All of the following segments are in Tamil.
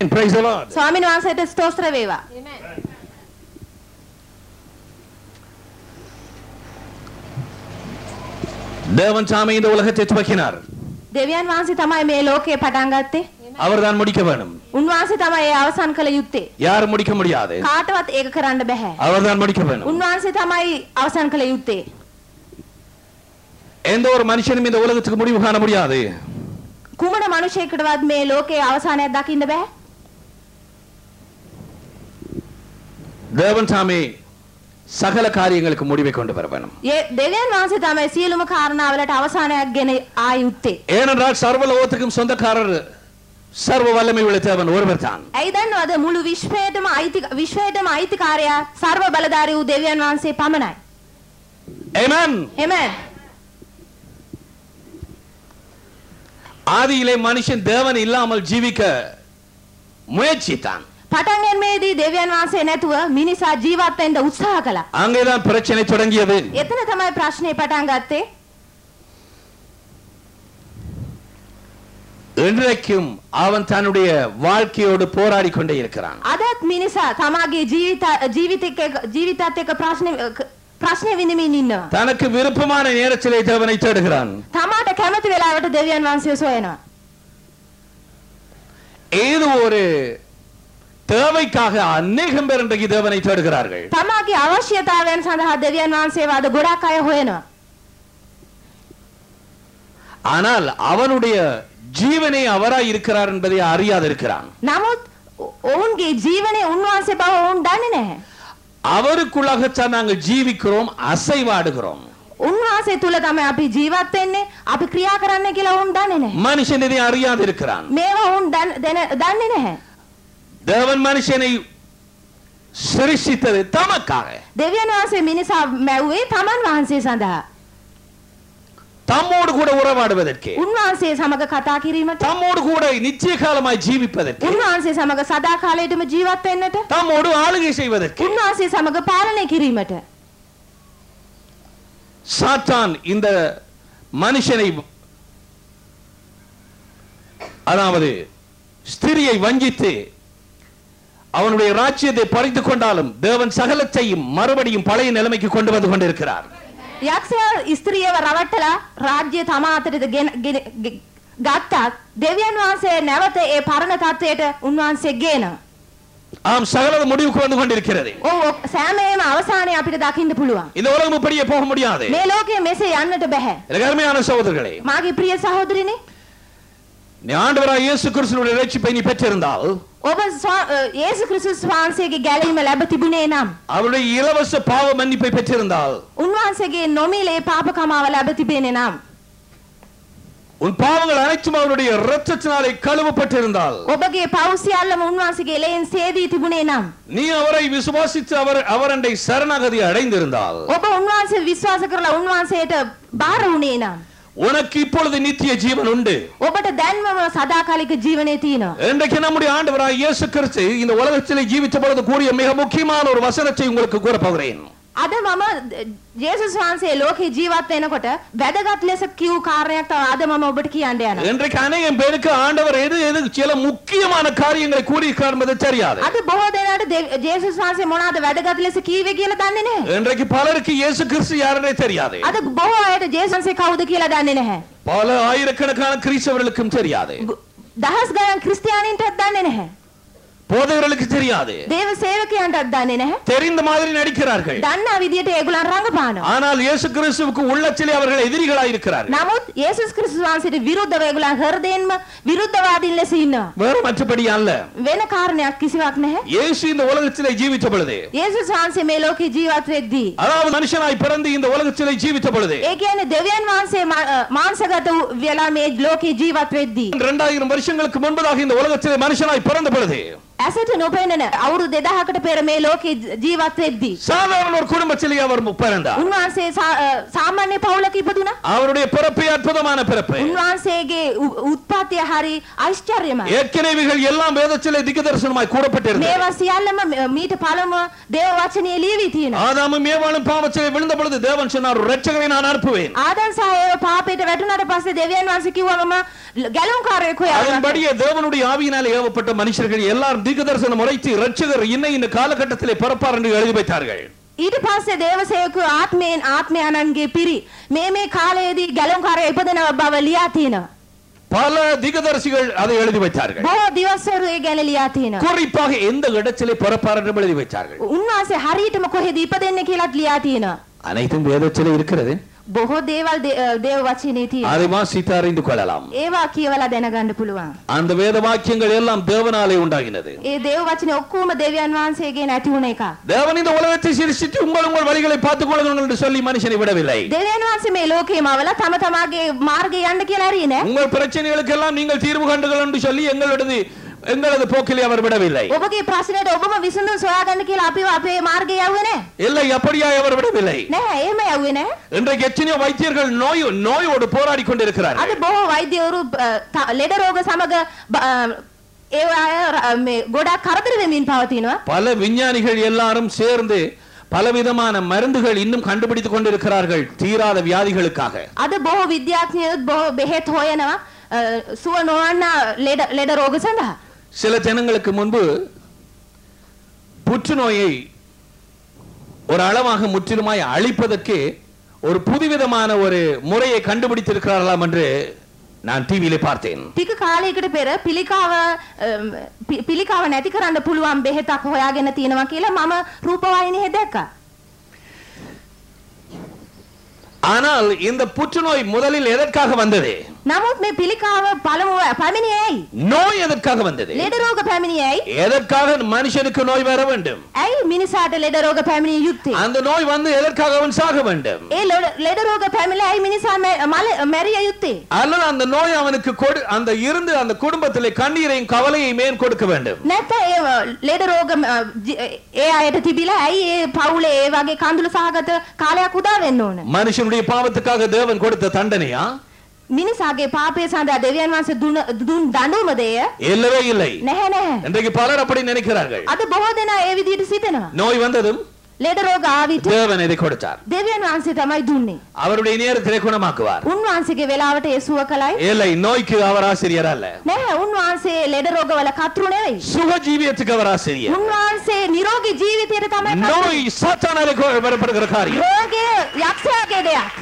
Praise the Lord. ස්වාමීන් වහන්සේට ස්තෝත්‍ර වේවා. தேவன் சாமி இந்த உலகத்தை துவக்கினார் දෙවියන් වහන්සේ තමයි මේ ලෝකය පටන් ගත්තේ. அவர்தான் முடிக்க வேணும் උන්වහන්සේ තමයි ඒ අවසන් කළ යුත්තේ. யாரும் முடிக்க முடியாது කාටවත් ඒක කරන්න බෑ. அவர்தான் முடிக்க வேணும் උන්වහන්සේ තමයි අවසන් කළ යුත්තේ. எந்த ஒரு மனுஷனும் இந்த உலகத்துக்கு முடிவு காண முடியாது කුමන මනුෂයෙකුටවත් මේ ලෝකයේ අවසානයක් දකින්න බෑ. தேவன் சாமி சகல காரியங்களுக்கு முடிவை கொண்டு வர வேணும் ඒ දෙවියන් වහන්සේ තමයි සියලුම කාරණාවලට අවසානයක් ගෙන ආ යුත්තේ. ஏனென்றால் சர்வ லோகத்துக்கும் சொந்தக்காரர் சர்வ வல்லமை உள்ள தேவன் ஒருவர் தான் ඇයි දන්නවද මුළු විශ්වයටම අයිති විශ්වයටම අයිතිකාරයා සර්ව බලධාරී වූ දෙවියන් වහන්සේ පමණයි. Amen. එමෙන්. ஆதியிலே மனுஷன் தேவன் இல்லாமல் ஜீவிக்க முயற்சித்தான் පටන් ගැනීමේදී දෙවියන් වහන්සේ නැතුව මිනිසා ජීවත් වෙන්න උත්සාහ කළා. அங்கேதான் பிரச்சனை தொடங்கியது එතන තමයි ප්‍රශ්නේ පටන් ගත්තේ. இன்றைக்கும் அவன் தன்னுடைய வாழ்க்கையோடு போராடி கொண்டே இருக்கிறான் අදත් මිනිසා තමාගේ ජීවිත ජීවිතයක ජීවිතත් එක්ක ප්‍රශ්න ප්‍රශ්න විඳමින් ඉන්නවා. தனக்கு விருப்பமான நேரத்திலே தேவனை தேடுகிறான் තමාට කැමති වෙලාවට දෙවියන් වහන්සේ සොයනවා. ஏதோ ஒரு தேவைக்காக அநேகம் பேர் இன்றைக்கு தேவனை தேடுகிறார்கள் තමාගේ අවශ්‍යතාවයන් සඳහා දෙවියන් වහන්සේව අද ගොඩක් අය හොයනවා. ஆனால் அவனுடைய ஜீவனே அவராய் இருக்கிறார் என்பதை அறியாது இருக்கிறான் නමුත් ඔ- ඔවුන්ගේ ජීවනයේ උන්වහන්සේ බව ඔවුන් දන්නේ නැහැ. அவருக்குள்ளாகத்தான் நாங்கள் ஜீவிக்கிறோம் அசைவாடுகிறோம் උන්වහන්සේ තුල තමයි අපි ජීවත් වෙන්නේ අපි ක්‍රියා කරන්න කියලා ඔවුන් දන්නේ නැහැ. மனுஷன் இதை அறியாது இருக்கிறான் මේවා ඔවුන් දන්- දැන- දන්නේ නැහැ. தேவன் மனுஷனை சிருஷ்டித்தது தமக்காக දෙවියන් වහන්සේ මිනිසා මැව්වේ තමන් වහන්සේ සඳහා. தம்மோடு கூட உறவாடுவதற்கு උන්වහන්සේ සමග කතා කිරීමට தம்மோடு கூட நிச்சய காலமாய் ஜீவிப்பதற்கு උන්වහන්සේ සමග සදා කාලයටම ජීවත් වෙන්නට தம்மோடு ஆளுகை செய்வதற்கு උන්වහන්සේ සමග පාලනය කිරීමට சாத்தான் இந்த மனுஷனை அதாவது ஸ்திரியை வஞ்சித்து அவனுடைய ராஜ்யத்தை பறித்துக் கொண்டாலும் தேவன் சகலத்தையும் மறுபடியும் பழைய நிலைமைக்கு கொண்டு வந்து கொண்டிருக்கிறார் යක්ෂයා ස්ත්‍රියව රවට්ටලා රාජ්‍ය තමා අතරට ගෙන ගෙන- ගෙ- ගත්තත් දෙවියන් වහන්සේ නැවත ඒ පරණ තත්ත්වයට උන්වහන්සේ ගේනවා. ஆம் சகல முடிவுக்கு வந்து கொண்டிருக்கிறது ඔව් සෑමේම අවසානයේ අපිට දකින්න පුළුවන්. இந்த உலகம் இப்படியே போக முடியாது මේ ලෝකයේ මෙසේ යන්නට බෑ. எனக்கு அருமையான சகோதரர்களே මාගේ ප්‍රිය සහෝදරිනේ நீ ஆண்டவராய் இயேசு கிறிஸ்துவினுடைய ரட்சிப்பை நீ பெற்றிருந்தால் ඔබ ස්වා- අ, යේසු ක්‍රිස්තුස් වහන්සේගේ ගැලීම ලැබ තිබුණේ නම් அவருடைய இலவச பாவ மன்னிப்பை பெற்றிருந்தால் උන්වහන්සේගේ නොමිලේ පාප කමාව ලැබ තිබෙන්නේ නම් உன் பாவங்கள் அனைத்தும் அவருடைய இரத்தத்தினாலே கழுவப்பட்டிருந்தால் ඔබගේ පව් සියල්ලම උන්වහන්සේගේ එලෙන් සේදී තිබුණේ නම් நீ அவரை விசுவாசித்து அவர் அவரண்டை சரணாகதி அடைந்திருந்தால் ඔබ උන්වහන්සේ විශ්වාස කරලා උන්වහන්සේට බාර වුණේ නම් உனக்கு இப்பொழுது நித்திய ஜீவன் உண்டு ඔබට දැන්වම සදාකාලික ජීවනයේ තියෙනවා. இன்றைக்கு நம்முடைய ஆண்டவராய் இயேசு கிறிஸ்து இந்த உலகத்திலே ஜீவித்த பொழுது கூறிய மிக முக்கியமான ஒரு வசனத்தை உங்களுக்கு கூற போகிறேன் අද මම ජේසුස් වහන්සේ ලෝකේ ජීවත් වෙනකොට වැදගත් ලෙස කිව් කාරණයක් තමයි අද මම ඔබට කියන්න යනවා. இன்றைக்கு அநேகம் பேருக்கு ஆண்டவர் எது எது சில முக்கியமான காரியங்களை கூறியிருக்கார் என்பது தெரியாது අද බොහෝ දෙනාට දෙව්- ජේසුස් වහන්සේ මොනවාද වැදගත් ලෙස කීවේ කියලා දන්නේ නැහැ. இன்றைக்கு பலருக்கு இயேசு கிறிஸ்து யாருன்னே தெரியாது අද බොහෝ අයට ජේසුස් වහන්සේ කවුද කියලා දන්නේ නැහැ. பல ஆயிரக்கணக்கான கிறிஸ்தவர்களுக்கும் தெரியாது ග- දහස් ගණන් ක්‍රිස්තියානින්ටත් දන්නේ නැහැ. போதகர்களுக்கு தெரியாது දේව සේවකයන්ටත් දන්නේ නැහැ. தெரிந்த மாதிரி நடிக்கிறார்கள் දන්නා විදියට ඒගොල්ලන් රඟපානවා. ஆனால் இயேசு கிறிஸ்துவுக்கு உள்ளத்திலே அவர்கள் எதிரிகளாய் இருக்கிறார்கள் නමුත් යේසුස් ක්‍රිස්තුස් වහන්සේට විරුද්ධව ඒගොල්ලන් හෘදයෙන්ම විරුද්ධවාදීන් ලෙස ඉන්නවා. வேறு மற்றபடி அல்ல වෙන කාරණයක් කිසිවක් නැහැ. இயேசு இந்த உலகத்திலே ஜீவித்த பொழுது යේසුස් වහන්සේ මේ ලෝකේ ජීවත් වෙද්දී அதாவது மனுஷனாய் பிறந்து இந்த உலகத்திலே ஜீவித்த பொழுது ඒ කියන්නේ දෙවියන් වහන්සේ මා- අ, මාංශගත වූ වෙලා මේ ලෝකේ ජීවත් වෙද්දී இரண்டாயிரம் வருஷங்களுக்கு முன்பதாக இந்த உலகத்திலே மனுஷனாய் பிறந்த பொழுது ඇසට නොපෙනෙන අවුරුදු 2000කට පෙර මේ ලෝකේ ජීවත් වෙද්දී சாதாரண ஒரு குடும்பத்திலே அவர் பிறந்தார் උන්වහන්සේ සා- අ, සාමාන්‍ය පවුලක ඉපදුනා. அவருடைய பிறப்பு அற்புதமான பிறப்பு උන්වහන්සේගේ උ- උත්පත්තිය හරි ආශ්චර්යමයි. ஏற்கனவே இவைகள் எல்லாம் வேதத்திலே திகதரிசனமாய் கூறப்பட்டிருந்தது මේවා සියල්ලම ම- මීට පළමුව දේව වචනයේ ලියවී තියෙනවා. ஆதாமும் ஏவாளும் பாவத்திலே விழுந்த பொழுது தேவன் சொன்னார் "ஒரு இரட்சகரை நான் அனுப்புவேன் ආදන් සහ ඒව පාපයට වැටුණාට පස්සේ දෙවියන් වහන්සේ කිව්වා මම ගැලුම්කාරයෙක් හොයාගන්න. அதன்படியே தேவனுடைய ஆவியினாலே ஏவப்பட்ட மனுஷர்கள் எல்லாரும் தீர்க்கதரிசனம் உரைத்து இரட்சகர் இன்ன இந்த காலகட்டத்திலே பிறப்பார் என்று எழுதி வைத்தார்கள் ඊට පස්සේ දේවසේවකු ආත්මයෙන් ආත්මයන්න්ගේ පිරි මේ මේ කාලයේදී ගැලුම්කාරය ඉපදෙන බව ලියා තියෙනවා. பல திகதரிசிகள் அதை எழுதி வைத்தார்கள் බොහෝ දිවස්වරු ඒ ගැන ලියා තියෙනවා. குறிப்பாக எந்த இடத்திலே பிறப்பார் என்று எழுதி வைத்தார்கள் උන්වහන්සේ හරියටම කොහෙද ඉපදෙන්නේ කියලාත් ලියා තියෙනවා. அனைத்தும் வேதத்திலே இருக்கிறது බොහෝ දේවල් දේ- අ, දේව වචනේ තියෙනවා. அதை வாசித்து அறிந்து கொள்ளலாம் ඒවා කියවලා දැනගන්න පුළුවන්. அந்த வேத வாக்கியங்கள் எல்லாம் தேவனாலே உண்டாகினது ඒ දේව වචනේ ඔක්කොම දෙවියන් වහන්සේගේ නැති වුණ එක. தேவன் இந்த உலகத்தை சிருஷ்டித்து உங்கள் உங்கள் வழிகளை பார்த்துக் கொள்ளுங்கள் என்று சொல்லி மனுஷனை விடவில்லை දෙවියන් වහන්සේ මේ ලෝකේ මවල තම තමාගේ මාර්ගය යන්න කියලා හරිය නෑ. உங்கள் பிரச்சனைகளுக்கெல்லாம் நீங்கள் தீர்வு கண்டுகள் என்று சொல்லி எங்களது எங்களது போக்கிலே அவர் விடவில்லை ඔබගේ ප්‍රශ්නයට ඔබම විසඳුම් සොයාගන්න කියලා අපිව අපේ මාර්ගය යවුවේ නෑ. இல்லை அப்படியாய் அவர் விடவில்லை නෑ එහෙම යවුවේ නෑ. இன்றைக்கு எத்தனையோ வைத்தியர்கள் நோய் நோயோடு போராடி අද கொண்டிருக்கிறார்கள் බොහෝ වෛද්‍යවරු අ, ත- ලෙඩ රෝග සමග බ- අ, ඒ අය ර- මේ ගොඩක් කරදර වෙමින් පවතිනවා. பல விஞ்ஞானிகள் எல்லாரும் சேர்ந்து பலவிதமான மருந்துகள் இன்னும் கண்டுபிடித்துக் கொண்டிருக்கிறார்கள் தீராத வியாதிகளுக்காக අද බොහෝ විද්‍යාඥයොත් බොහෝ බෙහෙත් හොයනවා අ, සුව නොවන්න ලෙඩ ලෙඩ රෝග සඳහා. சில தினங்களுக்கு முன்பு புற்றுநோயை ஒரு அளவாக முற்றிலுமாய் அழிப்பதற்கு ஒரு புதுவிதமான ஒரு முறையை கண்டுபிடித்திருக்கிறார்களாம் என்று நான் டிவியிலே பார்த்தேன் ටික කාලයකට පෙර පිළිකාව අම්, පි- පිළිකාව නැති කරන්න පුළුවන් බෙහෙතක් හොයාගෙන තියෙනවා කියලා මම රූපවාහිනියේ දැක්කා. ஆனால் இந்த புற்றுநோய் முதலில் எதற்காக வந்தது නමුත් මේ පිළිකාව පළමුව පැමිණියේ ඇයි? நோய் எதற்காக வந்தது ලෙඩ රෝග පැමිණියේ ඇයි? எதற்காக மனுஷனுக்கு நோய் வர வேண்டும் ඇයි මිනිසාට ලෙඩ රෝග පැමිණිය යුත්තේ? அந்த நோய் வந்து எதற்காக அவன் சாக வேண்டும் ඒ ලොඩ- ලෙඩ රෝග පැමිණිලා ඇයි මිනිසා මැ- මල- මැරිය යුත්තේ? அல்லது அந்த நோய் அவனுக்கு கொடு அந்த இருந்து அந்த குடும்பத்திலே கண்ணீரையும் கவலையும் ஏன் கொடுக்க வேண்டும் නැත්නම් ඒ ලෙඩ රෝග අ, ජි- ඒ අයට තිබිලා ඇයි ඒ පවුලේ ඒ වගේ කඳුළු සහගත කාලයක් උදා වෙන්න ඕන? மனுஷனுடைய பாவத்துக்காக தேவன் கொடுத்த தண்டனையா මිනිසාගේ පාපය සඳහා දෙවියන් වහන්සේ දුන දුන් දඬුවමද එය? இல்லவே இல்லை නැහැ නැහැ. இன்றைக்கு பலர் அப்படி நினைக்கிறார்கள் අද බොහෝ දෙනා ඒ විදිහට සිතනවා. நோய் வந்ததும் ලෙඩ රෝග ආවිත தேவன் இதை கொடுத்தார் දෙවියන් වහන්සේ තමයි දුන්නේ. அவருடைய நேரத்திலே குணமாக்குவார் උන්වහන්සේගේ වෙලාවට ඒ සුව කළයි. இல்லை நோய்க்கு அவர் ஆசிரியர் அல்ல නැහැ උන්වහන්සේ ලෙඩ රෝගවල කතුරු නෙවෙයි. சுக ஜீவியத்துக்கு அவர் ஆசிரியர் උන්වහන්සේ නිරෝගී ජීවිතයට තමයි කතුරු. நோய் சாத்தானாலே கொ- வரப்படுகிற காரியம் රෝගය යක්ෂයාගේ දෙයක්.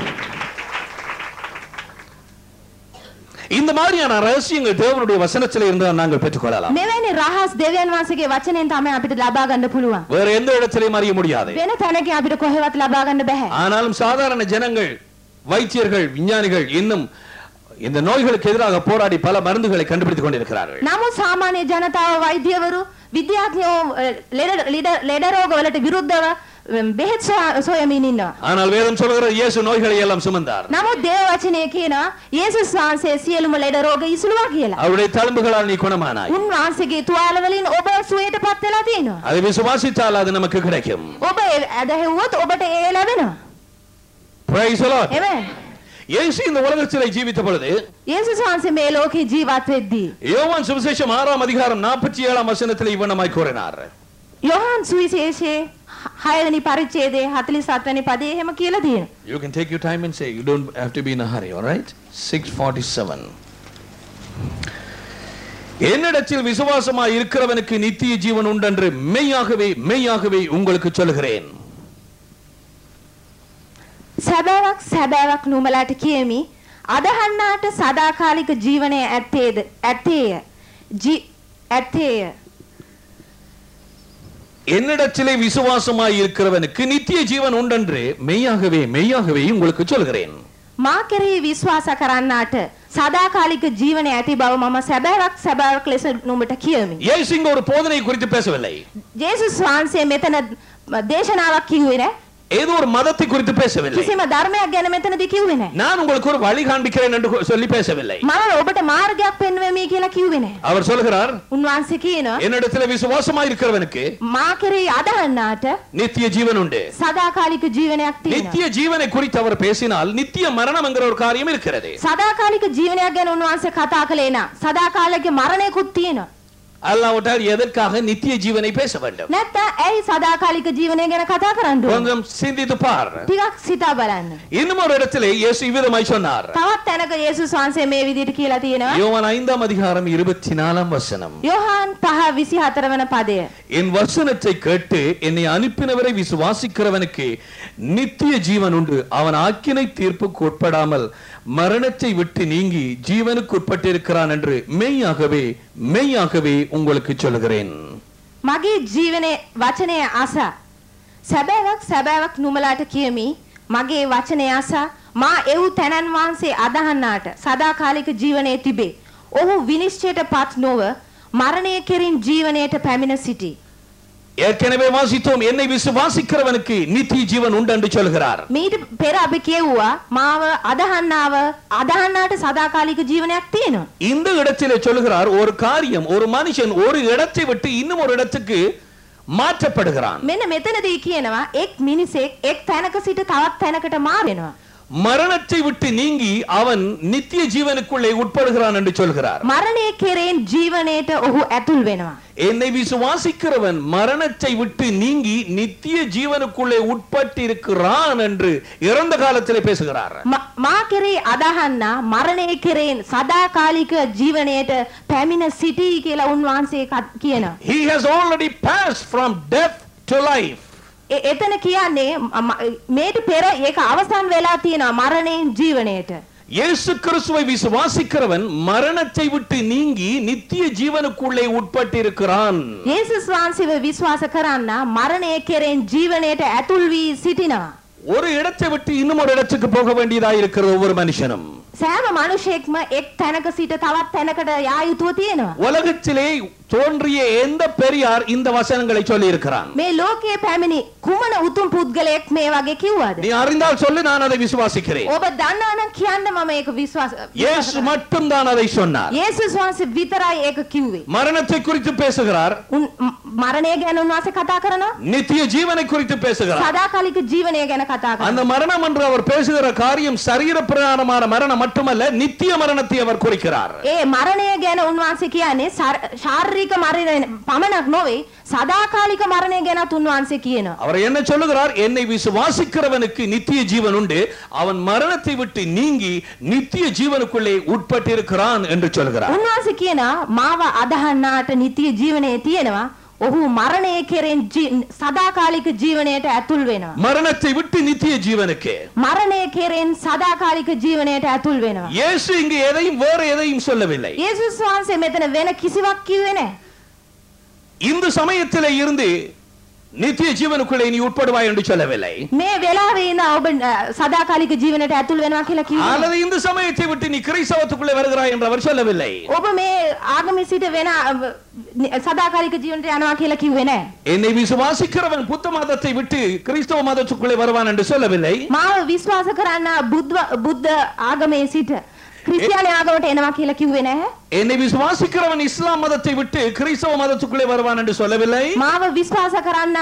இந்த மாதிரியான ரகசியங்கள் தேவனுடைய வசனத்திலே இருந்து நாங்கள் பெற்றுக்கொள்ளலாம் මෙවැනි රහස් දෙවියන් වහන්සේගේ වචනයෙන් තමයි අපිට ලබා ගන්න පුළුවන්. வேற எந்த இடத்திலையும் அறிய முடியாது වෙන තැනකින් අපිට කොහෙවත් ලබා ගන්න බෑ. ஆனாலும் சாதாரண ஜனங்கள் வைத்தியர்கள் விஞ்ஞானிகள் இன்னும் இந்த நோய்களுக்கு எதிராக போராடி பல மருந்துகளை கண்டுபிடித்துக் கொண்டிருக்கிறார்கள் නමුත් සාමාන්‍ය ජනතාව වෛද්‍යවරු විද්‍යාඥයෝ අ, ලෙඩ ලෙඩ- ලෙඩ රෝගවලට විරුද්ධව අ, බෙහෙත් සොයා- සොයමින් ඉන්නවා. ஆனால் வேதம் சொல்கிறது இயேசு நோய்களை எல்லாம் சுமந்தார் නමුත් දේව වචනය කියනවා යේසුස් වහන්සේ සියලුම ලෙඩ රෝග ඉසුළුවා කියලා. அவருடைய தழும்புகளால் நீ குணமானாய் උන්වහන්සේගේ තුවාල වලින් ඔබ සුවයට පත් වෙලා තියෙනවා. அதை விசுவாசித்தால் அது நமக்கு கிடைக்கும் ඔබ ඒ ඇදහිව්වොත් ඔබට ඒ ලැබෙනවා. Praise the Lord. එමෙ. இயேசு இந்த உலகத்திலே ஜீவித்த பொழுது යේසුස් වහන්සේ මේ ලෝකේ ජීවත් වෙද්දී யோவான் சுவிசேஷம் ஆறாம் அதிகாரம் நாற்பத்தி ஏழாம் வசனத்தில் இவ்வண்ணமாய் கூறினார் යොහන් සුවිශේෂයේ 6 වෙනි පරිච්ඡේදයේ 47 වෙනි පදයේ එහෙම කියලා තියෙනවා. You can take your time and say you don't have to be in a hurry, all right? 647. என்னிடத்தில் விசுவாசமாய் இருக்கிறவனுக்கு நித்திய ஜீவன் உண்டென்று மெய்யாகவே மெய்யாகவே உங்களுக்கு சொல்லுகிறேன் සැබෑවක් සැබෑවක් නුඹලාට කියමි අදහන්නාට සදාකාලික ජීවනය ඇත්තේද ඇත්තේය ජී ඇත්තේය என்னிடத்திலே விசுவாசமாய் இருக்கிறவனுக்கு நித்திய ஜீவன் உண்டென்று மெய்யாகவே மெய்யாகவே உங்களுக்கு சொல்கிறேன் මා කෙරෙහි විශ්වාස කරන්නාට සදාකාලික ජීවනය ඇති බව මම සැබෑවක් සැබෑවක් ලෙස නුඹට කියමි. இயேசு இங்க ஒரு போதனை குறித்து பேசவில்லை ජේසුස් වහන්සේ මෙතන දේශනාවක් කිව්වේ නෑ. ஏதோ ஒரு மதத்தை குறித்து பேசவில்லை කිසිම ධර්මයක් ගැන මෙතනදී කිව්වේ නැහැ. நான் உங்களுக்கு ஒரு வழி காண்பிக்கிறேன் என்று சொல்லி பேசவில்லை මම ඔබට මාර්ගයක් පෙන්වමි කියලා කිව්වේ නැහැ. அவர் சொல்கிறார் උන්වහන්සේ කියනවා என்னிடத்துல விசுவாசமா இருக்கிறவனுக்கு මා කෙරෙහි අදහන්නාට நித்திய ஜீவன் உண்டு සදාකාලික ජීවනයක් තියෙනවා. நித்திய ஜீவனை குறித்து அவர் பேசினால் நித்திய மரணம் என்கிற ஒரு காரியம் இருக்கிறது සදාකාලික ජීවනයක් ගැන උන්වහන්සේ කතා කළේ නා. සදාකාලික මරණයකුත් තියෙනවා. அல்லாவிட்டால் எதற்காக நித்திய ஜீவனை பேச வேண்டும் නැත්තම් ඇයි සදාකාලික ජීවනය ගැන කතා කරන්න ඕනේ? கொஞ்சம் சிந்தித்து பார் ටිකක් සිතා බලන්න. இன்னும் ஒரு இடத்திலே இயேசு இவ்விதமாய் சொன்னார் තවත් තැනක යේසුස් වහන්සේ මේ විදිහට කියලා තියෙනවා. யோவான் ஐந்தாம் அதிகாரம் இருபத்தி நாலாம் வசனம் යොහාන් 5 24 වන පදය. என் வசனத்தை கேட்டு என்னை அனுப்பினவரை விசுவாசிக்கிறவனுக்கு நித்திய ஜீவன் உண்டு அவன் ஆக்கினை தீர்ப்புக்கு உட்படாமல் மரணத்தை விட்டு நீங்கி ஜீவனுக்கு உட்பட்டிருக்கிறான் என்று மெய்யாகவே மெய்யாகவே உங்களுக்கு சொல்கிறேன் මගේ ජීවනයේ වචනය අසා සැබෑවක් සැබෑවක් නුඹලාට කියමි මගේ වචනය අසා මා එව් තැනන් වහන්සේ අදහන්නාට සදාකාලික ජීවනයේ තිබේ ඔහු විනිශ්චයට පත් නොව මරණය කෙරින් ජීවනයට පැමිණ සිටි ஏற்கனவே வாசித்தோம் என்னை விசுவாசிக்கிறவனுக்கு நித்திய ஜீவன் உண்டு என்று சொல்கிறார் මීට පෙර අපි කියවුවා මාව අදහන්නාව අදහන්නාට සදාකාලික ජීවනයක් තියෙනවා இந்த இடத்திலே சொல்கிறார் ஒரு காரியம் ஒரு மனுஷன் ஒரு இடத்தை விட்டு இன்னும் ஒரு இடத்துக்கு மாற்றப்படுகிறான் මෙන්න මෙතනදී කියනවා එක් මිනිසෙක් එක් තැනක සිට තවත් තැනකට මාවෙනවා மரணத்தை விட்டு நீங்கி அவன் நித்திய ஜீவனுக்குள்ளே உட்படுகிறான் என்று சொல்கிறார் මරණය කෙරෙන් ජීවනයට ඔහු ඇතුල් වෙනවා என்னை விசுவாசிக்கிறவன் மரணத்தை விட்டு நீங்கி நித்திய ஜீவனுக்குள்ளே உட்பட்டிருக்கிறான் என்று இறந்த காலத்திலே பேசுகிறார் ම- මා කෙරේ අදහන්නා මරණය කෙරෙන් සදාකාලික ජීවනයට පැමිණ සිටී කියලා උන්වහන්සේ කත්- කියනවා. he has already passed from death to life එ- එතන කියන්නේ ම- ම- මේට පෙර ඒක අවසන් වෙලා තියෙනවා මරණයෙන් ජීවනයට. இயேசு கிறிஸ்துவை விசுவாசிக்கிறவன் மரணத்தை விட்டு நீங்கி நித்திய ஜீவனுக்குள்ளே உட்பட்டிருக்கிறான் යේසුස් වහන්සේව විශ්වාස කරන්න මරණය කෙරෙන් ජීවනයට ඇතුල් වී සිටිනවා. ஒரு இடத்தை விட்டு இன்னும் ஒரு இடத்துக்கு போக வேண்டியதா இருக்கிறது ஒவ்வொரு மனுஷனும் සෑම මනුෂයෙක්ම එක් තැනක සිට තවත් තැනකට යා යුතුව තියෙනවා. உலகத்திலே தோன்றிய எந்த பெரியார் இந்த வசனங்களை சொல்லி இருக்கிறான் මේ ලෝකයේ පැමිණි කුමන උතුම් පුද්ගලයෙක් මේ වගේ කිව්වද? நீ அறிந்தால் சொல்லு நான் அதை விசுவாசிக்கிறேன் ඔබ දන්නා නම් කියන්න මම ඒක විශ්වාස இயேசு மட்டும் தான் அதை சொன்னார் යේසුස් වහන්සේ විතරයි ඒක කිව්වේ. மரணத்தை குறித்து பேசுகிறார் උන් ම- මරණය ගැන උන්වහන්සේ කතා කරනවා. நித்திய ஜீவனை குறித்து பேசுகிறார் සදාකාලික ජීවනය ගැන කතා அந்த කරනවා. மரணம் என்று அவர் பேசுகிற காரியம் சரீர பிரகாரமான மரணம் மட்டுமல்ல நித்திய மரணத்தை அவர் குறிக்கிறார் ඒ මරණය ගැන උන්වහන්සේ කියන්නේ සර- ශාරීරික මරණය පමණක් නොවේ සදාකාලික මරණය ගැනත් උන්වහන්සේ කියනවා. அவர் என்ன சொல்லுகிறார் என்னை விசுவாசிக்கிறவனுக்கு நித்திய ஜீவன் உண்டு அவன் மரணத்தை விட்டு நீங்கி நித்திய ஜீவனுக்குள்ளே உட்பட்டிருக்கிறான் என்று சொல்கிறார் උන්වහන්සේ කියනවා මාව අදහන්නාට නිතිය ජීවනයේ තියෙනවා. ඔහු මරණය කෙරෙන් ජී- සදාකාලික ජීවනයට ඇතුල් වෙනවා. மரணத்தை விட்டு நித்திய ஜீவனுக்கு මරණය කෙරෙන් සදාකාලික ජීවනයට ඇතුල් වෙනවා. இயேசு இங்கு எதையும் வேற எதையும் சொல்லவில்லை යේසුස් වහන්සේ මෙතන වෙන කිසිවක් කිව්වේ නැහැ. இந்த சமயத்திலே இருந்து நித்திய ஜீவனுக்குள்ளே நீ உட்படுவாய் என்று சொல்லவில்லை මේ වෙලාවේ ඉඳ ඔබ අ, සදාකාලික ජීවනයට ඇතුල් වෙනවා කියලා කිව්වේ. அல்லது இந்த சமயத்தை விட்டு நீ கிறிஸ்தவத்துக்குள்ளே வருகிறாய் என்று அவர் சொல்லவில்லை ඔබ මේ ආගමේ සිට වෙන අ, න- සදාකාලික ජීවනයට යනවා කියලා කිව්වේ නැහැ. என்னை விசுவாசிக்கிறவன் புத்த மதத்தை விட்டு கிறிஸ்தவ மதத்துக்குள்ளே வருவான் என்று சொல்லவில்லை මාව විශ්වාස කරන්න බුද්ධ බුද්ධ ආගමේ සිට ක්‍රිස්තියානි ආගමට එනවා කියලා කිව්වේ නැහැ. என்னை விசுவாசிக்கிறவன் இஸ்லாம் மதத்தை விட்டு கிறிஸ்தவ மதத்துக்குள்ளே வருவான் என்று சொல்லவில்லை මාව විශ්වාස කරන්න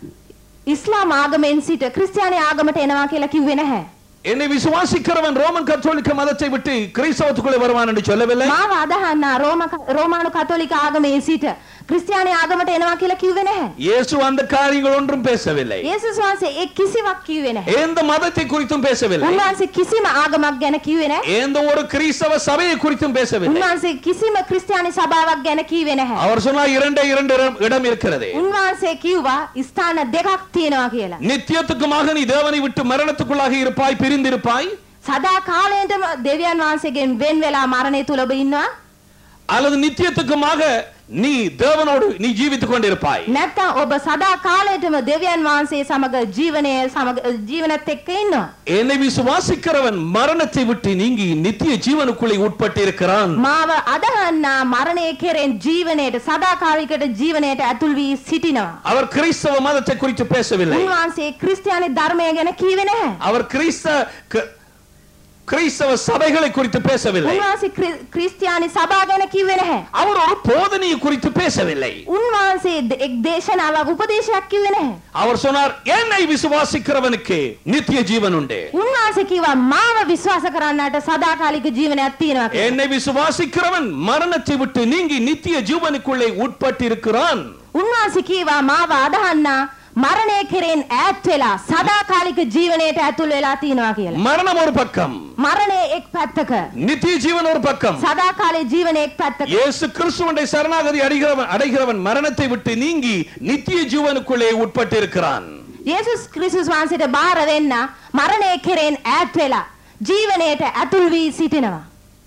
ඉස්ලාම් ආගමෙන් සිට ක්‍රිස්තියානි ආගමට එනවා කියලා කිව්වේ නැහැ. என்னை விசுவாசிக்கிறவன் ரோமன் கத்தோலிக்க மதத்தை விட்டு கிறிஸ்தவத்துக்குள்ளே வருவான் என்று சொல்லவில்லை මාව අදහන්න රෝම රෝමානු කතෝලික ආගමේ සිට ක්‍රිස්තියානි ආගමට එනවා කියලා කිව්වේ නැහැ. இயேசு அந்த காரியங்கள் ஒன்றும் பேசவில்லை යේසුස් වහන්සේ ඒ කිසිවක් කිව්වේ නැහැ. எந்த மதத்தை குறித்தும் பேசவில்லை උන්වහන්සේ කිසිම ආගමක් ගැන කිව්වේ නැහැ. எந்த ஒரு கிறிஸ்தவ சபையை குறித்தும் பேசவில்லை උන්වහන්සේ කිසිම ක්‍රිස්තියානි සභාවක් ගැන කිව්වේ නැහැ. அவர் சொன்னார் இரண்டே இரண்டு இடம்- இடம் இருக்கிறது උන්වහන්සේ කිව්වා ස්ථාන දෙකක් තියෙනවා කියලා. நித்தியத்துக்குமாக நீ தேவனை விட்டு மரணத்துக்குள்ளாக இருப்பாய் பிரிந்திருப்பாய் සදා කාලයෙටම දෙවියන් වහන්සේගෙන් වෙන් වෙලා මරණය තුල ඔබ ඉන්නවා. அல்லது நித்தியத்துக்குமாக நீ தேவனோடு நீ ஜீவித்துக் கொண்டிருப்பாய் නැත්තම් ඔබ සදා කාලයටම දෙවියන් වහන්සේ සමග ජීවනය සමග ජීවනත් එක්ක ඉන්නවා. என்னை விசுவாசிக்கிறவன் மரணத்தை விட்டு நீங்கி நித்திய ஜீவனுக்குள்ளே உட்பட்டு இருக்கிறான் මාව අදහන්නා මරණය කෙරෙන් ජීවනයට සදාකාලිකට ජීවනයට ඇතුල් වී සිටිනවා. அவர் கிறிஸ்தவ மதத்தை குறித்து பேசவில்லை උන්වහන්සේ ක්‍රිස්තියානි ධර්මය ගැන කීවේ නැහැ. அவர் கிறிஸ்த க- கிறிஸ்தவ சபைகளை குறித்து பேசவில்லை උන්වහන්සේ ක්‍රි- ක්‍රිස්තියානි සභා ගැන කිව්වේ නැහැ. அவர் ஒரு போதனையை குறித்து பேசவில்லை උන්වහන්සේ ද- එක් දේශනාවක් උපදේශයක් කිව්වේ නැහැ. அவர் சொன்னார் என்னை விசுவாசிக்கிறவனுக்கு நித்திய ஜீவன் உண்டு උන්වහන්සේ කිව්වා මාව විශ්වාස කරන්නට සදාකාලික ජීවනයක් තියෙනවා කියලා. என்னை விசுவாசிக்கிறவன் மரணத்தை விட்டு நீங்கி நித்திய ஜீவனுக்குள்ளே உட்பட்டு இருக்கிறான் උන්වහන්සේ කීවා මාව අදහන්නා මරණය කෙරෙන් ඈත් වෙලා සදාකාලික ජීවනයට ඇතුල් වෙලා තියෙනවා කියලා. மரணம் ஒரு பக்கம் මරණය එක් පැත්තක. நித்திய ஜீவன் ஒரு பக்கம் සදාකාලේ ජීවනය එක් පැත්තක. இயேசு கிறிஸ்துவனை சரணாகதி அடைகிறவன் அடைகிறவன் மரணத்தை விட்டு நீங்கி நித்திய ஜீவனுக்குள்ளே உட்பட்டு இருக்கிறான் යේසුස් ක්‍රිස්තුස් වහන්සේට බාර වෙන්න මරණය කෙරෙන් ඈත් වෙලා ජීවනයට ඇතුල් වී සිටිනවා.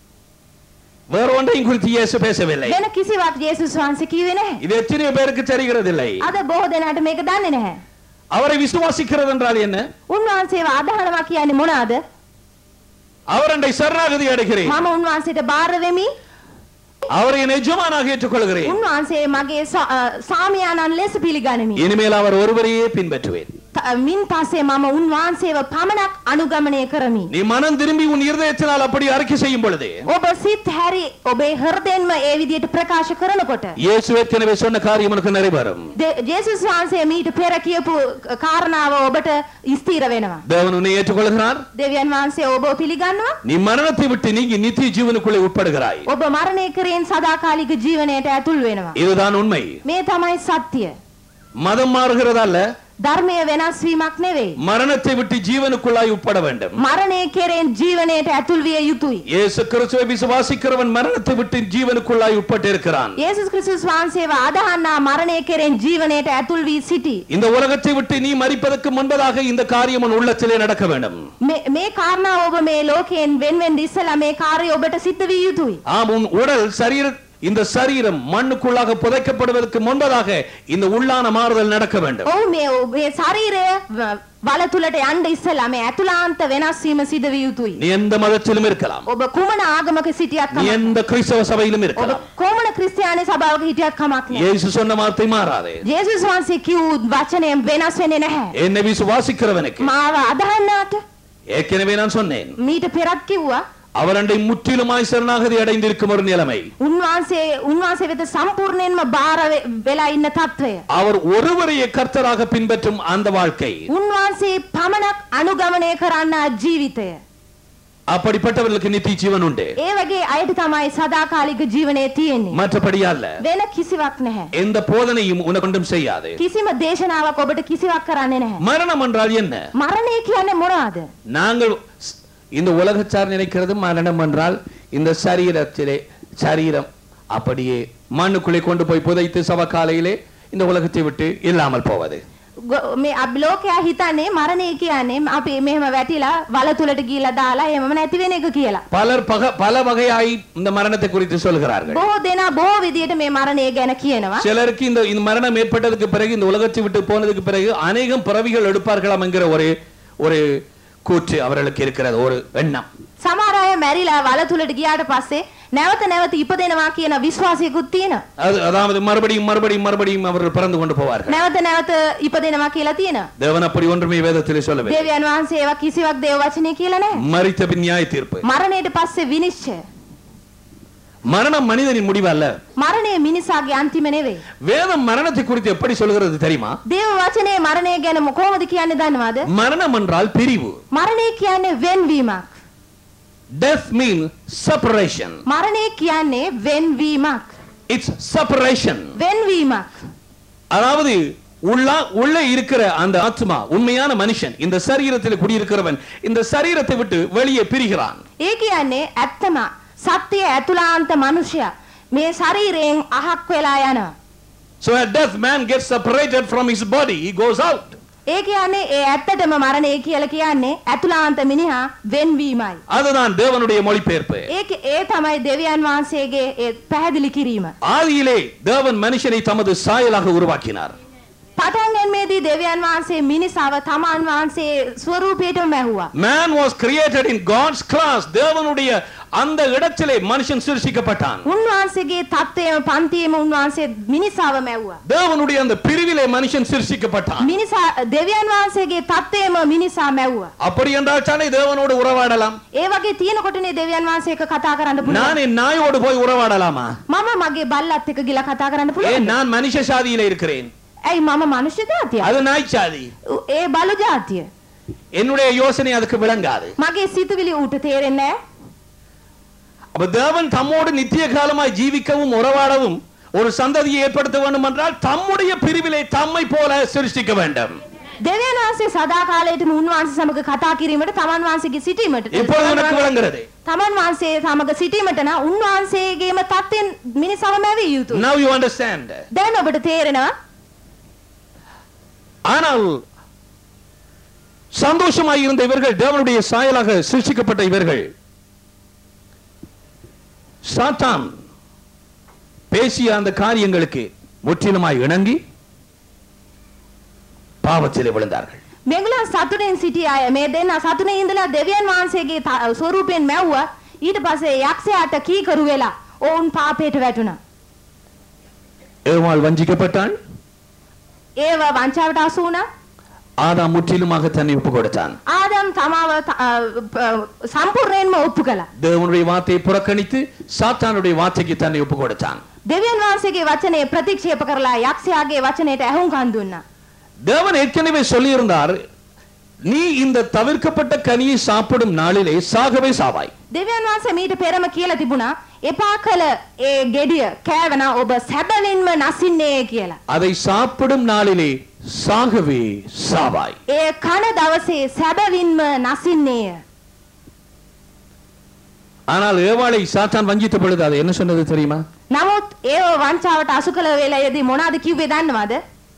வேற ஒன்றையும் குறித்து இயேசு பேசவில்லை වෙන කිසිවක් යේසුස් වහන්සේ කිව්වේ නැහැ. இது எத்தனை பேருக்கு தெரிகிறதில்லை අද බොහෝ දෙනාට මේක දන්නේ නැහැ. அவரை விசுவாசிக்கிறது என்றால் என்ன උන්වහන්සේව අදහනවා කියන්නේ මොනවාද? அவர் அண்டை சரணாகதி அடைகிறேன் මම උන්වහන්සේට බාර වෙමි. அவரை என் எஜமானாக ஏற்றுக்கொள்கிறேன் උන්වහන්සේ මගේ සා- අ, සාමියාණන් ලෙස පිළිගනිමි. இனிமேல் அவர் ஒருவரையே பின்பற்றுவேன் ත- මින් පස්සේ මම උන්වහන්සේව පමණක් අනුගමනය කරමි. நீ மனம் திரும்பி உன் இருதயத்தினால் அப்படி அறிக்கை செய்யும் பொழுது ඔබ සිත් හැරි ඔබේ හෘදයෙන්ම ඒ විදිහට ප්‍රකාශ කරනකොට இயேசு ஏற்கனவே சொன்ன காரியம் உனக்கு நிறைவேறும் දේ- ජේසුස් වහන්සේ මීට පෙර කියපු කාරණාව ඔබට ස්ථීර වෙනවා. தேவன் உன்னை ஏற்றுக்கொள்கிறார் දෙවියන් වහන්සේ ඔබ පිළිගන්නවා. நீ மரணத்தை விட்டு நீங்கி நித்திய ஜீவனுக்குள்ளே உட்படுகிறாய் ඔබ මරණය කරෙන් සදාකාලික ජීවනයට ඇතුල් වෙනවා. இதுதான் உண்மை මේ තමයි සත්‍ය. மதம் மாறுகிறதல்ல ධර්මය වෙනස් වීමක් නෙවෙයි. மரணத்தை விட்டு ஜீவனுக்குள்ளாய் உட்பட வேண்டும் මරණය කෙරෙන් ජීවනයට ඇතුල් විය යුතුයි. இயேசு கிறிஸ்துவை விசுவாசிக்கிறவன் மரணத்தை விட்டு ஜீவனுக்குள்ளாய் உட்பட்டு இருக்கிறான் යේසුස් ක්‍රිස්තුස් වහන්සේව අදහන්නා මරණය කෙරෙන් ජීවනයට ඇතුල් වී සිටි. இந்த உலகத்தை விட்டு நீ மறிப்பதற்கு முன்பதாக இந்த காரியம் உன் உள்ளத்திலே நடக்க வேண்டும் මේ මේ කාරණාව ඔබ මේ ලෝකයෙන් වෙන්වෙන් ඉස්සලා මේ කාර්යය ඔබට සිද්ධ විය යුතුයි. ஆம் உன் உடல் சரீர இந்த சரீரம் மண்ணுக்குள்ளாக புதைக்கப்படுவதற்கு முன்பதாக இந்த உள்ளான மாறுதல் நடக்க வேண்டும் ඔව් මේ ඔබේ ශරීරය ව- වල තුලට යන්න ඉස්සලා මේ ඇතුළාන්ත වෙනස් වීම සිද්ධ විය යුතුයි. நீ எந்த மதத்திலும் இருக்கலாம் ඔබ කුමන ආගමක සිටියත් நீ කමක් எந்த கிறிஸ்தவ சபையிலும் ඔබ இருக்கலாம் කොමන ක්‍රිස්තියානි සභාවක හිටියත් කමක් නෑ. இயேசு சொன்ன வார்த்தை மாறாது ජේසුස් වහන්සේ කිව් වචනයෙන් වෙනස් වෙන්නේ නැහැ. என்னை விசுவாசிக்கிறவனுக்கு මාව අදහන්නාට ஏற்கனவே நான் சொன்னேன் මීට පෙරත් කිව්වා அவர் அண்டை முற்றிலுமாய் சரணாகதி அடைந்திருக்கும் ஒரு நிலைமை උන්වහන්සේ උන්වහන්සේ වෙත සම්පූර්ණයෙන්ම බාර වෙ- වෙලා ඉන්න තත්වය. அவர் ஒருவரையே கர்த்தராக பின்பற்றும் அந்த வாழ்க்கை උන්වහන්සේ පමණක් අනුගමනය කරන්න ජීවිතය. அப்படிப்பட்டவர்களுக்கு நித்திய ஜீவன் உண்டு ඒ වගේ අයට තමයි සදාකාලික ජීවනය තියෙන්නේ. மற்றபடி அல்ல වෙන කිසිවක් නැහැ. எந்த போதனையும் உனக்கொண்டும் செய்யாது කිසිම දේශනාවක් ඔබට කිසිවක් කරන්නේ නැහැ. மரணம் என்றால் என்ன මරණය කියන්නේ මොනවද? நாங்கள் ஸ்- இந்த உலகச்சார் நினைக்கிறது மரணம் என்றால் இந்த சரீரத்திலே சரீரம் அப்படியே மண்ணுக்குள்ளே கொண்டு போய் புதைத்து சவக்காலையிலே இந்த உலகத்தை விட்டு இல்லாமல் போவது ගො- මේ අපි ලෝකයා හිතන්නේ මරණය කියන්නේ අපි මෙහෙම වැටිලා වල තුලට ගිහිල්ලා දාලා එහෙමම නැති වෙන එක කියලා. பலர் பக பல வகையாய் இந்த மரணத்தை குறித்து சொல்கிறார்கள் බොහෝ දෙනා බොහෝ විදියට මේ මරණය ගැන කියනවා. சிலருக்கு இந்த இந்த மரணம் ஏற்பட்டதுக்கு பிறகு இந்த உலகத்தை விட்டு போனதுக்கு பிறகு அநேகம் பிறவிகள் எடுப்பார்களாம் என்கிற ஒரு ஒரு கூற்று அவர்களுக்கு இருக்கிறது ஒரு எண்ணம் සමහර අය මැරිලා වල තුලට ගියාට පස්සේ නැවත නැවත ඉපදෙනවා කියන විශ්වාසයකුත් තියෙනවා. அது அதாவது மறுபடியும் மறுபடியும் மறுபடியும் அவர்கள் பிறந்து கொண்டு போவார்கள் නැවත නැවත ඉපදෙනවා කියලා තියෙනවා. தேவன் அப்படி ஒன்றுமே வேதத்திலே சொல்லவில்லை දෙවියන් වහන්සේ ඒවා කිසිවක් දේව වචනේ කියලා නැහැ. மரித்த பின் நியாய தீர்ப்பு මරණයට පස්සේ විනිශ්චය. மரணம் மனிதனின் முடிவு அல்ல මරණය මිනිසාගේ අන්තිම නෙවෙයි. வேதம் மரணத்தை குறித்து எப்படி சொல்கிறது தெரியுமா දේව වචනේ මරණය ගැන මො- කොහොමද කියන්නේ දන්නවද? மரணம் என்றால் பிரிவு මරණය කියන්නේ වෙන්වීමක්. death mean separation මරණය කියන්නේ වෙන්වීමක්. it's separation වෙන්වීමක්. அதாவது உள்ளா உள்ள இருக்கிற அந்த ஆத்மா உண்மையான மனுஷன் இந்த சரீரத்தில் குடியிருக்கிறவன் இந்த சரீரத்தை விட்டு வெளியே பிரிகிறான் ඒ කියන්නේ ඇත්තම සත්‍යය ඇතුළාන්ත මනුෂ්‍යයා මේ ශරීරයෙන් අහක් වෙලා යනවා. so a death man gets separated from his body he goes out ඒ කියන්නේ ඒ ඇත්තටම මරණය කියලා කියන්නේ ඇතුළාන්ත මිනිහා වෙන්වීමයි. அதுதான் தேவனுடைய மொழிபெயர்ப்பு ඒක ඒ තමයි දෙවියන් වහන්සේගේ ඒ පැහැදිලි කිරීම. ஆதியிலே தேவன் மனுஷனை தமது சாயலாக உருவாக்கினார் පටන් ගැනීමේදී දෙවියන් වහන්සේ මිනිසාව තමන් වහන්සේ ස්වරූපයටම මැහුවා. man was created in god's class தேவனுடைய அந்த இடத்திலே மனுஷன் சிருஷ்டிக்கப்பட்டான் උන්වහන්සේගේ தත්ත්වයම පන්තියේම උන්වහන්සේ මිනිසාව මැව්වා. தேவனுடைய அந்த பிரிவிலே மனுஷன் சிருஷ்டிக்கப்பட்டான் මිනිසා දෙවියන් වහන්සේගේ தත්ත්වයම මිනිසා මැව්වා. அப்படி என்றால் தானே தேவனோடு உறவாடலாம் ඒ වගේ තියෙනකොටනේ දෙවියන් වහන්සේ එක්ක කතා කරන්න පුළුවන්. நான் என் நாயோடு போய் உறவாடலாமா මම මගේ බල්ලත් එක්ක ගිලා කතා කරන්න ஏன் පුළුවන්. நான் மனுஷ சாதியில இருக்கிறேன் ඇයි මම මනුෂ්‍ය ජාතිය? அது நாய் சாதி ඌ- ඒ බලු ජාතිය. என்னுடைய யோசனை அதுக்கு விளங்காது මගේ සිතුවිලි ඌට තේරෙන්නේ නැහැ. அப்ப தேவன் தம்மோடு நித்திய காலமாய் ஜீவிக்கவும் உறவாடவும் ஒரு சந்ததியை ஏற்படுத்த வேண்டும் என்றால் தம்முடைய பிரிவிலே தம்மை போல சிருஷ்டிக்க வேண்டும் දෙවියන් වහන්සේ සදා කාලයටම උන්වහන්සේ සමග කතා කිරීමට තමන් වහන්සේගේ සිටීමට இப்பொழுது எனக்கு விளங்குறது තමන් වහන්සේ සමග සිටීමට නම් උන්වහන්සේගේම தත්ත්වෙන් මිනිසව මැවිය යුතුයි. now you understand දැන් ඔබට තේරෙනවා ஆனால் சந்தோஷமாய் இருந்த இவர்கள் தேவனுடைய சாயலாக சிருஷ்டிக்கப்பட்ட இவர்கள் சாத்தான் பேசிய அந்த காரியங்களுக்கு முற்றிலுமாய் இணங்கி பாவத்திலே விழுந்தார்கள் මෙගුලන් සතුටෙන් සිටිය අය මේ දෙන්න සතුනේ ඉඳලා දෙවියන් වහන්සේගේ ත- ස්වරූපයෙන් මැව්වා ඊට පස්සේ යක්ෂයාට කීකරු වෙලා ඔවුන් පාපයට වැටුණා. ஏவாள் வஞ்சிக்கப்பட்டான் ඒව වංචාවට අසු වුණා. ஆதாம் முற்றிலுமாக தன்னை ஒப்பு கொடுத்தான் ආදම් තමාව ත- අ, ප- සම්පූර්ණයෙන්ම ඔප්පු කළා. தேவனுடைய வார்த்தையை புறக்கணித்து சாத்தானுடைய வார்த்தைக்கு தன்னை ஒப்பு கொடுத்தான் දෙවියන් වහන්සේගේ වචනේ ප්‍රතික්ෂේප කරලා යක්ෂයාගේ වචනයට ඇහුම්කන් දුන්නා. தேவன் ஏற்கனவே சொல்லியிருந்தார் நீ இந்த தவிர்க்கப்பட்ட கனியை சாப்பிடும் நாளிலே சாகவே சாவாய் දෙවියන් වහන්සේ මීට පෙරම කියලා තිබුණා එපා කළ ඒ ගෙඩිය කෑවන ඔබ සැබවින්ම නසින්නේ කියලා. அதை சாப்பிடும் நாளிலே சாகவே சாவாய் ඒ කන දවසේ සැබවින්ම නසින්නේය. ஆனால் ஏவாளை சாத்தான் வஞ்சித்த பொழுது அது என்ன சொன்னது தெரியுமா නමුත් ඒ වංචාවට අසු කළ වෙලයේදී මොනවද කිව්වේ දන්නවද?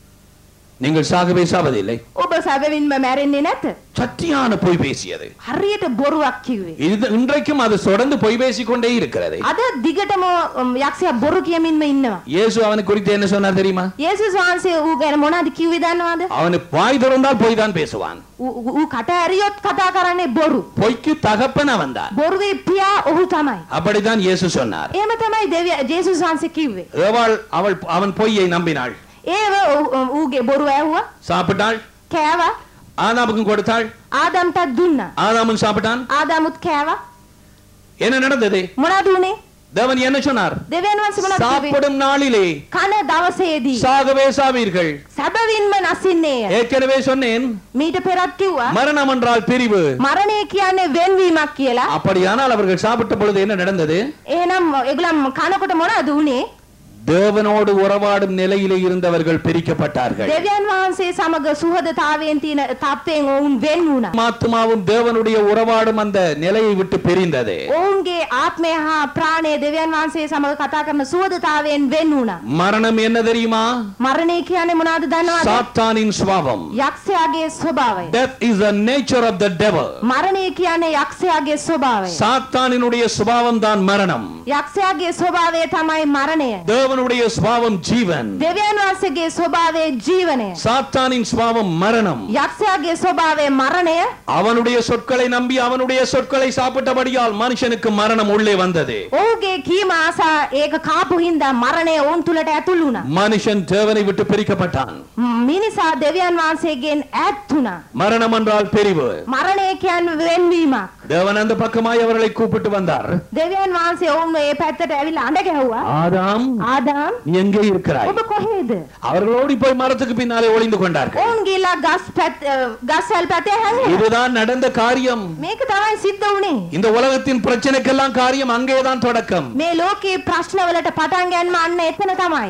நீங்கள் சாகவே சாவதில்லை ඔබ සැබවින්ම මැරෙන්නේ නැත. சத்தியான பொய் பேசியது හරියට බොරුවක් කිව්වේ. இது இன்றைக்கும் அது தொடர்ந்து பொய் பேசிக் கொண்டே இருக்கிறது අද දිගටම උම්, යක්ෂයා බොරු කියමින්ම ඉන්නවා. இயேசு அவனை குறித்து என்ன சொன்னார் தெரியுமா යේසුස් වහන්සේ ඌ ගැන මොනවද කිව්වේ දන්නවද? அவனை வாய் திறந்தால் பொய் தான் பேசுவான் ඌ- ඌ කට ඇරියොත් කතා කරන්නේ බොරු. பொய்க்கு தகப்பன் அவன் தான் බොරුවේ පියා ඔහු තමයි. அப்படித்தான் இயேசு சொன்னார் එහෙම තමයි දෙවිය ජේසුස් වහන්සේ කිව්වේ. ஏவாள் அவள் அவன் பொய்யை நம்பினாள் ඒව ඌ- ඌගේ බොරු ඇහුවා, சாப்பிட்டாள் කෑවා, ஆதாமுக்கும் கொடுத்தாள் ආදම්ටත් දුන්නා. ஆதாமும் சாப்பிட்டான் ආදමුත් කෑවා. என்ன நடந்தது මොනවද උනේ? தேவன் என்ன சொன்னார் දෙවියන් වහන්සේ මොනවද කිව්වේ? சாப்பிடும் நாளிலே කන දවසේදී சாகவே சாவீர்கள் සැබවින්ම නසින්නේය. ஏற்கனவே சொன்னேன் මීට පෙරත් කිව්වා மரணம் என்றால் பிரிவு මරණය කියන්නේ වෙන්වීමක් කියලා. அப்படியானால் அவர்கள் சாப்பிட்ட பொழுது என்ன நடந்தது එහෙනම් ඒගොල්ලන් කනකොට මොනවද උනේ? தேவனோடு உறவாடும் நிலையிலே இருந்தவர்கள் பிரிக்கப்பட்டார்கள் දෙවියන් වහන්සේ සමග සුහදතාවයෙන් තියෙන තත්ත්වයෙන් ඔවුන් වෙන් වුණා. ஆத்மாவும் தேவனுடைய உறவாடும் அந்த நிலையை விட்டு பிரிந்தது ඔවුන්ගේ ආත්මය හා ප්‍රාණය දෙවියන් වහන්සේ සමග කතා කරන සුහදතාවයෙන් වෙන් වුණා. மரணம் என்ன தெரியுமா මරණය කියන්නේ මොනවද දන්නවද? சாத்தானின் சுவாபம் යක්ෂයාගේ ස්වභාවය. death is the nature of the devil මරණය කියන්නේ යක්ෂයාගේ ස්වභාවය. சாத்தானினுடைய சுபாவம் தான் மரணம் යක්ෂයාගේ ස්වභාවය තමයි මරණය. தேவனுடைய சுபாவம் ஜீவன் දෙවියන් වහන්සේගේ ස්වභාවය ජීවනය. சாத்தானின் சுபாவம் மரணம் යක්ෂයාගේ ස්වභාවය මරණය. அவனுடைய சொற்களை நம்பி அவனுடைய சொற்களை சாப்பிட்டபடியால் மனுஷனுக்கு மரணம் உள்ளே வந்தது ඔහුගේ කීම ආසා ඒක කාපු හින්දා මරණය ඔවුන් තුලට ඇතුල් වුණා. மனுஷன் தேவனை விட்டு பிரிக்கப்பட்டான் මිනිසා දෙවියන් වහන්සේගෙන් ඈත් වුණා. மரணம் என்றால் பிரிவு මරණය කියන්නේ වෙන්වීමක්. தேவன் அந்த பக்கமாய் அவர்களை கூப்பிட்டு வந்தார் දෙවියන් වහන්සේ ඔවුන් ඒ පැත්තට ඇවිල්ලා අඬ ගැහුවා. ஆதாம் ආදාම් நீ எங்கே இருக்கிறாய் ඔබ කොහෙද? அவர்கள் ஓடி போய் மரத்துக்கு பின்னாலே ஒளிந்து கொண்டார்கள் ඔවුන් ගිහලා ගස් පැත් ගස්වැල් පැත්තේ හැංගිලා. இதுதான் நடந்த காரியம் මේක තමයි සිද්ධ වුණේ. இந்த உலகத்தின் பிரச்சனைக்கெல்லாம் காரியம் அங்கேதான் தொடக்கம் මේ ලෝකේ ප්‍රශ්නවලට පටන් ගන්න අන්න එතන තමයි.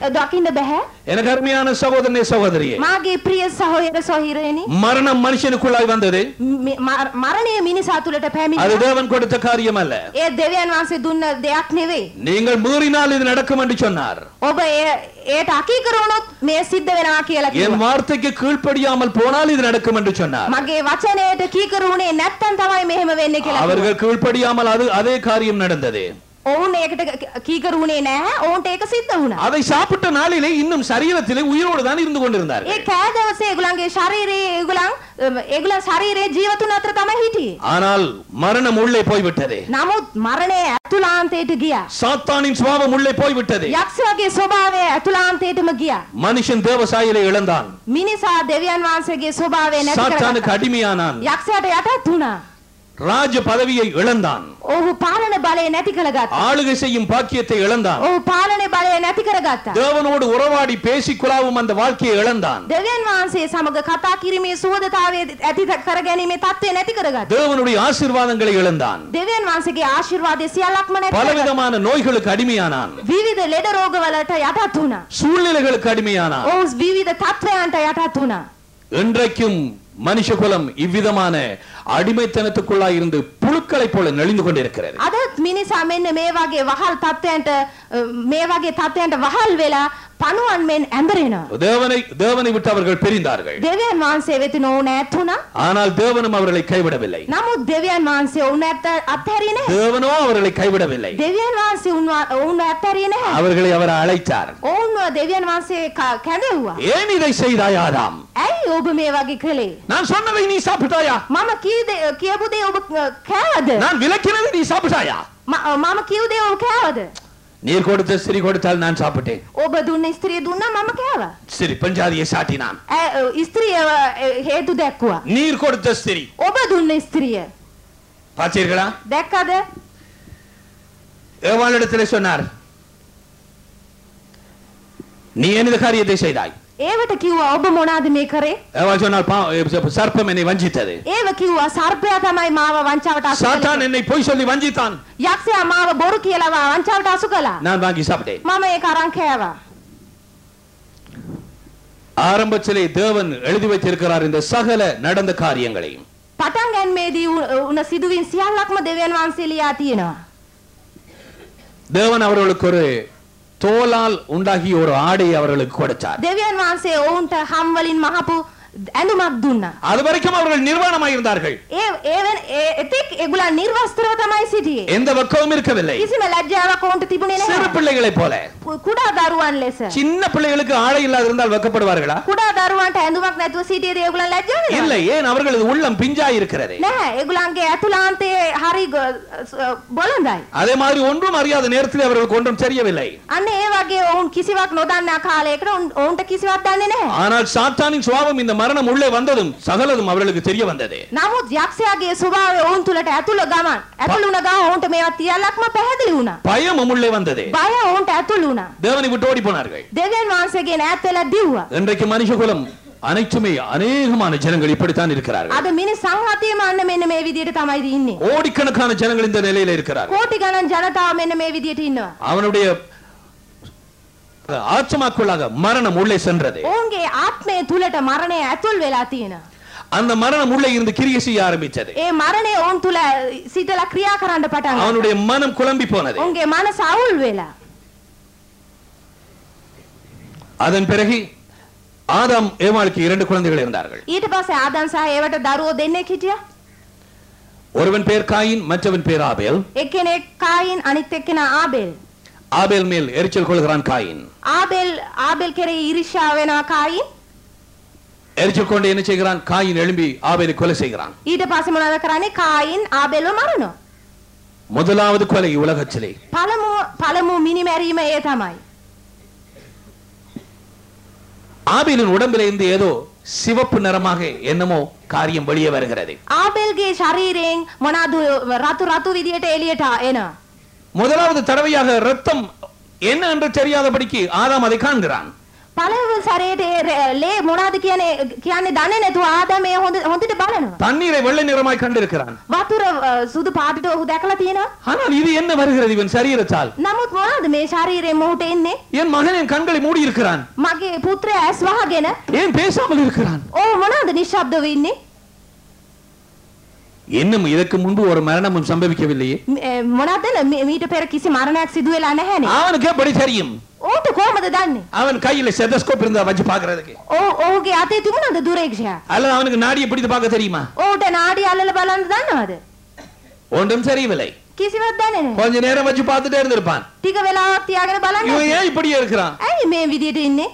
දකින්න බැහැ. எனக்கு அருமையான சகோதரனே சகோதரியே මාගේ ප්‍රිය සහෝදර සොහිරෙනි மரணம் மனுஷனுக்குள்ளாய் வந்தது මි- මර- මරණය මිනිසා තුළට அது පැමිණි. தேவன் கொடுத்த காரியம் அல்ல ඒ දෙවියන් වහන්සේ දුන්න දෙයක් නෙවෙයි. நீங்கள் மீறினால் இது நடக்கும் என்று சொன்னார் ඔබ ඒ- ඒට අකීකරුණොත් මේ සිද්ධ වෙනවා කියලා என் කිව්වා. வார்த்தைக்கு கீழ்ப்படியாமல் போனால் இது நடக்கும் என்று சொன்னார் මගේ වචනයට කීකරුණේ නැත්තම් තමයි මෙහෙම වෙන්නේ කියලා. කිව්වා. அவர்கள் கீழ்ப்படியாமல் அது அதே காரியம் நடந்தது ඔවුන් ඒකට කීකරුණේ නැහැ. ඔවුන්ට ඒක සිද්ධ වුණා. அதை சாப்பிட்ட நாளிலே இன்னும் சரீரத்திலே உயிரோடு தான் இருந்து கொண்டிருந்தார்கள் ඒ කෑ දවසේ ඒගොල්ලන්ගේ ශරීරයේ ඒගොල්ලන් ඒගොල්ලන් ශරීරයේ ජීවතුන් අතර තමයි හිටියේ. ஆனால் மரணம் உள்ளே போய்விட்டது නමුත් මරණය ඇතුළාන්තයට ගියා. சாத்தானின் சுவாபம் உள்ளே போய்விட்டது යක්ෂයාගේ ස්වභාවය ඇතුළාන්තයටම ගියා. மனுஷன் தேவசாயிலை இழந்தான் මිනිසා දෙවියන් වහන්සේගේ ස්වභාවය නැති சாத்தானுக்கு කරගත්තා. அடிமையானான் යක්ෂයාට යටත් වුණා. ராஜ பதவியை இழந்தான் ඔහු පාලන බලය නැති කරගත්තා. ஆளுகை செய்யும் பாக்கியத்தை இழந்தான் ඔහු පාලන බලය නැති කරගත්තා. தேவனோடு உறவாடி பேசி குழாவும் அந்த வாழ்க்கையை இழந்தான் දෙවියන් වහන්සේ සමග කතා කිරීමේ සුවදතාවය ඇති කර ගැනීමේ தත්ත්වය නැති කරගත්තා. தேவனுடைய ஆசீர்வாதங்களை இழந்தான் දෙවියන් වහන්සේගේ ආශිර්වාදය සියල්ලක්ම නැති කරගත්තා. பலவிதமான நோய்களுக்கு அடிமையானான் විවිධ ලෙඩ රෝගවලට යටත් වුණා. சூழ்நிலைகளுக்கு அடிமையானான் ඔහු විවිධ තත්ත්වයන්ට යටත් වුණා. இன்றைக்கும் மனுஷகுலம் இவ்விதமான அடிமைத்தனத்துக்குள்ளாய் இருந்து புழுக்களைப் போல நெளிந்து கொண்டிருக்கிறது අදත් මිනිසා මෙන්න මේ වගේ වහල් තත්ත්වයන්ට අ, මේ වගේ තත්ත්වයන්ට වහල් වෙලා පණුවන් මෙන් ඇඹරෙනවා. தேவனை தேவனை விட்டு அவர்கள் பிரிந்தார்கள் දෙවියන් වහන්සේ වෙත නොවුන ඇත්තුණා. ஆனால் தேவனும் அவர்களை கைவிடவில்லை නමුත් දෙවියන් වහන්සේ ඔවුන් ඇත්ත අත්හැරියේ නැහැ. தேவனோ அவர்களை கைவிடவில்லை දෙවියන් වහන්සේ උන්ව- ඔවුන් අත්හැරියේ නැහැ. அவர்களை அவர் அழைத்தார் ඔවුන්ව දෙවියන් වහන්සේ ක- කැඳෙව්වා. ஏன் இதை செய்தாய் ஆதாம் ඇයි ඔබ මේ වගේ කළේ? நான் சொன்னதை நீ சாப்பிட்டாயா මම කී දේ- කියපු දේ ඔබ අ, කෑවද? நான் விளக்கினதை நீ சாப்பிட்டாயா ම- අ, මම කිව් දේ ඔබ කෑවද? நீர் கொடுத்த சிறி கொடுத்தால் நான் சாப்பிட்டேன் ඔබ දුන්න ස්ත්‍රිය දුන්නා මම කෑවා. சரி பஞ்சாதியை சாட்டினான் ඇ- අ, ස්ත්‍රියව අ, හේතු දැක්කුවා. நீர் கொடுத்த சிறி ඔබ දුන්න ස්ත්‍රිය பார்த்தீர்களா දැක්කද? ஏவாளிடத்திலே சொன்னார் நீ ஏன் இந்த காரியத்தை செய்தாய் ඒවට කිව්වා ඔබ මොනාද මේ කරේ? ஏவாள் சொன்னால் பா- சர்ப்பம் என்னை வஞ்சித்தது ඒව කිව්වා සර්පයා තමයි මාව වංචාවට අසු சாத்தான் කළේ. என்னை பொய் சொல்லி வஞ்சித்தான் යක්ෂයා මාව බොරු කියලා වංචාවට අසු කළා. நான் வாங்கி சாப்பிட்டேன் මම ඒක අරන් කෑවා. ஆரம்பத்திலே தேவன் எழுதி வைத்திருக்கிறார் இந்த சகல நடந்த காரியங்களையும் පටන් ගැනීමේදී වු- උන සිදුවීම් සියල්ලක්ම දෙවියන් වහන්සේ ලියා තියෙනවා. தேவன் அவர்களுக்கு ஒரு தோலால் உண்டாகிய ஒரு ஆடை அவர்களுக்கு கொடுத்தார் දෙවියන් වහන්සේ ඔවුන්ට හම් වලින් මහපු ඇඳුමක් දුන්නා. அது வரைக்கும் அவர்கள் நிர்வாணமாக இருந்தார்கள் ඒ ඒවෙන් ඒ- එතෙක් ඒගොල්ලන් නිර්වස්ත්‍රව තමයි සිටියේ. எந்த வெக்கமும் இருக்கவில்லை කිසිම ලැජ්ජාවක් ඔවුන්ට තිබුණේ சிறு නැහැ. பிள்ளைகளைப் போல කු- කුඩා දරුවන් ලෙස. சின்ன பிள்ளைகளுக்கு ஆடை இல்லாது இருந்தால் வெக்கப்படுவார்களா කුඩා දරුවන්ට ඇඳුමක් නැතුව සිටියේදී ඒගොල්ලන් ලැජ්ජා වෙනවද? இல்லை ஏன் அவர்களது உள்ளம் பிஞ்சாய் இருக்கிறது නැහැ. ඒගොල්ලන්ගේ ඇතුළාන්තයේ හරි ගො- ස- බොළඳයි. அதே மாதிரி ஒன்றும் அறியாத நேரத்தில் அவர்களுக்கு ஒன்றும் தெரியவில்லை අන්න ඒ වගේ ඔවුන් කිසිවක් නොදන්නා කාලයකට ඔවුන්- ඔවුන්ට කිසිවක් දන්නේ නැහැ. ஆனால் சாத்தானின் சுவாபம் இந்த மரணம் உள்ளே வந்ததும் சகலதும் அவர்களுக்கு தெரிய வந்தது නමුත් යක්ෂයාගේ ස්වභාවය ඔවුන් තුළට ඇතුළ ගමන් ඇතුළු වුණ ගමන් ඔවුන්ට මේවා තියලක්ම පැහැදිලි වුණා. பயமும் உள்ளே வந்தது බය ඔවුන්ට ඇතුළු වුණා. தேவனை விட்டு ஓடி போனார்கள் දෙවියන් වහන්සේගේ ඈත් වෙලා දිව්වා. இன்றைக்கு மனுஷகுலம் அனைத்துமே அநேகமான ஜனங்கள் இப்படித்தான் இருக்கிறார்கள் අද මිනිස් සංහතියම අන්න මෙන්න මේ විදිහට තමයි ඉන්නේ. கோடிக்கணக்கான ஜனங்கள் இந்த நிலையில இருக்கிறார்கள் කෝටි ගණන් ජනතාව මෙන්න මේ විදිහට ඉන්නවා. அவனுடைய ஆத்மாக்குள்ளாக மரணம் உள்ளே சென்றது ඔවුන්ගේ ආත්මය තුළට මරණය ඇතුල් වෙලා තියෙනවා. அந்த மரணம் உள்ளே இருந்து கிரியை செய்ய ஆரம்பித்தது ඒ මරණය ඔවුන් තුළ සිටලා ක්‍රියා කරන්න පටන් ගත්තා. அவனுடைய மனம் குழம்பி போனது ඔවුන්ගේ මනස අවුල් වෙලා. அதன் பிறகு ஆதாம் ஏவாளுக்கு இரண்டு குழந்தைகள் இருந்தார்கள் ඊට පස්සේ ආදම් සහ ඒවට දරුවෝ දෙන්නෙක් හිටියා. ஒருவன் பேர் காயின் மற்றவன் பேர் ஆபேல் එක්කෙනෙක් කායින් අනිත් එක්කෙනා ආබෙල්. ஆபேல் மேல் எரிச்சல் கொள்கிறான் காயின் ආබෙල් ආබෙල් කෙරේ ඊර්ෂ්‍යා වෙනවා කායින්. எரிச்சல் கொண்டு என்ன செய்கிறான் காயின் எழும்பி ஆபேலை கொலை செய்கிறான் ඊට පස්සේ මොනවද කරන්නේ කායින් ආබෙල්ව මරනවා. முதலாவது கொலை உலகத்திலே පළමු පළමු මිනිමැරීම ඒ තමයි. ஆபேலின் உடம்பிலே இருந்து ஏதோ சிவப்பு நிறமாக என்னமோ காரியம் வெளியே வருகிறது ආබෙල්ගේ ශරීරයෙන් මොනවාද රතු රතු විදියට එළියට එනවා. முதலாவது தடவையாக ரத்தம் என்ன என்று தெரியாதபடிக்கு ஆதாம் அதை காண்கிறான் පළවෙනි සැරේට ඒ රෙ- ලේ මොනවද කියන්නේ කියන්නේ දන්නේ නැතුව ආදම ඒ හොඳ හොඳට බලනවා. தண்ணீரை வெள்ளை நிறமாய் கண்டிருக்கிறான் වතුර අ, සුදු පාටට ඔහු දැකලා තියෙනවා. ஆனால் இது என்ன வருகிறது இவன் சரீரத்தால் නමුත් මොනවද මේ ශරීරයෙන් මොහුට එන්නේ? என் மகன் என் கண்களை மூடி இருக்கிறான் මගේ පුත්‍රයා ඇස් වහගෙන ஏன் பேசாமல் இருக்கிறான் ඕ මොනවද නිශ්ශබ්දව ඉන්නේ? இன்னும் இதற்கு முன்பு ஒரு மரணமும் சம்பவிக்கவில்லையே මේ- ඒ, මොනවද මේ- මීට පෙර කිසි මරණයක් සිදු වෙලා නැහැනේ. அவனுக்கு எப்படி தெரியும் ඕට කොහමද දන්නේ? அவன் கையில செதஸ்கோப் இருந்தா வச்சு பாக்குறதுக்கு ඕ ඔහුගේ අතේ තිබුණද දුරේක්ෂයා? அல்லது அவனுக்கு நாடியை பிடித்து பார்க்க தெரியுமா ඕට නාඩි අල්ලලා බලන්න දන්නවද? ஒன்றும் தெரியவில்லை කිසිවක් දන්නේ නැහැ. கொஞ்ச நேரம் வச்சு பார்த்துட்டே இருந்திருப்பான் ටික වෙලාවක් තියාගෙන බලන්න. இவன் ஏன் இப்படியே இருக்கிறான் ඇයි මේ විදියට ඉන්නේ?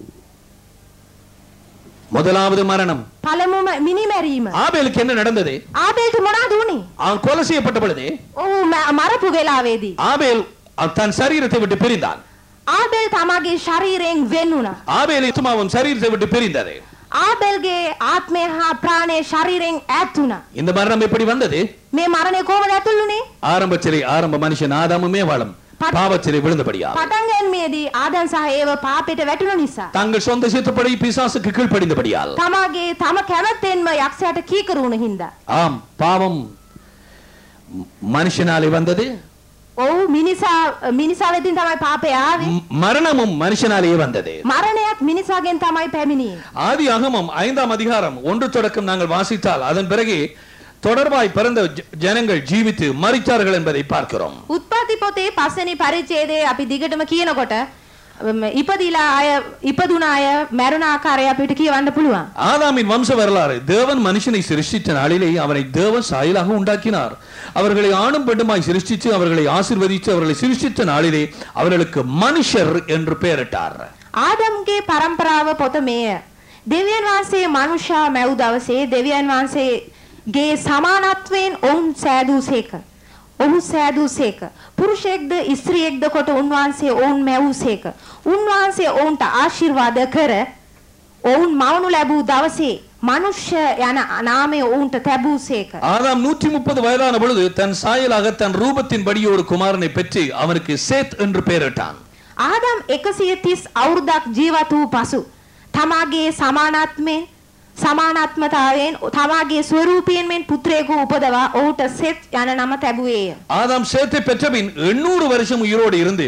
முதலாவது மரணம் පළමුම මිනිමැරීම. ஆபேலுக்கு என்ன நடந்தது ආබේල්ට මොනවද උනේ? அவன் கொலை செய்யப்பட்ட பொழுது ඔහු ම- මරපු වෙලාවේදී ஆபேல் அவன் தன் சரீரத்தை விட்டு பிரிந்தான் ආබේල් තමගේ ශරීරයෙන් වෙන් වුණා. ஆபேல் இத்துமாவும் சரீரத்தை விட்டு பிரிந்தது ආබේල්ගේ ආත්මය හා ප්‍රාණය ශරීරයෙන් ඈත් වුණා. இந்த மரணம் எப்படி வந்தது මේ මරණය කොහොමද ඇතුල් වුනේ? ஆரம்பத்திலே ஆரம்ப மனுஷன் ஆதாமுமே வாழும் பட்- பாவத்திலே விழுந்தபடியா පටන් ගැනීමේදී ආදම් සහ ඒව පාපයට වැටුණු නිසා தங்கள் சொந்த சித்தப்படி பிசாசுக்கு கீழ்ப்படிந்தபடியால் තමාගේ තම කැමැත්තෙන්ම යක්ෂයාට කීකරුණු හින්දා. ஆம் பாவம் ம- மனுஷனாலே வந்தது ඔව් මිනිසා මිනිසා වෙතින් තමයි පාපය ආවේ. ம்- மரணமும் மனுஷனாலேயே வந்தது මරණයත් මිනිසාගෙන් තමයි පැමිණියේ. ஆதி அகமம் ஐந்தாம் அதிகாரம் ஒன்று தொடக்கம் நாங்கள் வாசித்தால் அதன் பிறகு தொடர்பாய் பிறந்த ஜ- ஜனங்கள் ஜீவித்து மறித்தார்கள் என்பதை பார்க்கிறோம் උත්පත්ති පොතේ පස්වෙනි පරිච්ඡේදයේ අපි දිගටම කියනකොට ම, ඉපදිලා අය ඉපදුන අය මැරුණ ආකාරය අපිට කියවන්න පුළුවන්. ஆதாமின் வம்ச வரலாறு தேவன் மனுஷனை சிருஷ்டித்த நாளிலே அவனை தேவன் சாயலாக உண்டாக்கினார் அவர்களை ஆணும் பெண்ணுமாய் சிருஷ்டித்து அவர்களை ஆசிர்வதித்து அவர்களை சிருஷ்டித்த நாளிலே அவர்களுக்கு மனுஷர் என்று பெயரிட்டார் ආදම්ගේ පරම්පරාව පොත මේය. දෙවියන් වහන්සේ මනුෂ්‍යයා මැව් දවසේ දෙවියන් වහන්සේගේ සමානත්වයෙන් ඔවුන් සෑදූසේක. ඔහු සෑදූසේක. පුරුෂයෙක්ද ස්ත්‍රියෙක්ද කොට උන්වහන්සේ ඔවුන් මැවූසේක. උන්වහන්සේ ඔවුන්ට ආශිර්වාද කර ඔවුන් මවනු ලැබූ දවසේ මනුෂ්‍ය යන නාමය ඔවුන්ට තැබූසේක. ஆதாம் நூற்றி முப்பது வயதான பொழுது தன் சாயலாக தன் ரூபத்தின்படி ஒரு குமாரனை பெற்று அவனுக்கு சேத் என்று பெயரிட்டான் ආදම් 130 අවුරුද්දක් ජීවත් වූ පසු තමාගේ සමානාත්මයෙන් සමානාත්මතාවයෙන් තමාගේ ස්වරූපයෙන් මෙන් පුත්‍රයෙකු උපදවා ඔහුට සෙත් යන නම තැබුවේය. ஆதாம் சேத்தை பெற்றபின் எண்ணூறு வருஷம் உயிரோடு இருந்து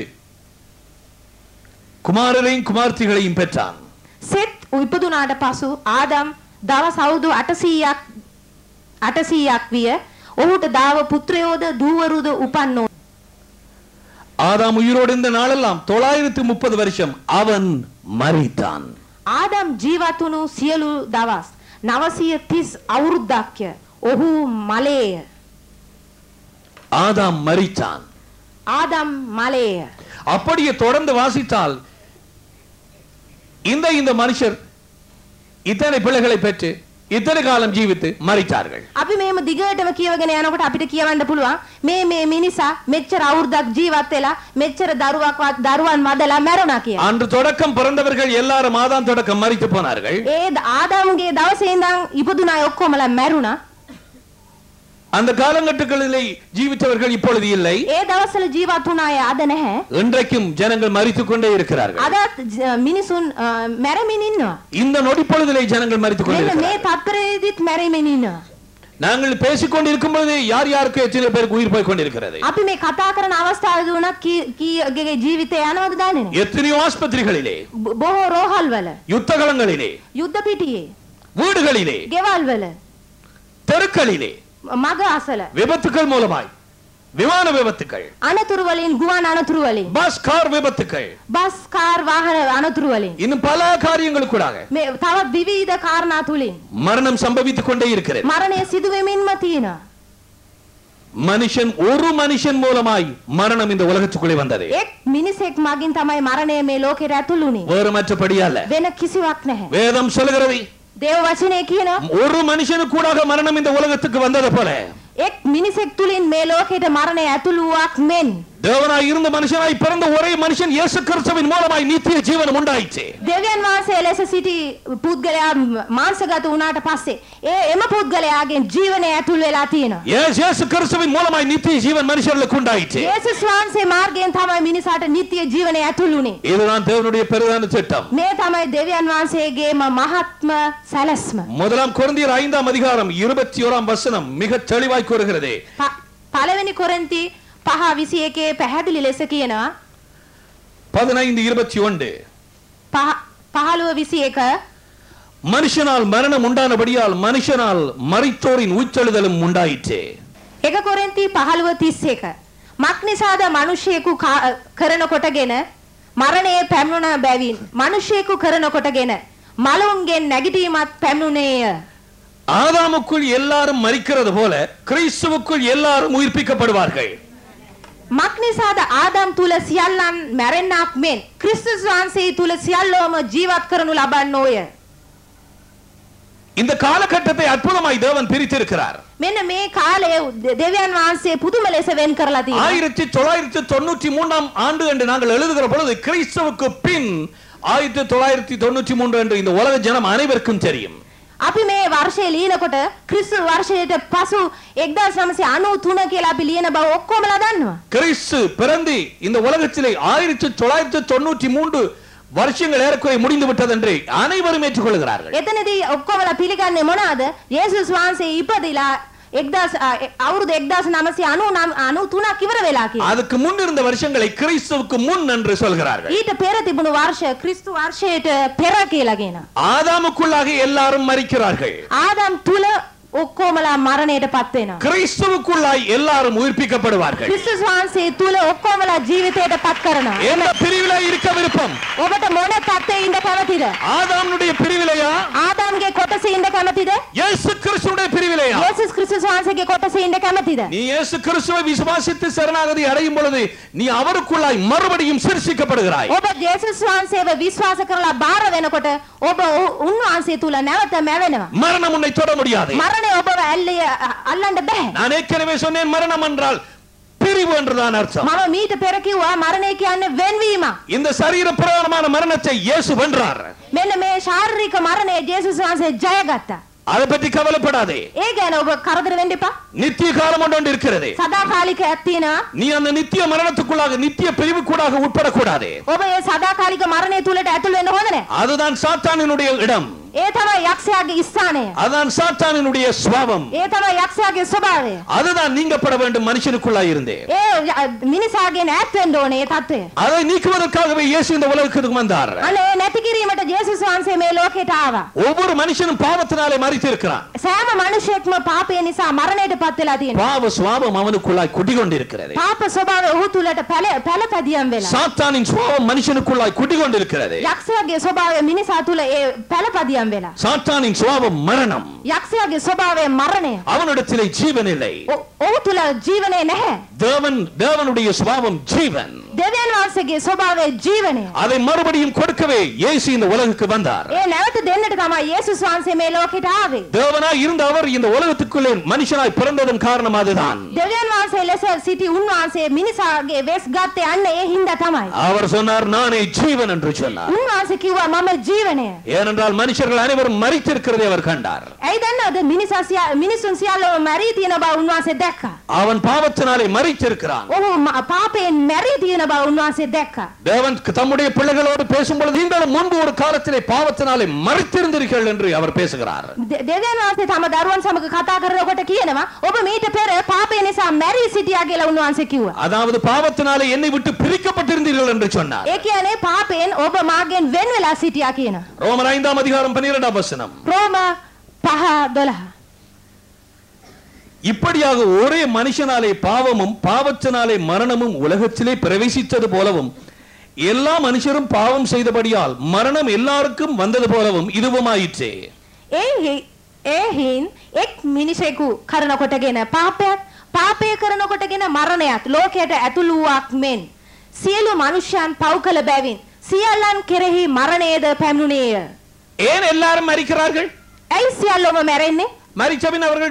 குமாரரையும் குமார்த்திகளையும் பெற்றான் සෙත් උපදුනාට පසු ආදම් දවස් අවුරුදු 800ක් 800ක් විය. ඔහුට දාව පුත්‍රයෝද දූවරුද උපන්නෝ. ஆதாம் உயிரோடு இருந்த நாளெல்லாம் தொள்ளாயிரத்தி முப்பது வருஷம் அவன் மறித்தான் ආදම් ජීවත් වුණු සියලු දවස් 930 අවුරුද්දක්ය. ඔහු මලේය. ஆதாம் மறித்தான் ආදම් මලේය. அப்படியே தொடர்ந்து வாசித்தால் இந்த இந்த மனுஷர் இத்தனை பிள்ளைகளை பெற்று இத்தனை காலம் ஜீவித்து மறித்தார்கள் අපි මේම දිගටම කියවගෙන යනකොට අපිට කියවන්න පුළුවන් මේ මේ මිනිසා මෙච්චර අවුරුද්දක් ජීවත් වෙලා මෙච්චර දරුවක් දරුවන් මදලා මැරුණා කියලා. அன்று தொடக்கம் பிறந்தவர்கள் எல்லாரும் ஆதாம் தொடக்கம் மறித்து போனார்கள் ඒ ද- ආදාම්ගේ දවසේ ඉඳන් ඉපදුන අය ඔක්කොමලා මැරුණා. அந்த காலகட்டங்களிலே ஜீவித்தவர்கள் இப்பொழுது இல்லை ඒ දවස්වල ජීවත් වුණ අය අද නැහැ. இன்றைக்கும் ஜனங்கள் மறித்துக் கொண்டே இருக்கிறார்கள் අදත් ජ- මිනිසුන් අ, මැරෙමින් ඉන්නවා. இந்த நொடிப்பொழுதிலே ஜனங்கள் மறித்துக் මෙන්න கொண்டே මේ තත්පරයේදීත් මැරෙමින් ඉන්නවා. நாங்கள் பேசிக் கொண்டிருக்கும் பொழுது யார் யாருக்கு எத்தனை பேருக்கு உயிர் போய் கொண்டிருக்கிறது අපි මේ කතා කරන අවස්ථාවේදී උනත් කී- කීගේ ජීවිතය යනවද දන්නේ නැහැ. எத்தனையோ ஆஸ்பத்திரிகளிலே බො- බොහෝ රෝහල්වල, யுத்தகலங்களிலே යුද්ධ පිටියේ, வீடுகளிலே ගෙවල්වල, தெருக்களிலே මග අසල விபத்துக்கள் மூலமாய் விமான விபத்துக்கள் අනතුරු වලින් ගුවන් අනතුරු වලින් பஸ் கார் விபத்துக்கள் බස් කාර් වාහන අනතුරු වලින් இன்னும் பல காரியங்களுக்கூடாக මේ තවත් විවිධ කාරණා තුලින් மரணம் சம்பவித்துக் கொண்டே இருக்கிறது මරණය සිදු වෙමින්ම තියෙනවා. மனுஷன் ஒரு மனுஷன் மூலமாய் மரணம் இந்த உலகத்துக்குள்ளே வந்தது එක් මිනිසෙක් මගින් තමයි මරණය මේ ලෝකෙට ඇතුළු වුණේ. வேறு மற்றபடி அல்ல වෙන කිසිවක් නැහැ. வேதம் சொல்கிறது දේව වචනේ කියනවා ஒரு மனுஷனுக்கு கூடாக மரணம் இந்த உலகத்துக்கு வந்தது போல එක් මිනිසෙක් තුලින් මේ ලෝකයට මරණය ඇතුළු වූවක් මෙන් தேவனாய் இருந்த மனுஷனாய் பிறந்த ஒரே மனுஷன் இயேசு கிறிஸ்துவின் மூலமாய் நித்திய ஜீவனம் உண்டாயிற்று දෙවියන් වහන්සේ ලෙස සිටි පුද්ගලයා මාංශගත වුණාට පස්සේ ඒ එම පුද්ගලයාගෙන් ජීවනය ඇතුල් වෙලා තියෙනවා. இயேசு இயேசு கிறிஸ்துவின் மூலமாய் நித்திய ஜீவன் மனுஷர்களுக்கு உண்டாயிற்று යේසුස් වහන්සේ මාර්ගයෙන් තමයි මිනිසාට නිත්‍ය ජීවනය ඇතුල් වුණේ. இதுதான் தேவனுடைய பெரிதான திட்டம் මේ තමයි දෙවියන් වහන්සේගේම මහත්ම සැලැස්ම. முதலாம் குழந்தையர் ஐந்தாம் அதிகாரம் இருபத்தி ஓராம் வசனம் மிக தெளிவாய் கூறுகிறது ප- පළවෙනි කොරින්ති පහ 21 පැහැදිලි ලෙස කියනවා பதினைந்து இருபத்தி ஒன்று පහ- පහළොව 21 மனுஷனால் மரணம் உண்டானபடியால் மனுஷனால் மரித்தோரின் உயிர்த்தெழுதலும் உண்டாயிற்று එක කොරින්ති 15 31 මක් නිසාද මිනිසෙකු කා- කරන කොටගෙන මරණය පැමුණ බැවින් මිනිසෙකු කරන කොටගෙන මලුන්ගෙන් නැගිටීමත් පැමුණේය ஆதாமுக்குள் எல்லாரும் மரிக்கிறது போல கிறிஸ்துவுக்குள் எல்லாரும் உயிர்ப்பிக்கப்படுவார்கள் මක් නිසාද ආදම් තුල සියල්ලන් මැරෙන්නක් මෙන් ක්‍රිස්තුස් වහන්සේ තුල සියල්ලෝම ජීවත් කරනු ලබන්නෝය இந்த காலகட்டத்தை அற்புதமாய் தேவன் பிரித்திருக்கிறார் මෙන්න මේ කාලය දෙ- දෙවියන් වහන්සේ පුදුම ලෙස වෙන් කරලා තියෙනවා ஆயிரத்தி தொள்ளாயிரத்தி தொண்ணூற்றி மூன்றாம் ஆண்டு என்று நாங்கள் எழுதுகிற பொழுது கிறிஸ்துவுக்கு பின் ஆயிரத்தி தொள்ளாயிரத்தி தொண்ணூற்றி மூன்று என்று இந்த உலக ஜனம் அனைவருக்கும் தெரியும் අපි මේ වර්ෂය ලියනකොට ක්‍රිස්තු වර්ෂයට පසු 1993 කියලා අපි ලියන බව ඔක්කොමලා දන්නවා கிறிஸ்து பிறந்து இந்த உலகத்திலே ஆயிரத்தி தொள்ளாயிரத்தி தொண்ணூற்றி மூன்று வருஷங்கள் ஏறக்குறை முடிந்து விட்டது என்று அனைவரும் ஏற்றுக்கொள்கிறார்கள் එතනදී ඔක්කොමලා පිළිගන්නේ මොනවාද? යේසුස් වහන්සේ ඉපදිලා 1000 අ, එ- අවුරුදු 1993ක් ඉවර වෙලා කියලා. அதுக்கு முன் இருந்த வருஷங்களை கிறிஸ்துவுக்கு முன் என்று சொல்கிறார்கள் ඊට පෙර තිබුණු වර්ෂ ක්‍රිස්තු වර්ෂයට පෙර කියලා කියනවා. ஆதாமுக்குள்ளாக எல்லாரும் மரிக்கிறார்கள் ආදම් තුල ඔක්කොමලා මරණයට පත් වෙනවා. கிறிஸ்துவுக்குள்ளாய் எல்லாரும் உயிர்ப்பிக்கப்படுவார்கள் ක්‍රිස්තුස් වහන්සේ තුල ඔක්කොමලා ජීවිතයට පත් කරනවා. எந்த பிரிவிலே இருக்க விருப்பம் ඔබට මොන තත්ත්වයේ ඉඳ කැමතිද? ஆதாமுடைய பிரிவிலையா ආදම්ගේ කොටසේ ඉඳ කැමතිද? இயேசு கிறிஸ்துடைய பிரிவிலையா යේසුස් ක්‍රිස්තුස් වහන්සේගේ කොටසේ ඉඳ කැමතිද? நீ இயேசு கிறிஸ்துவை விசுவாசித்து சரணாகதி அடையும் பொழுது நீ அவருக்குள்ளாய் மறுபடியும் சிருஷிக்கப்படுகிறாய் ඔබ ජේසුස් වහන්සේව විශ්වාස කරලා බාර වෙනකොට ඔබ උ- උන්වහන්සේ තුල නැවත මැවෙනවා. மரணம் உன்னை தொட முடியாது මරණය ඔබව ඇල්ලිය අල්ලන්න බෑ. நான் ஏற்கனவே சொன்னேன் மரணம் என்றால் பிரிவு என்றுதான் அர்த்தம் මම මීට පෙර කිව්වා මරණය කියන්නේ වෙන්වීම. இந்த சரீர பிரகாரமான மரணத்தை இயேசு வென்றார் මෙන්න මේ ශාරීරික මරණය ජේසුස් වහන්සේ ජයගත්තා. அதை பற்றி கவலைப்படாதே ඒ ගැන ඔබ කරදර වෙන්න එපා. நித்திய காலம் ஒன்று ஒன்று இருக்கிறது සදාකාලිකයක් තියෙනවා. நீ அந்த நித்திய மரணத்துக்குள்ளாக நித்திய பிரிவுக்கூடாக உட்படக்கூடாது ඔබ ඒ සදාකාලික මරණය තුලට ඇතුල් වෙන්න හොඳ නැහැ. அதுதான் சாத்தானினுடைய இடம் ඒ තමයි යක්ෂයාගේ ස්ථානය. அதுதான் சாத்தானினுடைய சுவாபம் ඒ තමයි යක්ෂයාගේ ස්වභාවය. அதுதான் நீங்கப்பட வேண்டும் மனுஷனுக்குள்ளாய் இருந்தே ඒ ය- මිනිසාගෙන් ඈත් වෙන්න ඕනේ ඒ தත්ත්වය. அதை நீக்குவதற்காகவே இயேசு இந்த உலகத்துக்கு வந்தார் අනේ නැති කිරීමට ජේසුස් වහන්සේ මේ ලෝකයට ආවා. ஒவ்வொரு மனுஷனும் பாவத்தினாலே மறித்திருக்கிறான் සෑම මිනිසෙක්ම පාපය නිසා මරණයට පත් වෙලා තියෙනවා. பாவ சுவாபம் அவனுக்குள்ளாய் குடிகொண்டிருக்கிறது පාප ස්වභාවය ඔහු තුලට පැල පැලපැදියම් වෙලා. சாத்தானின் சுவாபம் மனுஷனுக்குள்ளாய் குடிகொண்டிருக்கிறது යක්ෂයාගේ ස්වභාවය මිනිසා තුල ඒ පැලපැදියම් වෙලා. சாத்தானின் சுவாபம் மரணம் යක්ෂයාගේ ස්වභාවය මරණය. அவனிடத்திலே ஜீவன் இல்லை ඔ- ඔහු තුල ජීවනය නැහැ. தேவன் தேவனுடைய சுவாபம் ஜீவன் දෙවියන් වහන්සේගේ ස්වභාවය ජීවනය. அதை மறுபடியும் கொடுக்கவே இயேசு இந்த உலகுக்கு வந்தார் ඒ නැවත දෙන්නට තමයි යේසුස් වහන්සේ මේ ලෝකෙට ආවේ. தேவனாய் இருந்த அவர் இந்த உலகத்துக்குள்ளே மனுஷனாய் பிறந்ததன் காரணம் அதுதான் දෙවියන් වහන්සේ ලෙස සිටි උන්වහන්සේ මිනිසාගේ වෙස් ගත්තේ අන්න ඒ හින්දා තමයි. அவர் சொன்னார் நானே ஜீவன் என்று சொன்னார் උන්වහන්සේ කිව්වා මම ජීවනය. ஏனென்றால் மனுஷர்கள் அனைவரும் மறித்திருக்கிறதை அவர் கண்டார் ඇයි දන්නවද මිනිසා සිය- මිනිසුන් සියල්ලම මැරී තියෙන බව උන්වහන්සේ දැක්කා. அவன் பாவத்தினாலே மறித்திருக்கிறான் ඔහු ම- පාපයෙන් මැරී තියෙන බව උන්වහන්සේ දැක්කා. தேவன் தம்முடைய பிள்ளைகளோடு பேசும்பொழுது நீங்களும் முன்பு ஒரு காலத்திலே பாவத்தினாலே மறித்திருந்தீர்கள் என்று அவர் பேசுகிறார் දෙ- දෙවියන් වහන්සේ තම දරුවන් සමග කතා කරනකොට කියනවා ඔබ මීට පෙර පාපය නිසා මැරී සිටියා කියලා උන්වහන්සේ කිව්වා. அதாவது பாவத்தினாலே என்னை விட்டு பிரிக்கப்பட்டிருந்தீர்கள் என்று சொன்னார் ඒ කියන්නේ පාපයෙන් ඔබ මාගෙන් වෙන් වෙලා සිටියා කියන. ரோமர் ஐந்தாம் அதிகாரம் பன்னிரெண்டாம் வசனம் රෝම 5 12. இப்படியாக ஒரே மனுஷனாலே பாவமும் பாவத்தினாலே மரணமும் உலகத்திலே பிரவேசித்தது போலவும் எல்லா மனுஷரும் பாவம் செய்தபடியால் மரணம் எல்லாருக்கும் வந்தது போலவும் இதுவுமாயிற்றே ඒ හි- ඒ හින් එක් මිනිසෙකු කරන කොටගෙන පාපයක් පාපය කරන කොටගෙන මරණයත් ලෝකයට ඇතුළු වූවක් මෙන් සියලු මනුෂ්‍යයන් පව් කළ බැවින් සියල්ලන් කෙරෙහි මරණයද පැමිණුණේය. ஏன் எல்லாரும் மறிக்கிறார்கள் ඇයි සියල්ලොම මැරෙන්නේ? மறிச்சபின் அவர்கள்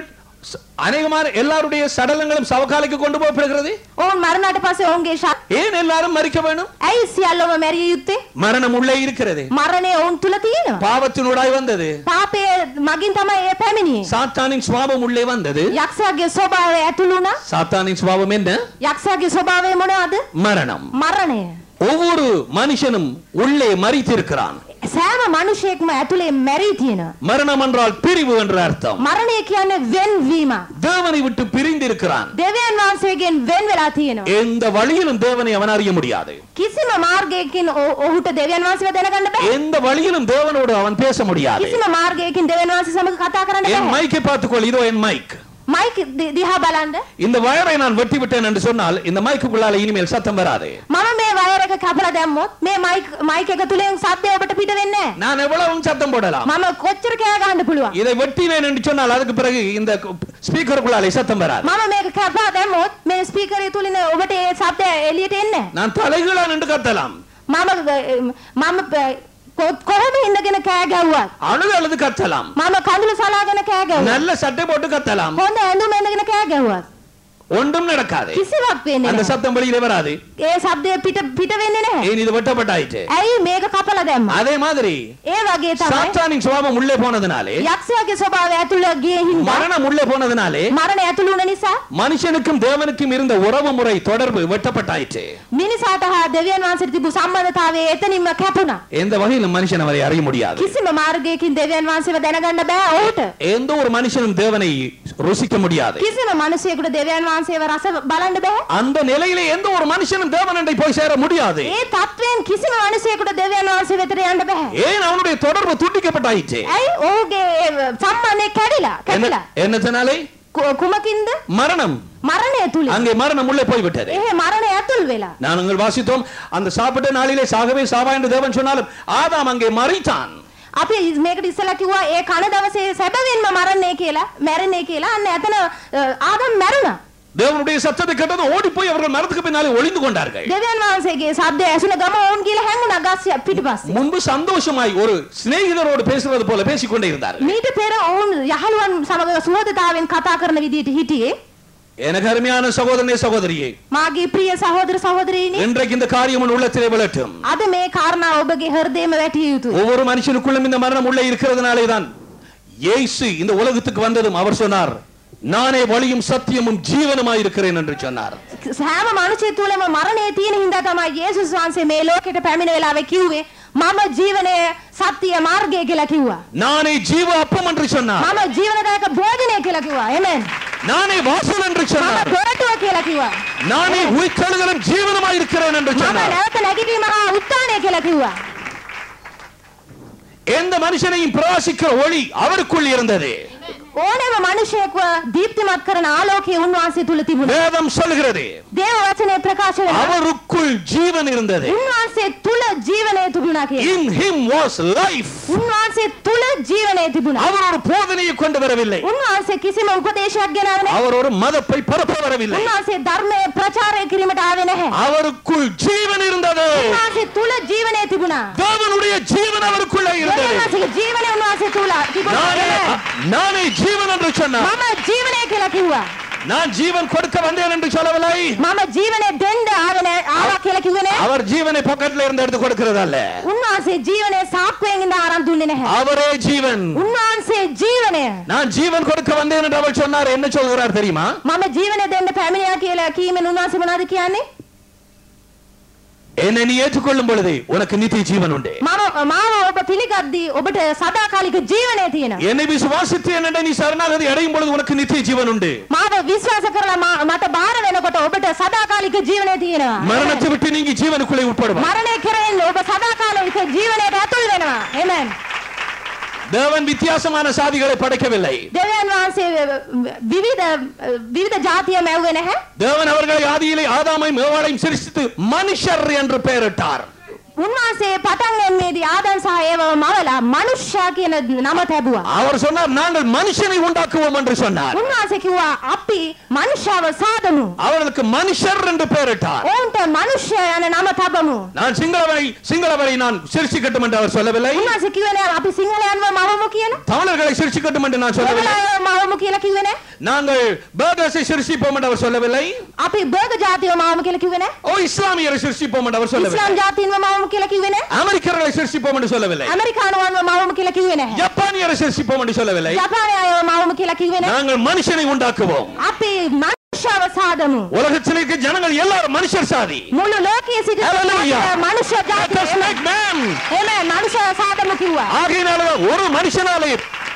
ச- அநேகமான எல்லாருடைய சடலங்களும் சவகாலைக்கு கொண்டு போகப்படுகிறது ඔවුන් මරණට පස්සේ ඔවුන්ගේ ශක් ஏன் எல்லாரும் மறிக்க வேணும் ඇයි සියල්ලම මැරිය යුත්තේ மரணம் உள்ளே இருக்கிறது මරණය ඔවුන් තුල තියෙනවා பாவத்தினூடாய் வந்தது පාපය මගින් තමයි ඒ පැමිණියේ சாத்தானின் சுவாபம் உள்ளே வந்தது යක්ෂයාගේ ස්වභාවය ඇතුළු වුණා சாத்தானின் சுவாபம் என்ன යක්ෂයාගේ ස්වභාවය මොනවද மரணம் මරණය ஒவ்வொரு மனுஷனும் உள்ளே மறித்திருக்கிறான் සෑම මිනිසෙක්ම ඇතුලේ මැරී තියෙනවා மரணம் என்றால் பிரிவு என்ற அர்த்தம் මරණය කියන්නේ වෙන්වීම தேவனை விட்டு பிரிந்திருக்கிறான் දෙවියන් වහන්සේගෙන් වෙන් වෙලා තියෙනවා எந்த வழியிலும் தேவனை அவன் அறிய முடியாது කිසිම මාර්ගයකින් ඔ- ඔහුට දෙවියන් වහන්සේව දැනගන්න බෑ எந்த வழியிலும் தேவனோடு அவன் பேச முடியாது කිසිම මාර්ගයකින් දෙවියන් වහන්සේ සමග කතා කරන්න என் බෑ மைக்கை பார்த்துக்கொள் இதோ என் மைக் මයික් දි- දිහා බලන්න இந்த வயரை நான் வெட்டி விட்டேன் என்று சொன்னால் இந்த மைக்குள்ளால இனிமேல் சத்தம் வராது මම මේ වයර් එක කපලා දැම්මොත් මේ මයික් මයික් එක තුලින් සද්දය ඔබට පිට වෙන්නේ නැහැ. நான் எவ்வளவும் சத்தம் போடலாம் මම කොච්චර කෑ ගහන්න පුළුවන් இதை வெட்டினேன் என்று சொன்னால் அதுக்கு பிறகு இந்த ஸ்பீக்கருக்குள்ளாலே சத்தம் வராது මම මේක කපා දැම්මොත් මේ ස්පීකරය තුලින් ඔබට ඒ සද්දය එළියට එන්නේ නැහැ. நான் தலைகளா நின்று கத்தலாம் මම අ, මම අ, කො- කොහොම ඉඳගෙන කෑ ගැව්වත් அழுது அழுது கத்தலாம் මම කඳුළු සලාගෙන කෑ ගැව්වා நல்ல சட்டை போட்டு கத்தலாம் හොඳ ඇඳුම ඇඳගෙන කෑ ගැව්වත් ஒன்றும் நடக்காது කිසිවක් වෙන්නේ அந்த නැහැ. சத்தம் வெளியில வராது ඒ සද්දය පිට පිට වෙන්නේ නැහැ ஏன் இது வெட்டப்பட்டாயிற்று ඇයි මේක කපලා දැම්මා அதே மாதிரி ඒ වගේ තමයි சாத்தானின் சுவாபம் உள்ளே போனதுனாலே යක්ෂයාගේ ස්වභාවය ඇතුළ ගිය හින්දා மரணம் உள்ளே போனதுனாலே මරණය ඇතුළු වුණ නිසා மனுஷனுக்கும் தேவனுக்கும் இருந்த உறவு முறை தொடர்பு வெட்டப்பட்டாயிற்று මිනිසාට හා දෙවියන් වහන්සේට තිබූ සම්බන්ධතාවය එතනින්ම කැපුණා. எந்த வகையிலும் மனுஷன் அவரை அறிய முடியாது කිසිම මාර්ගයකින් දෙවියන් වහන්සේව දැනගන්න බෑ ඔහුට. எந்த ஒரு மனுஷனும் தேவனை ருசிக்க முடியாது කිසිම මිනිසෙකුට දෙවියන් වහන්සේව රස බලන්න බෑ. அந்த நிலையிலே எந்த ஒரு மனுஷனும் தேவனண்டை போய் சேர முடியாது ඒ තත්වයෙන් කිසිම මිනිසෙකුට දෙවියන් වහන්සේ වෙතට යන්න බෑ. ஏன் அவனுடைய தொடர்பு துண்டிக்கப்பட்டாயிற்று ඇයි ඔහුගේ ඒ සම්බන්ධය කැඩිලා என்ன කැඩිලා. என்னத்தினாலே ಕು- කුමකින්ද? மரணம் මරණය තුලින්. அங்கே மரணம் உள்ளே போய்விட்டது ඒ මරණය ඇතුල් වෙලා. நாங்கள் வாசித்தோம் அந்த சாப்பிட்ட நாளிலே சாகவே சாவா என்று தேவன் சொன்னாலும் ஆதாம் அங்கே மறித்தான் අපි මේකට ඉස්සලා කිව්වා ඒ කන දවසේ සැබවින්ම මරන්නේ කියලා, මැරෙන්නේ කියලා. අන්න එතන අ, ආදම් මැරුණා. தேவனுடைய சத்தத்தை கேட்டதும் ஓடி போய் அவர்கள் மரத்துக்கு பின்னாலே ஒளிந்து கொண்டார்கள் දෙවියන් වහන්සේගේ සද්දය ඇසුන ගම ඔවුන් කියලා හැංගුණා ගස් පිටිපස්සේ. முன்பு சந்தோஷமாய் ஒரு சிநேகிதரோடு பேசுவது போல பேசிக் கொண்டே இருந்தார்கள் මීට පෙර ඔවුන් යහළුවන් සමග සුහදතාවෙන් කතා කරන විදිහට හිටියේ எனக்கு அருமையான சகோதரனே சகோதரியே මාගේ ප්‍රිය සහෝදර சகோதරීනි இன்றைக்கு இந்த காரியம் உன் உள்ளத்திலே விளட்டும் අද මේ කාරණා ඔබගේ හෘදයේම වැටිය යුතුයි ஒவ்வொரு மனுஷனுக்குள்ளும் இந்த மரணம் உள்ளே இருக்கிறதுனாலே தான் இயேசு இந்த உலகத்துக்கு வந்ததும் அவர் சொன்னார் நானே வழியும் சத்தியமும் ஜீவனுமாய் இருக்கிறேன் என்று சொன்னார் සෑම මනුෂ්‍ය තුළම මරණය තියෙන හින්දා තමයි යේසුස් වහන්සේ මේ ලෝකෙට පැමිණ වෙලාවේ කිව්වේ මම ජීවනය සත්‍ය මාර්ගය කියලා කිව්වා நானே ஜீவ அப்பம் என்று சொன்னார் මම ජීවනදායක භෝජනය කියලා කිව්වා එමෙන් நானே வாசல் என்று මම சொன்னார் දොරටුව කියලා කිව්වා நானே உயிர்த்தெழுதலும் ஜீவனுமாய் இருக்கிறேன் என்று මම சொன்னார் නැවත නැගිටීම හා උත්ථානය කියලා කිව්වා எந்த மனுஷனையும் பிரகாசிக்கிற ஒளி அவருக்குள் இருந்தது ඕනෑම මනුෂයෙක්ව දීප්තිමත් කරන ආලෝකය උන්වහන්සේ තුල තිබුණා வேதம் சொல்கிறது දේව වචනේ ප්‍රකාශ වෙනවා அவருக்குள் ஜீவன் இருந்தது උන්වහන්සේ තුල ජීවනය තිබුණා කියලා. in him was life උන්වහන්සේ තුල ජීවනය තිබුණා. அவர் ஒரு போதனையை கொண்டு வரவில்லை උන්වහන්සේ කිසිම උපදේශයක් ගෙනාවේ නැහැ. அவர் ஒரு மதப்பை பரப்ப வரவில்லை උන්වහන්සේ ධර්මය ප්‍රචාරය කිරීමට ආවේ නැහැ. அவருக்குள் ஜீவன் இருந்தது උන්වහන්සේ තුල ජීවනය තිබුණා. தேவனுடைய ஜீவன் அவருக்குள்ள இருந்தது උන්වහන්සේගේ ජීවනය උන්වහන්සේ තුල තිබුණා. நானே நானே ஜீவன் என்று சொன்னார் මම ජීවනය කියලා කිව්වා. நான் ஜீவன் கொடுக்க வந்தேன் என்று சொல்லவில்லை මම ජීවනය දෙන්න ආවේ නැහැ. ආවා කියලා කිව්වේ නැහැ. அவர் ஜீவனை பாக்கெட்ல இருந்து எடுத்து கொடுக்கிறது அல்ல උන්වහන්සේ ජීවනය සාක්කුවෙන් ඉඳන් ආරම්භ දුන්නේ නැහැ. அவரே ஜீவன் උන්වහන්සේ ජීවනය நான் ஜீவன் கொடுக்க வந்தேன் என்று அவர் சொன்னார் என்ன சொல்கிறார் தெரியுமா මම ජීවනය දෙන්න පැමිණියා කියලා කීමෙන් උන්වහන්සේ මොනවද කියන්නේ? என்னை நீ ஏற்றுக்கொள்ளும் பொழுது உனக்கு நித்திய ஜீவன் உண்டு මම මාව ඔබ පිළිගද්දී ඔබට සදාකාලික ජීවනය තියෙනවා. என்னை விசுவாசித்து என்னை நீ சரணாகதி அடையும் பொழுது உனக்கு நித்திய ஜீவன் உண்டு මාව විශ්වාස කරලා මා- මට බාර වෙනකොට ඔබට සදාකාලික ජීවනය තියෙනවා. மரணத்தை விட்டு நீங்க ஜீவனுக்குள்ளே உட்படுவார் මරණය කෙරෙන් ඔබ සදාකාලික ජීවනයට ඇතුල් වෙනවා. Amen. தேவன் வித்தியாசமான சாதிகளை படைக்கவில்லை දෙවියන් වහන්සේ විවිධ විවිධ ජාතිය මැව්වේ නැහැ. தேவன் அவர்களை ஆதியிலே ஆதாமையும் ஏவாளையும் சிருஷ்டித்து மனுஷர் என்று பெயரிட்டார் උන්වහන්සේ පටන් ගැනීමේදී ආදම් සහ ඒව මවලා මනුෂ්‍යයා කියන නම තැබුවා. அவர் சொன்னார் நாங்கள் மனுஷனை உண்டாக்குவோம் என்று சொன்னார் උන්වහන්සේ කිව්වා අපි මනුෂ්‍යව සාදමු. அவர்களுக்கு மனுஷர் என்று பெயரிட்டார் ඔවුන්ට මනුෂ්‍ය යන නම තබමු. நான் சிங்களவரை சிங்களவரை நான் சிரிச்சுக்கட்டும் என்று அவர் சொல்லவில்லை උන්වහන්සේ කිව්වේ නෑ අපි සිංහලයන්ව මවමු කියලා. தமிழர்களை சிரிச்சுக்கட்டும் என்று நான் சொல்லவில்லை දෙමළයව මවමු කියලා කිව්වේ නෑ. நாங்கள் பேர்கர்ஸை சிரிச்சிப்போம் என்று அவர் சொல்லவில்லை අපි බර්ග ජාතිව මවමු කියලා කිව්වේ නෑ. ஓ இஸ்லாமியரை சிரிச்சிப்போம் என்று அவர் சொல்லவில்லை ඉස්ලාම් ජාතීන්ව මවමු කියලා කිව්වේ නෑ. அமெரிக்கர்களை சிரிச்சிப்போம் என்று சொல்லவில்லை ඇමරිකානුවන්ව මවමු කියලා කිව්වේ නැහැ. ஜப்பானியரை சிரிச்சிப்போம் என்று சொல்லவில்லை ජපානය අයව මවමු කියලා කිව්වේ නැහැ. நாங்கள் மனுஷனை உண்டாக்குவோம் අපි මනුෂ්‍යව සාදමු. உலகத்தில் இருக்க ஜனங்கள் எல்லாரும் மனுஷர் சாதி මුළු ලෝකයේ සිටින Hallelujah. මනුෂ්‍ය Let us ජාතිය make man. එමෙ මනුෂ්‍ය සාදමු කිව්වා. ஆகையினாலதான் ஒரு மனுஷனாலே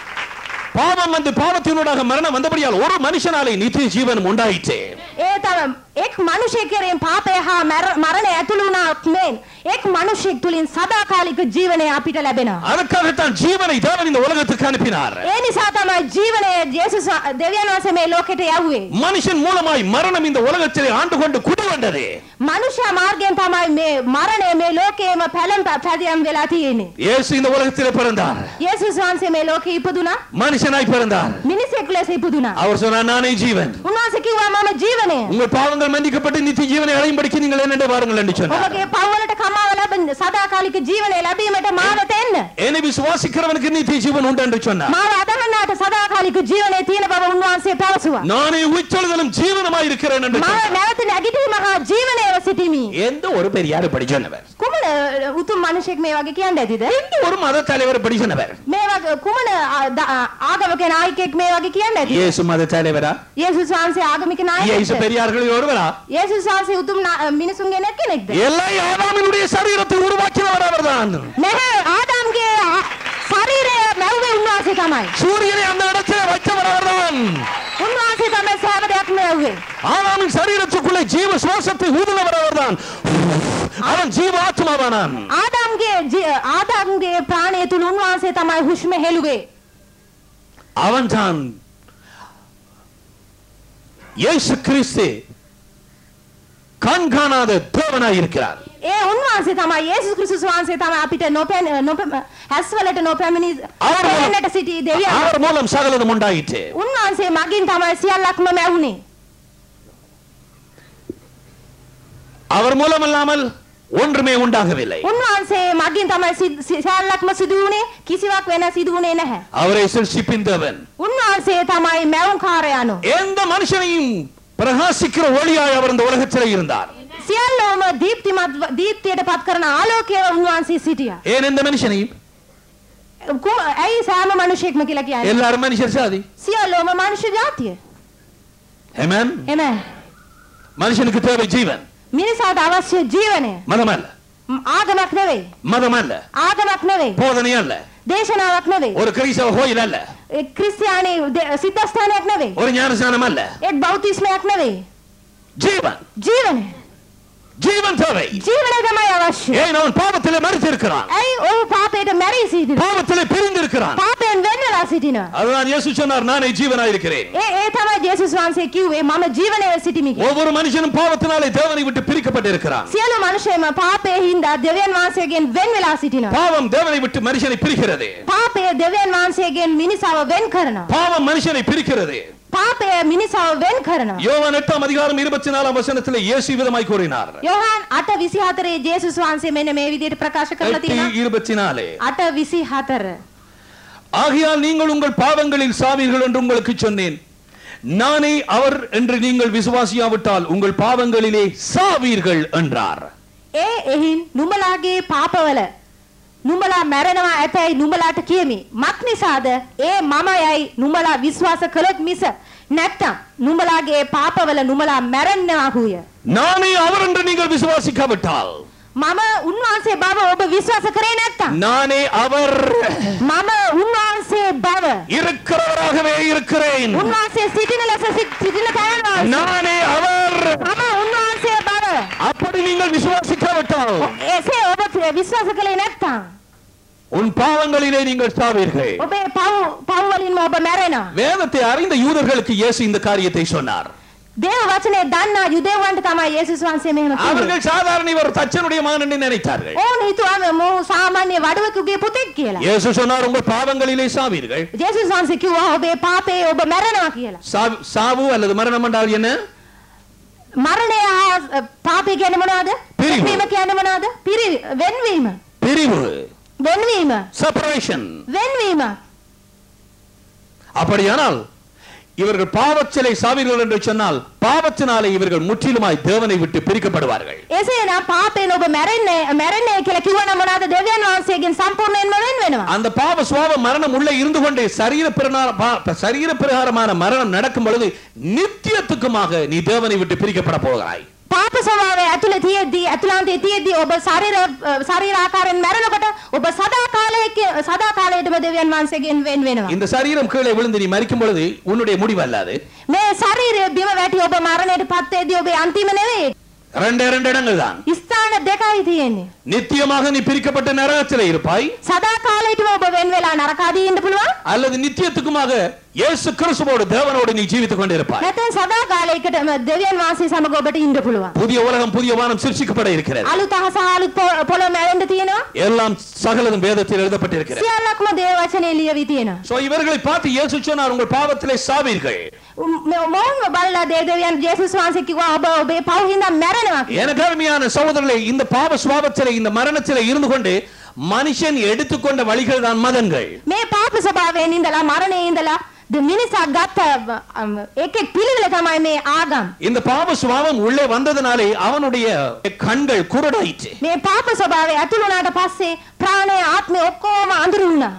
பாவம் வந்து பாவத்தினூடாக மரணம் வந்தபடியால் ஒரு மனுஷனாலே நித்திய ஜீவனம் உண்டாயிற்று ඒ තම එක් මනුෂ්‍යයෙකුගෙන් පාපය හා මැර- මරණය ඇතුළු වුණාක් මෙන් එක් මනුෂ්‍යෙක් තුලින් සදාකාලික ජීවනය අපිට ලැබෙනවා. அதற்காகத்தான் ஜீவனை தேவன் இந்த உலகத்துக்கு அனுப்பினார் ඒ නිසා තමයි ජීවනය ජේසුස් වහ- දෙවියන් වහන්සේ මේ ලෝකෙට යවුවේ. மனுஷன் மூலமாய் மரணம் இந்த உலகத்திலே ஆண்டு கொண்டு குடி வந்தது මනුෂ්‍ය මාර්ගයෙන් තමයි මේ මරණය මේ ලෝකයේම පැලම් පැදියම් වෙලා තියෙන්නේ. இயேசு இந்த உலகத்திலே பிறந்தார் යේසුස් වහන්සේ මේ ලෝකෙ ඉපදුනා. மனுஷனாய் பிறந்தார் මිනිසෙක් ලෙස ඉපදුනා. அவர் சொன்னார் நானே ஜீவன் උන්වහන්සේ කිව්වා මම ජීවනය. உங்கள் பாவங்கள் மன்னிக்கப்பட்டு நித்திய ஜீவனை அடையும்படிக்கு நீங்கள் என்னென்று வாருங்கள் என்று சொன்னார் ඔබගේ පව්වලට කමාව ලැබෙන්න සදාකාලික ජීවනය ලැබීමට මාවත එන්න. என்னை விசுவாசிக்கிறவனுக்கு நித்திய ஜீவன் உண்டு என்று சொன்னார் මාව අදහනාට සදාකාලික ජීවනය තියෙන බව උන්වහන්සේ පැවසුවා. நானே உயிர்த்தெழுதலும் ஜீவனமாய் இருக்கிறேன் என்று මාව சொன்னார். නැවත නැගිටීම හා ජීවනයව සිටිමි. எந்த ஒரு பெரியார் இப்படி சொன்னவர் කුමන උතුම් මනුෂයෙක් මේ වගේ කියන්න ඇතිද? எந்த ஒரு மத தலைவர் இப்படி சொன்னவர் මේ වගේ කුමන ආ- ද- ආ- ආගමක නායකයෙක් මේ වගේ කියන්න ඇතිද? இயேசு மத தலைவரா යේසුස් වහන්සේ ආගමික இயேசு නායකයෙක්ද? பெரியார்கள் ஒருவரா යේසුස් වහන්සේ උතුම් නා- මිනිසුන්ගේ කෙනෙක්ද? எல்லாம் ஆதாமினுடைய சரீரத்தை உருவாக்கினவர் அவர்தான் නැහැ ආදාම්ගේ ආ- ශරීරය මැව්වේ උන්වහන්සේ තමයි. சூரியனை அந்த இடத்துல வைத்தவர் அவர்தான் උන්වහන්සේ තමයි සෑම දෙයක්ම මැව්වේ. ஆதாமின் சரீரத்துக்குள்ளே ஜீவ சுவாசத்தை ஊதினவர் அவர்தான் அவன் ஜீவ ஆத்மாவானான் ආදාම්ගේ ජී- ආදාම්ගේ ප්‍රාණය තුල උන්වහන්සේ තමයි හුස්ම හෙළුවේ. அவன் தான் இயேசு கிறிஸ்து கண்காணாத தேவனாய் இருக்கிறார் ඒ උන්වහන්සේ තමයි යේසුස් ක්‍රිස්තුස් වහන්සේ තමයි අපිට නොපැන නොපැම හැස්වලට නොපැමිණි அவர் மூலம்- පෙනෙන්නට සිටි දෙවියන්. அவர் மூலம் சகலதும் உண்டாயிற்று උන්වහන්සේ මගින් තමයි සියල්ලක්ම මැවුනේ. அவர் மூலம் அல்லாமல் ஒன்றுமே உண்டாகவில்லை උන්වහන්සේ මගින් තමයි සිද්- සි- සියල්ලක්ම සිදු වුණේ කිසිවක් වෙන සිදු වුණේ නැහැ. அவரை சிருஷ்டிப்பின் தேவன் උන්වහන්සේ තමයි මැවුම්කාරයano. எந்த மனுஷனையும் பிரகாசிக்கிற ஒளியாய் அவர் இந்த உலகத்திலே இருந்தார் සියල්ලෝම දීප්තිමත් දීප්තියට පත් කරන ආලෝකය උන්වහන්සේ සිටියා. ஏன் எந்த மனுஷனையும் කුම- ඇයි සෑම මනුෂයෙක්ම කියලා කියන්නේ? எல்லாரும் மனுஷர் சாதி සියල්ලෝම මනුෂ්‍ය ජාතිය. Amen. එම மனுஷனுக்கு தேவை ஜீவன் මිනිසාට අවශ්‍ය ජීවනය மதம் அல்ல ම්, ආගමක් නෙවෙයි. மதம் அல்ல ආගමක් නෙවෙයි. போதனை அல்ல දේශනාවක් නෙවෙයි. ஒரு கிறிஸ்தவ கோயில் அல்ல ඒ ක්‍රිස්තියානි දේ- සිද්ධාස්ථානයක් නෙවෙයි. ஒரு ஞானஸ்நானம் அல்ல එක් බෞතිස්මයක් නෙවෙයි. ஜீவன் ජීවනය. ஜீவன் தேவை ජීවනය තමයි අවශ්‍ය. ஏன் அவன் பாவத்திலே மறித்திருக்கிறான் ඇයි ඔහු පාපයට මැරී සිටින? பாவத்திலே பிரிந்திருக்கிறான் පාපයෙන් වෙන් වෙලා සිටිනවා. அதுதான் இயேசு சொன்னார் நானே ஜீவனாய் இருக்கிறேன் ඒ ඒ තමයි ජේසුස් වහන්සේ කිව්වේ මම ජීවනය සිටිමි කියලා. ஒவ்வொரு மனுஷனும் பாவத்தினாலே தேவனை விட்டு பிரிக்கப்பட்டிருக்கிறான் සියලු මනුෂ්‍යයම පාපයේ හින්දා දෙවියන් වහන්සේගෙන් වෙන් වෙලා සිටිනවා. பாவம் தேவனை விட்டு மனுஷனை பிரிக்கிறது පාපය දෙවියන් වහන්සේගෙන් මිනිසාව වෙන් කරනවා. பாவம் மனுஷனை பிரிக்கிறது පාපය මිනිසාව වෙන් කරනවා. யோவான் எட்டாம் அதிகாரம் இருபத்தி நாலாம் வசனத்திலே இயேசு விதமாய் கூறினார் යොහන් 8:24 ජේසුස් වහන්සේ මෙන්න මේ විදිහට ප්‍රකාශ කරලා எட்டு තියෙනවා. இருபத்தி நாலு 8:24 ஆகையால் நீங்கள் உங்கள் பாவங்களில் சாவீர்கள் என்று உங்களுக்கு சொன்னேன் நானே அவர் என்று நீங்கள் விசுவாசியாவிட்டால் உங்கள் பாவங்களிலே சாவீர்கள் என்றார் ඒ එහින් නුඹලාගේ පාපවල නුඹලා මැරෙනවා ඇතැයි නුඹලාට කියමි. මක් නිසාද? ඒ මමයයි නුඹලා විශ්වාස කළොත් මිස නැත්තම් නුඹලාගේ පාපවල නුඹලා මැරෙන්නවාහුය. நானே அவர் என்று நீங்கள் விசுவாசிக்காவிட்டால் මම උන්වහන්සේ බව ඔබ විශ්වාස කරේ නැත්තම් நானே அவர் මම උන්වහන්සේ බව இருக்கிறவராகவே இருக்கிறேன் උන්වහන්සේ සිටින ලෙස සිට- සිටින තැන நானே அவர் මම උන්වහන්සේ බව அப்படி நீங்கள் விசுவாசிக்காவிட்டால் එසේ ඔබ විශ්වාස කළේ නැත්තම් உன் பாவங்களிலே நீங்கள் சாவீர்கள் ඔබේ පව් පව් වලින්ම ඔබ මැරෙනවා. வேதத்தை அறிந்த யூதர்களுக்கு இயேசு இந்த காரியத்தை சொன்னார் දේව වචනේ දන්නා යුදෙව්වන්ට තමයි යේසුස් වහන්සේ මෙහෙම කිව්වේ. அவர்கள் சாதாரண இவர் தச்சனுடைய மகன் என்று நினைத்தார்கள் ඕන් හිතුවා මොහු සාමාන්‍ය වඩුවෙකුගේ පුතෙක් කියලා. இயேசு சொன்னார் உங்கள் பாவங்களிலே சாவீர்கள் යේසුස් වහන්සේ කිව්වා ඔබේ පාපේ ඔබ මැරෙනවා කියලා. சாவு- சாவு அல்லது மரணம் என்றால் என்ன මරණය හා අ, පාපය කියන්නේ මොනවද? පිරිහීම. වෙන්වීම කියන්නේ මොනවද? පිරි වෙන්වීම. பிரிவு වෙන්වීම. செப்பரேஷன் වෙන්වීම. அப்படியானால் இவர்கள் பாவச்சிலை சாவீர்கள் என்று சொன்னால் பாவத்தினாலே இவர்கள் முற்றிலுமாய் தேவனை விட்டு பிரிக்கப்படுவார்கள் එසේනම් පාපයෙන් ඔබ මැරෙන්නේ මැරෙන්නේ කියලා කිව්වනම් මොනවද? දෙවියන් වහන්සේගෙන් සම්පූර්ණයෙන්ම වෙන් වෙනවා. அந்த பாவ சுவாப மரணம் உள்ளே இருந்து கொண்டே சரீர பிரகார- பா- சரீர பிரகாரமான மரணம் நடக்கும் பொழுது நித்தியத்துக்குமாக நீ தேவனை விட்டு பிரிக்கப்பட போகிறாய் පාප ස්වභාවය ඇතුලේ තියෙද්දී ඇතුළාන්තයේ තියෙද්දී ඔබ ශරීර අ, ශරීර ආකාරයෙන් මැරෙනකොට ඔබ සදා කාලයක සදා කාලයටම දෙවියන් වහන්සේගෙන් වෙන් වෙනවා. இந்த சரீரம் கீழே விழுந்து நீ மறிக்கும் பொழுது உன்னுடைய முடிவு அல்லாது මේ ශරීරය බිම වැටි ඔබ මරණයට පත් වෙද්දී ඔබේ අන්තිම නෙවෙයි. ரெண்டு ரெண்டு இடங்கள் தான் ස්ථාන දෙකයි තියෙන්නේ. நித்தியமாக நீ பிரிக்கப்பட்ட நரகத்திலே இருப்பாய் සදා කාලයටම ඔබ වෙන් වෙලා නරකාදී ඉන්න පුළුවන්. அல்லது நித்தியத்துக்குமாக இயேசு கிறிஸ்துவோடு தேவனோடு நீ ஜீவித்துக் கொண்டிருப்பாய் නැත්නම් සදා කාලයකටම දෙවියන් වහන්සේ සමග ඔබට ඉන්න පුළුවන්. புதிய உலகம் புதிய வானம் சிருஷ்டிக்கப்பட இருக்கிறது අලුත් අහස අලුත් පො- පොළොව මැවෙන්න තියෙනවා. எல்லாம் சகலதும் வேதத்தில் எழுதப்பட்டிருக்கிறது සියල්ලක්ම දේව වචනේ ලියවි තියෙනවා. சோ இவர்களை பார்த்து இயேசு சொன்னார் உங்கள் பாவத்திலே சாவீர்கள் මොවුන්ව බලලා දේ දෙවියන් ජේසුස් වහන්සේ කිව්වා ඔබ ඔබේ පව් හින්දා මැරෙනවා කියලා. எனக்கு அருமையான சகோதரர்களே இந்த பாவ சுவாபத்திலே இந்த மரணத்திலே இருந்து கொண்டு மனுஷன் எடுத்துக்கொண்ட வழிகள் தான் மதங்கள் මේ පාප ස්වභාවයෙන් ඉඳලා මරණයේ ඉඳලා ද- මිනිසා ගත්ත අම්, එකෙක් පිළිවෙල තමයි මේ ආගම්. இந்த பாவ சுவாபம் உள்ளே வந்ததினாலே அவனுடைய கண்கள் குருடாயிற்று මේ පාප ස්වභාවය ඇතුළු වුණාට පස්සේ ප්‍රාණය ආත්මය ඔක්කොම අඳුරු වුණා.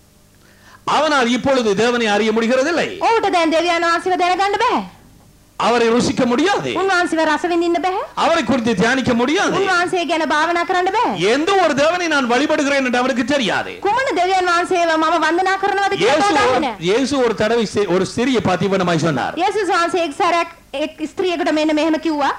அவனால் இப்பொழுது தேவனை அறிய முடிகிறதில்லை ඔහුට දැන් දෙවියන් වහන්සේව දැනගන්න බෑ. அவரை ருசிக்க முடியாது උන්වහන්සේව රස විඳින්න බෑ. அவரை குறித்து தியானிக்க முடியாது උන්වහන්සේ ගැන භාවනා කරන්න බෑ. எந்த ஒரு தேவனை நான் வழிபடுகிறேன் என்று அவருக்கு தெரியாது කුමන දෙවියන් වහන්සේව මම වන්දනා කරනවද කියලා இயேசு ඔහු ஒரு- දන්නේ නෑ. இயேசு ஒரு தடவை சி- ஒரு சிறிய பதிவனமாய் சொன்னார் යේසුස් වහන්සේ එක් සැරයක් එක් ස්ත්‍රියකට මෙන්න මෙහෙම කිව්වා.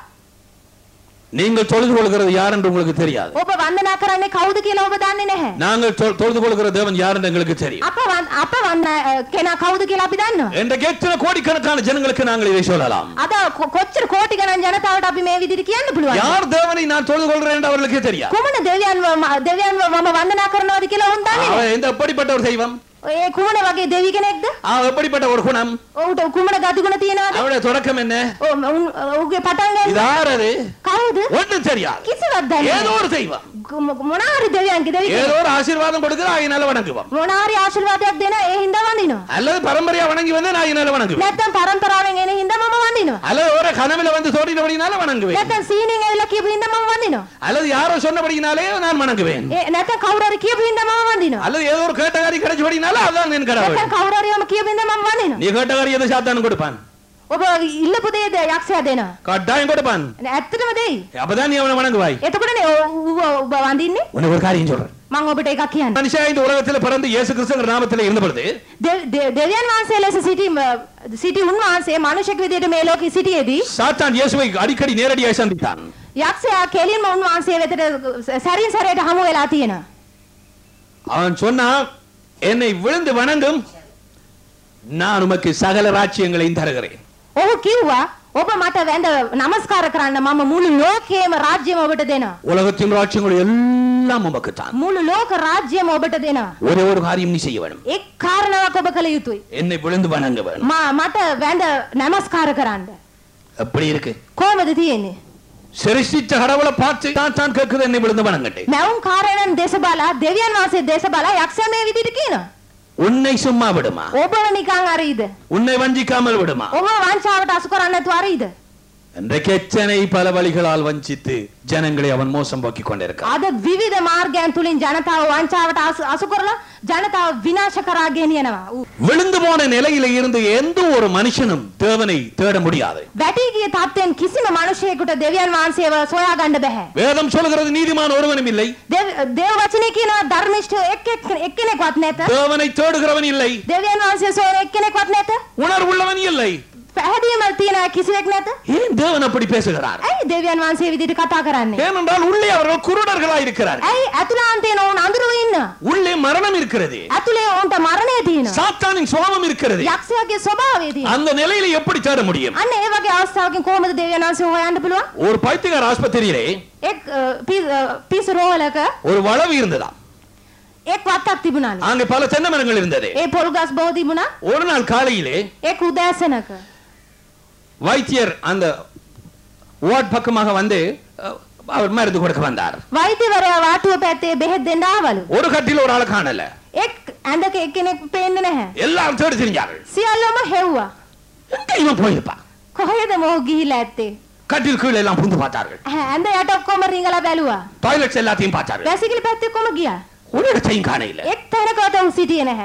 நீங்கள் தொழுது கொள்கிறது யார் என்று உங்களுக்கு தெரியாது ඔබ වන්දනා කරන්නේ කවුද කියලා ඔබ දන්නේ නැහැ. நாங்கள் தொ- தொழுது கொள்கிற தேவன் யார் என்று எங்களுக்கு தெரியும் අප වන්- අප වන්න අ, කෙනා කවුද කියලා අපි දන්නවා. என்ற எத்தனை கோடிக்கணக்கான ஜனங்களுக்கு நாங்கள் இதை சொல்லலாம் අද කො- කොච්චර කෝටි ගණන් ජනතාවට අපි මේ විදිහට කියන්න පුළුවන්. யார் தேவனை நான் தொழுது கொள்கிறேன் என்று அவர்களுக்கு தெரியாது කුමන දෙවියන්ව ම- දෙවියන්ව මම වන්දනා කරනවද කියලා ඔවුන් දන්නේ නැහැ. அவன் எந்த எப்படிப்பட்ட ஒரு தெய்வம் ඒ කුමන වගේ දෙවි කෙනෙක්ද? அவன் எப்படிப்பட்ட ஒரு குணம் ඔහුට කුමන ගතිගුණ තියෙනවද? அவனுடைய தொடக்கம் என்ன ඔව්, ඔවුන්- ඔහුගේ පටන් ගන්න இது யார் அது කවුද? ஒன்றும் தெரியாது කිසිවක් දන්නේ ஏதோ නැහැ. ஒரு தெய்வம் කුම- මොනාරි දෙවියන්ගේ දෙවි ஏதோ ஒரு ஆசீர்வாதம் கொடுக்கிற ஆயினால வணங்குவோம் මොනාරි ආශිර්වාදයක් දෙන ඒ හින්දා வඳිනවා. அல்லது பரம்பரையா வணங்கி வந்து நான் ஆயினால வணங்குவேன் නැත්නම් පරම්පරාවෙන් එන හින්දා මම வඳිනවා. அல்லது ஒரு கனவுல வந்து தோடினபடினால வணங்குவேன் නැත්නම් සීනින් ඇවිල්ලා කියපු හින්දා මම වඳිනවා. அல்லது யாரோ சொன்னபடினாலே நான் வணங்குவேன் ඒ නැත්නම් කවුරු හරි කියපු හින්දා මම வඳිනවා. அல்லது ஏதோ ஒரு கேட்டகாரி கிடைச்சபடினால அதான் என் கடவுள் නැත්නම් කවුරු හරිම කියපු හින්දා මම වඳිනවා. நீ கேட்டகாரி எதை சாத்தானு கொடுப்பான் ඔබ ඉල්ලපු දේද යක්ෂයා දෙනවා. கட்டாயம் கொடுப்பான் ඇත්තටම දෙයි. அப்பதான் நீ அவனை வணங்குவாய் එතකොටනේ ඔ- ඌව ඔබ වඳින්නේ. உனக்கு ஒரு காரியம் சொல்றேன் මම ඔබට එකක් කියන්න. மனுஷா இந்த உலகத்தில் பிறந்து இயேசு கிறிஸ்துங்கிற நாமத்தில் இருந்த பொழுது දෙ- දෙ- දෙවියන් වහන්සේ ලෙස සිටි සිටි උන්වහන්සේ මනුෂ්‍යෙක් විදිහට මේ ලෝකෙ සිටියේදී சாத்தான் இயேசுவை அடிக்கடி நேரடியாக சந்தித்தான் යක්ෂයා කෙලින්ම උන්වහන්සේ වෙතට සැරින් සැරේට හමු වෙලා තියෙනවා. அவன் சொன்னான் என்னை விழுந்து வணங்கும் நான் உமக்கு சகல ராஜ்யங்களையும் தருகிறேன் ඔහු කිව්වා ඔබ මට වැඳ නමස්කාර කරන්න මම මුළු ලෝකයේම රාජ්‍යම ඔබට දෙනවා. உலகத்தின் ராஜ்யங்கள் எல்லாம் உமக்கு தான் මුළු ලෝක රාජ්‍යම ඔබට දෙනවා. ஒரே ஒரு காரியம் நீ செய்ய வேணும் එක් කාරණාවක් ඔබ කළ යුතුයි. என்னை விழுந்து வணங்க வேணும் මා මට වැඳ නමස්කාර කරන්න. எப்படி இருக்கு කොහමද තියෙන්නේ? சிருஷ்டிச்ச கடவுளை பார்த்து தான் தான் கேட்குது என்னை விழுந்து வணங்கட்டே මැවුම් කාරණන් දේශ බලා දෙවියන් වහන්සේ දේශ බලා යක්ෂයා මේ විදිහට කියනවා. உன்னை சும்மா விடுமா ඔබව නිකන් අරීද? உன்னை வஞ்சிக்காமல் விடுமா ඔබ වංචාවට අසු කරන්නේ නැතුව අරීද? இன்றைக்கு எத்தனை பல வழிகளால் வஞ்சித்து ஜனங்களை அவன் மோசம் போக்கிக் கொண்டிருக்கான் අද විවිධ මාර්ගයන් තුලින් ජනතාව වංචාවට අසු අසු කරලා ජනතාව විනාශ කරා ගෙනියනවා. ඌ விழுந்து போன நிலையில இருந்து எந்த ஒரு மனுஷனும் தேவனை தேட முடியாது වැටී ගිය තත්ත්වෙන් කිසිම මිනිසෙකුට දෙවියන් වහන්සේව සොයා ගන්න බෑ. வேதம் சொல்கிறது நீதிமான் ஒருவனும் இல்லை දෙව් දේව වචනේ කියන ධර්මිෂ්ඨ එක් එක් එක්කෙනෙක්වත් නැත. தேவனை தேடுகிறவன் இல்லை දෙවියන් වහන්සේ සොයන එක්කෙනෙක්වත් නැත. உணர்வுள்ளவன் இல்லை පැහැදීමක් තියෙන කිසිවෙක් නැත ஏன் தேவன் அப்படி பேசுகிறார் ඇයි දෙවියන් වහන්සේ ඒ විදිහට කතා කරන්නේ ஏனென்றால் உள்ளே அவர்கள் குருடர்களாய் இருக்கிறார் ඇයි ඇතුළාන්තේ ඔවුන් අඳුරව ඉන්න உள்ளே மரணம் இருக்கிறது ඇතුලේ ඔවුන්ට මරණය තියෙනවා சாத்தானின் சுவாபம் இருக்கிறது යක්ෂයාගේ ස්වභාවය තියෙනවා அந்த நிலையில எப்படி தேட முடியும் අන්න ඒ වගේ අවස්ථාවකින් කොහොමද දෙවියන් වහන්සේ හොයන්න පුළුවන් ஒரு பைத்தியக்கார ஆஸ்பத்திரியிலே එක් අ, පි- අ, පිස්සු රෝහලක ஒரு வளவு இருந்ததா එක් වත්තක් තිබුණාලු அங்கே பல தென்னை மரங்கள் இருந்தது ඒ පොල් ගස් බොහෝ තිබුණා ஒரு நாள் காலையிலே එක් උදෑසනක வைத்தியர் அந்த வார்ட் பக்கமாக வந்து அஹ், அவர் மருந்து கொடுக்க வந்தார் වෛද්‍යවරයා වාටුව පැත්තේ බෙහෙත් දෙන්න ආවලු ஒரு கட்டில ஒரு ஆளை காணல එක් ඇඳක එක්කෙනෙක් පේන්නේ නැහැ எல்லாரும் தேடி தெரிஞ்சார்கள் සියල්ලම හෙව්වා எங்க இவன் போயிருப்பான் කොහෙද මොහු ගිහිලා ඇත්තේ கட்டில் கீழே எல்லாம் புந்து பார்த்தார்கள் ඇහැ, ඇඳ යට ඔක්කොම රිංගලා බැලුවා டாய்லெட்ஸ் எல்லாத்தையும் பார்த்தார்கள் වැසිකිලි පැත්තේ කොම ගියා ஒரு இடத்தையும் காண இல்ல එක් තැනකවත් ඔහු සිටියේ නැහැ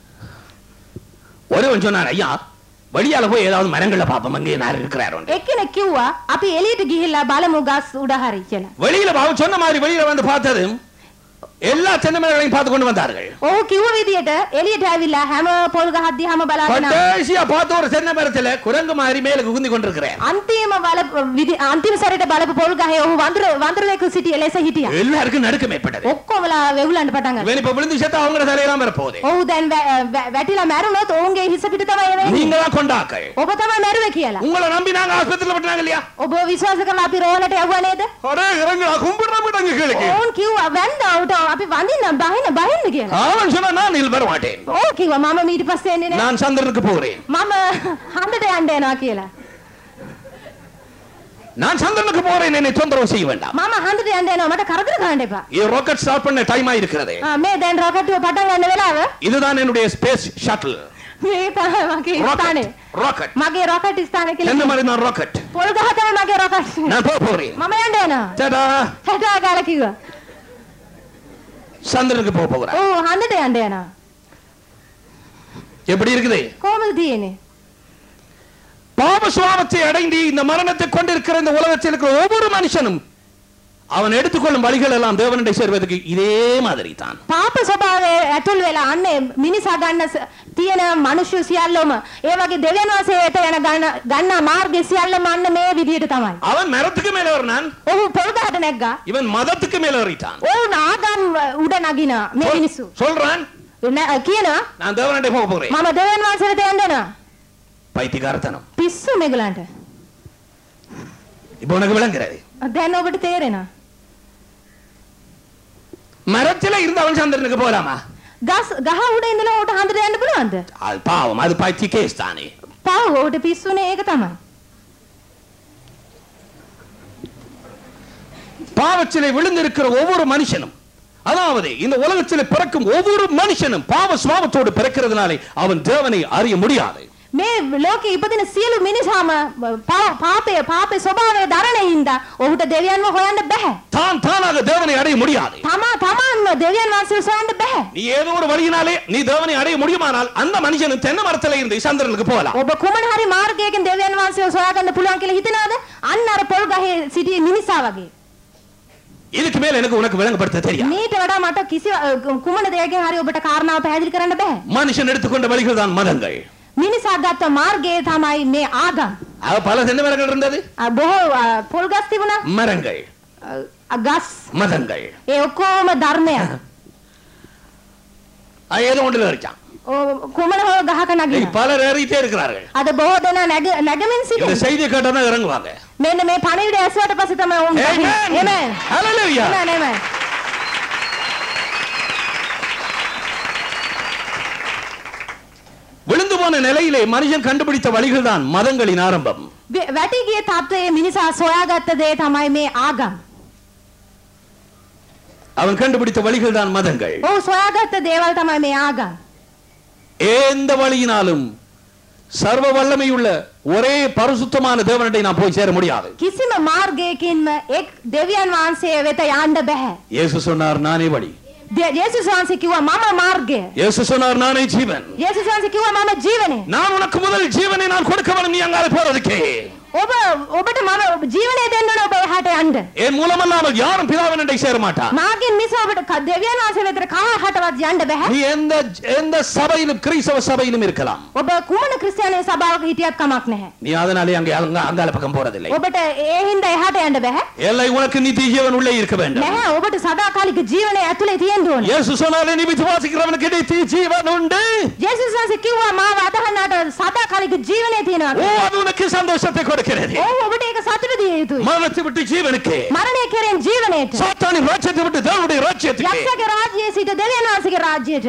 ஒருவன் சொன்னான் ஐயா வழியால போய் ஏதாவது மரங்கள்ல பாப்போம் அங்கே யார் இருக்கிறாரோ එක්කෙනෙක් කිව්වා අපි එළියට ගිහිල්ලා බලමු ගස් උඩ හරි කියලා வெளியில அவன் சொன்ன மாதிரி வெளியில வந்து பார்த்ததும் எல்லா தென்னை மரங்களையும் பார்த்து கொண்டு வந்தார்கள் ඔහු කිව්ව විදියට එළියට ඇවිල්ලා හැම පොල් ගහක් දිහාම බලාගෙන ආවා. கடைசியா பார்த்த ஒரு தென்னை மரத்துல குரங்கு மாதிரி மேல குந்தி கொண்டிருக்கிறேன் අන්තිම බල විදි- අන්තිම සැරේට බලපු පොල් ගහේ ඔහු වඳුර වඳුරෙකු සිටිය ලෙස හිටියා எல்லாருக்கும் நடுக்கம் ஏற்பட்டது ඔක්කොමලා වෙවුලන්න පටන් ගත්තා இவன் இப்ப விழுந்து செத்தா அவங்கள தலையெல்லாம் வரப்போகுது ඔහු දැන් වැ- වැ- වැටිලා මැරුණොත් ඔවුන්ගේ හිස පිට තමයි වෙන්නේ நீங்க தான் கொண்டாக்கள் ඔබ තමයි මැරුවේ කියලා உங்களை நம்பி நாங்க ஆஸ்பத்திரியில பட்டாங்க இல்லையா ඔබ විශ්වාස කරලා අපි රෝහලට යවුවා නේද அடே இறங்குடா கும்பிடுற விடங்க கீழே ඔවුන් කිව්වා වැන්ද උට අපි වඳින්න බහින්න බහින්න කියලා அவன் சொன்னா நான் இதில் வர மாட்டேன் ඔව් කිව්වා මම මීට පස්සේ එන්නේ නෑ நான் சந்திரனுக்கு போகிறேன் මම හන්දට යන්න යනවා කියලා நான் சந்திரனுக்கு போறேன் என்னை தொந்தரவு செய்ய வேண்டாம் මම හන්දට යන්න යනවා මට කරදර කරන්න එපා இது ராக்கெட் ஸ்டார்ட் பண்ண டைம் ஆயிருக்கிறது ආ, මේ දැන් රොකට්ටුව පටන් ගන්න වෙලාව இதுதான் என்னுடைய ஸ்பேஸ் ஷட்டில் මේ තමයි මගේ ස්ථානේ ராக்கெட் ராக்கெட் මගේ රොකට් ස්ථානේ என்ன කියලා மாதிரி நான் ராக்கெட் පොල් ගහ තමයි මගේ රොකට් நான் போக போறேன் මම යන්න යනවා டடா හැටා කාලා කිව්වා சந்திரனுக்கு போக போகிறேன் ඔව් හන්දට යන්න යනවා எப்படி இருக்குது කොහොමද තියෙන්නේ பாப சுவாபத்தை அடைந்து இந்த மரணத்தை கொண்டிருக்கிற இந்த உலகத்தில் இருக்கிற ஒவ்வொரு மனுஷனும் அவன் எடுத்துக்கொள்ளும் வழிகள் எல்லாம் தேவனுடைய சேர்வதற்கு இதே மாதிரி தான் පාප ස්වභාවය ඇතුල් වෙලා අන්නේ මිනිසා ගන්න ස- තියෙන මනුෂ්‍ය සියල්ලම ඒ වගේ දෙවියන් වහන්සේ වෙත යන ගන්න ගන්න මාර්ගය සියල්ලම අන්න මේ විදිහට තමයි. அவன் மரத்துக்கு மேல ஏறினான் ඔහු පොල් ගහට නැග්ගා. இவன் மதத்துக்கு மேல ஏறிட்டான் ඔවුන් ආගම් උඩ නගිනා මේ சொல்- මිනිස්සු. சொல்றான் නෑ, කියනවා நான் தேவனுடைய போக போறேன் මම දෙවියන් වහන්සේ වෙත යන්න යනවා. பைத்தியக்காரத்தனம் පිස්සු මේගලන්ට. இப்போ உனக்கு விளங்குறது දැන් ඔබට තේරෙනවා. மரத்துல இருந்து அவன் சந்திரனுக்கு போலாமா ගස් ගහ උඩ ඉඳලා ඔහුට හන්දට යන්න පුළුවන්ද? அது பாவம் அது பைத்திய கேஸ் தானே පාව ඔහුට පිස්සුනේ ඒක තමයි. பாவத்திலே விழுந்திருக்கிற ஒவ்வொரு மனுஷனும் அதாவது இந்த உலகத்தில் பிறக்கும் ஒவ்வொரு மனுஷனும் பாவ சுவாபத்தோடு பிறக்கிறதுனாலே அவன் தேவனை அறிய முடியாது මේ ලෝකේ ඉපදින සියලු මිනිසාම පා- පාපය පාපේ ස්වභාවය දරන හින්දා ඔහුට දෙවියන්ව හොයන්න බෑ. தான் தானாக தேவனை அடைய முடியாது තමා තමාන්ම දෙවියන් වහන්සේ සොයන්න බෑ. நீ ஏதோ ஒரு வழியினாலே நீ தேவனை அடைய முடியுமானால் அந்த மனுஷனும் தென்னை மரத்துல இருந்து சந்திரனுக்கு போகலாம் ඔබ කුමන හරි මාර්ගයකින් දෙවියන් වහන්සේ සොයාගන්න පුළුවන් කියලා හිතනවාද? අන්න අර පොල් ගහේ සිටිය මිනිසා වගේ. இதுக்கு மேல எனக்கு உனக்கு விளங்கப்படுத்த தெரியாது මීට වඩා මට කිසි අ, කුමන දෙයකින් හරි ඔබට කාරණාව පැහැදිලි කරන්න බෑ. மனுஷன் எடுத்துக்கொண்ட வழிகள் தான் மதங்கள் මිනිසා ගත්ත මාර්ගය තමයි මේ ආගම්. அது பல தென்னை மரங்கள் இருந்தது අ, බොහෝ අ, පොල් ගස් තිබුණා. மரங்கள் අ, අ, ගස්. மதங்கள் ඒ ඔක්කොම ධර්මයක්. அது ஏதோ ஒன்றுல இருக்கான் ඔ- කුමන හෝ ගහක இன்னைக்கு නගිනවා. பலர் ஏறிட்டே இருக்கிறார்கள் අද බොහෝ දෙනා නැග නැගමින් இந்த සිටිනවා. செய்தியை கேட்டா இறங்குவாங்க මෙන්න මේ පණිවිඩය ඇසුවට පස්සේ තමයි ඔවුන් Amen. Amen. Hallelujah. Amen, amen. விழுந்து போன நிலையிலே மனுஷன் கண்டுபிடித்த வழிகள் தான் மதங்களின் ஆரம்பம் වැ- වැටි ගිය තත්ත්වයේ මිනිසා සොයාගත්ත දේ තමයි මේ ආගම්. அவன் கண்டுபிடித்த வழிகள் தான் மதங்கள் ඔහු සොයාගත්ත දේවල් තමයි මේ ආගම්. எந்த வழியினாலும் சர்வ வல்லமையுள்ள ஒரே பரிசுத்தமான தேவனத்தை நான் போய் சேர முடியாது කිසිම මාර්ගයකින්ම එක් දෙවියන් වහන්සේ වෙත යන්න බෑ. இயேசு சொன்னார் நானே வழி දේ- යේසුස් වහන්සේ කිව්වා මම මාර්ගය. இயேசு சொன்னார் நானே ஜீவன் යේසුස් වහන්සේ කිව්වා මම ජීවනය. நான் உனக்கு முதல் ஜீவனை நான் கொடுக்க வேண்டும் நீ அங்கால போறதுக்கு ඔබ ඔබට මම ජීවනය දෙන්න ඕන ඔබ එහාට යන්න. என் மூலமல்லாமல் யாரும் பிதாவினண்டை சேர மாட்டான் මාගෙන් මිස ඔබට ක- දෙවියන් වහන්සේ වෙතට කාහටවත් යන්න බෑ. நீ எந்த எந்த சபையிலும் கிறிஸ்தவ சபையிலும் இருக்கலாம் ඔබ කුමන ක්‍රිස්තියානි සභාවක හිටියත් කමක් නැහැ. நீ அதனாலே அங்கே அங்க அங்கால பக்கம் போறதில்லை ඔබට ඒ හින්දා එහාට යන්න බෑ. எல்லை உனக்கு நித்திய ஜீவன் உள்ளே இருக்க வேண்டும் නැහැ ඔබට සදාකාලික ජීවනය ඇතුලේ තියෙන්න ඕන. இயேசு சொன்னாலே நீ விசுவாசிக்கிறவனுக்கு நித்திய ஜீவன் உண்டு ජේසුස් වහන්සේ කිව්වා මාව අදහන්නට සදාකාලික ජීවනය තියෙනවා. ஓ அது உனக்கு சந்தோஷத்தை கொடுக்கிறது ඔව් ඔබට ඒක සතුට දිය යුතුයි. மரணத்தை விட்டு ஜீவனுக்கு මරණය කෙරෙන් ජීවනයට. சாத்தானின் ராஜ்யத்தை விட்டு தேவனுடைய ராஜ்யத்துக்கு යක්ෂගේ රාජ්‍යයේ සිට දෙවියන් වහන්සේගේ රාජ්‍යයට.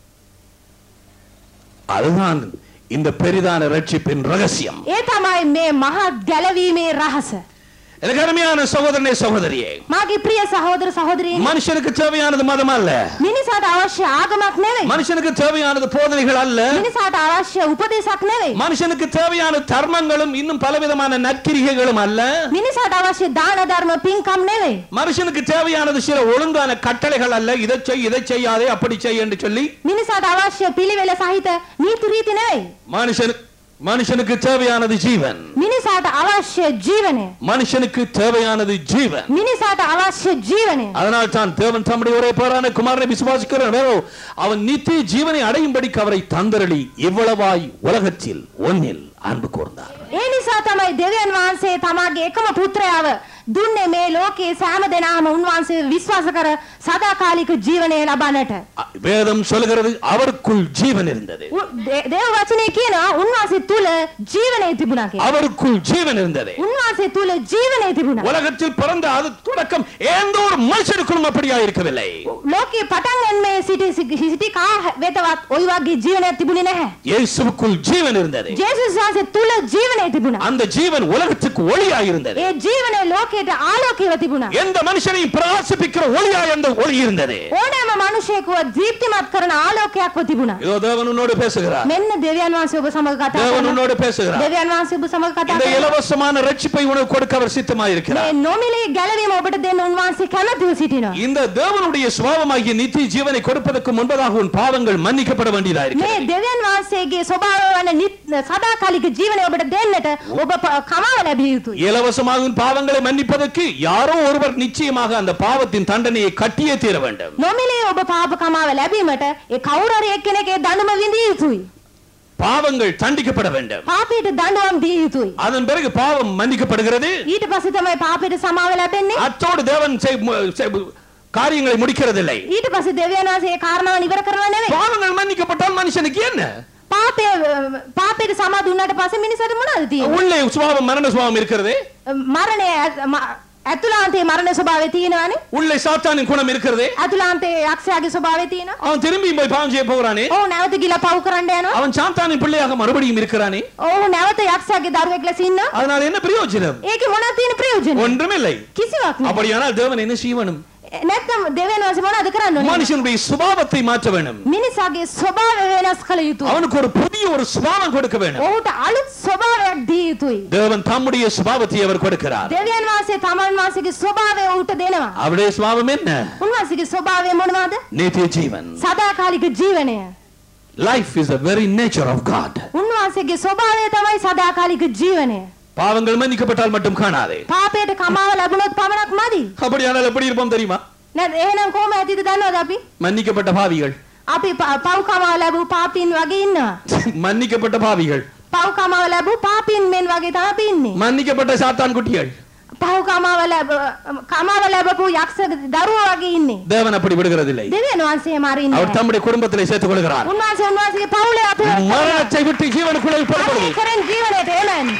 அதுதான் இந்த பெரிதான ரட்சிப்பின் ரகசியம் ඒ තමයි මේ මහත් ගැලවීමේ රහස. எனக்கு அருமையான சகோதரனே சகோதரியே මාගේ ප්‍රිය සහෝදර සහෝදරීන් மனுஷனுக்கு தேவையானது மதம் அல்ல මිනිසාට අවශ්‍ය ආගමක් නෙවෙයි. மனுஷனுக்கு தேவையானது போதனைகள் அல்ல මිනිසාට අවශ්‍ය උපදේශක් නෙවෙයි. மனுஷனுக்கு தேவையான தர்மங்களும் இன்னும் பலவிதமான நற்கிரிகைகளும் அல்ல මිනිසාට අවශ්‍ය දාන ධර්ම පින්කම් නෙවෙයි. மனுஷனுக்கு தேவையானது சில ஒழுங்கான கட்டளைகள் அல்ல இதை செய் இதை செய்யாதே அப்படி செய் என்று சொல்லி මිනිසාට අවශ්‍ය පිළිවෙල සහිත නීති රීති නෙවෙයි. மனுஷனு மனுஷனுக்கு தேவையானது ஜீவன் මිනිසාට අවශ්‍ය ජීවනය. மனுஷனுக்கு தேவையானது ஜீவன் මිනිසාට අවශ්‍ය ජීවනය. அதனால் தான் தேவன் தம்முடைய ஒரே பேரான குமாரனை விசுவாசிக்கிறவரோ அவன் நித்திய ஜீவனை அடையும்படிக்கு அவரை தந்தரளி இவ்வளவாய் உலகத்தில் ஒன்னில் அன்பு கூர்ந்தார் ඒ නිසා තමයි දෙවියන් වහන්සේ තමාගේ එකම පුත්‍රයාව දුන්නේ මේ ලෝකයේ සෑම දෙනාම උන්වහන්සේ විශ්වාස කර සදාකාලික ජීවනය ලබන්නට. அ- வேதம் சொல்லுகிறது அவருக்குள் ஜீவன் இருந்தது උ- දේ- දේව වචනේ කියනවා උන්වහන්සේ තුල ජීවනය තිබුණා කියලා. அவருக்குள் ஜீவன் இருந்தது උන්වහන්සේ තුල ජීවනය තිබුණා. உலகத்தில் பிறந்த அது தொடக்கம் எந்த ஒரு மனுஷனுக்குள்ளும் அப்படியா இருக்கவில்லை ලෝකේ පටන් ගන්නේ සිටි සිටි කා වෙතවත් ওই වගේ ජීවනයක් තිබුණේ නැහැ. இயேசுவுக்குள் ஜீவன் இருந்தது ජේසුස් වහන්සේ තුල ජීවනය තිබුණා. அந்த ஜீவன் உலகத்துக்கு ஒளியாய் இருந்தது ඒ ජීවනය ලෝකයට ආලෝකයව තිබුණා. எந்த மனுஷனையும் பிரகாசிப்பிக்கிற ஒளியாய் அந்த ஒளி இருந்தது ඕනෑම මිනිසෙකුව දීප්තිමත් කරන ආලෝකයක්ව තිබුණා. இதோ தேவன் உன்னோடு பேசுகிறார் මෙන්න දෙවියන් වහන්සේ ඔබ සමග කතා தேவன் කරනවා. உன்னோடு பேசுகிறார் දෙවියන් වහන්සේ ඔබ සමග කතා இந்த කරනවා. இலவசமான ரட்சிப்பை உனக்கு கொடுக்க அவர் சித்தமாய் இருக்கிறார் මේ නොමිලේ ගැලවීම ඔබට දෙන්න උන්වහන්සේ කැමැතිව සිටිනවා. இந்த தேவனுடைய சுபாவமாகிய நித்திய ஜீவனை கொடுப்பதற்கு முன்பதாக உன் பாவங்கள் மன்னிக்கப்பட வேண்டியதா මේ இருக்கிறது දෙවියන් වහන්සේගේ ස්වභාවය වන නිත්- සදාකාලික ජීවනය ඔබට දෙන්නට ඔබ ප- කමාව ලැබිය යුතුයි. இலவசமாக உன் பாவங்களை மன்னிப்பதற்கு யாரோ ஒருவர் நிச்சயமாக அந்த பாவத்தின் தண்டனையை கட்டியே தீர வேண்டும் නොමිලේ ඔබ පාප කමාව ලැබීමට ඒ කවුරු හරි එක්කෙනෙක්ගේ දඬුම විඳිය යුතුයි. பாவங்கள் தண்டிக்கப்பட வேண்டும் පාපයට දඬුවම් දිය යුතුයි. அதன் பிறகு பாவம் மன்னிக்கப்படுகிறது ඊට පස්සේ තමයි පාපයට සමාව ලැබෙන්නේ. அத்தோடு தேவன் செய்- மு- செய்- காரியங்களை முடிக்கிறதில்லை ඊට පස්සේ දෙවියන් වහන්සේ ඒ කාරණාව නිවර කරනවා නෙවෙයි. பாவங்கள் மன்னிக்கப்பட்டால் மனுஷனுக்கு என்ன පාපය පාපයට සමා දුන්නාට පස්සේ මිනිසාට මොනවද තියෙන්නේ? உள்ளே சுபாவம் மரண சுபாவம் இருக்கிறது මරණය ඇ- ම- ඇතුළාන්තයේ මරණ ස්වභාවය තියෙනවානේ. உள்ளே சாத்தானின் குணம் இருக்கிறது ඇතුළාන්තයේ යක්ෂයාගේ ස්වභාවය තියෙනවා. அவன் திரும்பி போய் பாவம் செய்ய போகிறானே ඔව් නැවත ගිලා පව් කරන්න යනවා. அவன் சாத்தானின் பிள்ளையாக மறுபடியும் இருக்கிறானே ඔව් නැවත යක්ෂයාගේ දරුවෙක් ලෙස ඉන්නවා. அதனால என்ன பிரயோஜனம் ඒකේ මොනවද තියෙන ප්‍රයෝජන? ஒன்றுமில்லை කිසිවක් නෑ. அப்படியானால் தேவன் என்ன செய்வனும் නැත්නම් දෙවියන් වහන්සේ මොනවද කරන්න ඕනේ? மனுஷனுடைய சுபாவத்தை மாற்ற வேண்டும் මිනිසාගේ ස්වභාවය වෙනස් කළ යුතුයි. அவனுக்கு ஒரு புதிய ஒரு சுபாவம் கொடுக்க வேண்டும் ඔහුට අලුත් ස්වභාවයක් දිය යුතුයි. தேவன் தம்முடைய சுபாவத்தை அவர் கொடுக்கிறார் දෙවියන් වහන්සේ තමන් වහන්සේගේ ස්වභාවය ඔහුට දෙනවා. அவருடைய சுபாவம் என்ன උන්වහන්සේගේ ස්වභාවය මොනවද? நித்திய ஜீவன் සදාකාලික ජීවනය. Life is a very nature of god උන්වහන්සේගේ ස්වභාවය තමයි සදාකාලික ජීවනය. பாவங்கள் மன்னிக்கப்பட்டால் மட்டும் காணாதே පාපයට කමාව ලැබුණොත් පමණක් මදි. அப்படியானால் எப்படி இருப்போம் தெரியுமா නැත් එහෙනම් කොහොම ඇතිද දන්නවද අපි? மன்னிக்கப்பட்ட பாவிகள் අපි ප- පව් කමාව ලැබූ පාපීන් වගේ ඉන්නවා. மன்னிக்கப்பட்ட பாவிகள் පව් කමාව ලැබූ පාපීන් මෙන් වගේ තමයි අපි ඉන්නේ. மன்னிக்கப்பட்ட சாத்தான் குட்டிகள் පව් කමාව ලැබ කමාව ලැබපු යක්ෂ දරුවෝ වගේ ඉන්නේ. தேவன் அப்படி விடுகிறதில்லை දෙවියන් වහන්සේ මාරින්නේ. அவர் தம்முடைய குடும்பத்திலே சேர்த்துக் கொள்கிறார் උන්වහන්සේ උන්වහන්සේගේ පවුලේ අපි மரணத்தை விட்டு ஜீவனுக்குள்ளே உட்படும் பொழுது කරෙන් ජීවනයට එමන්.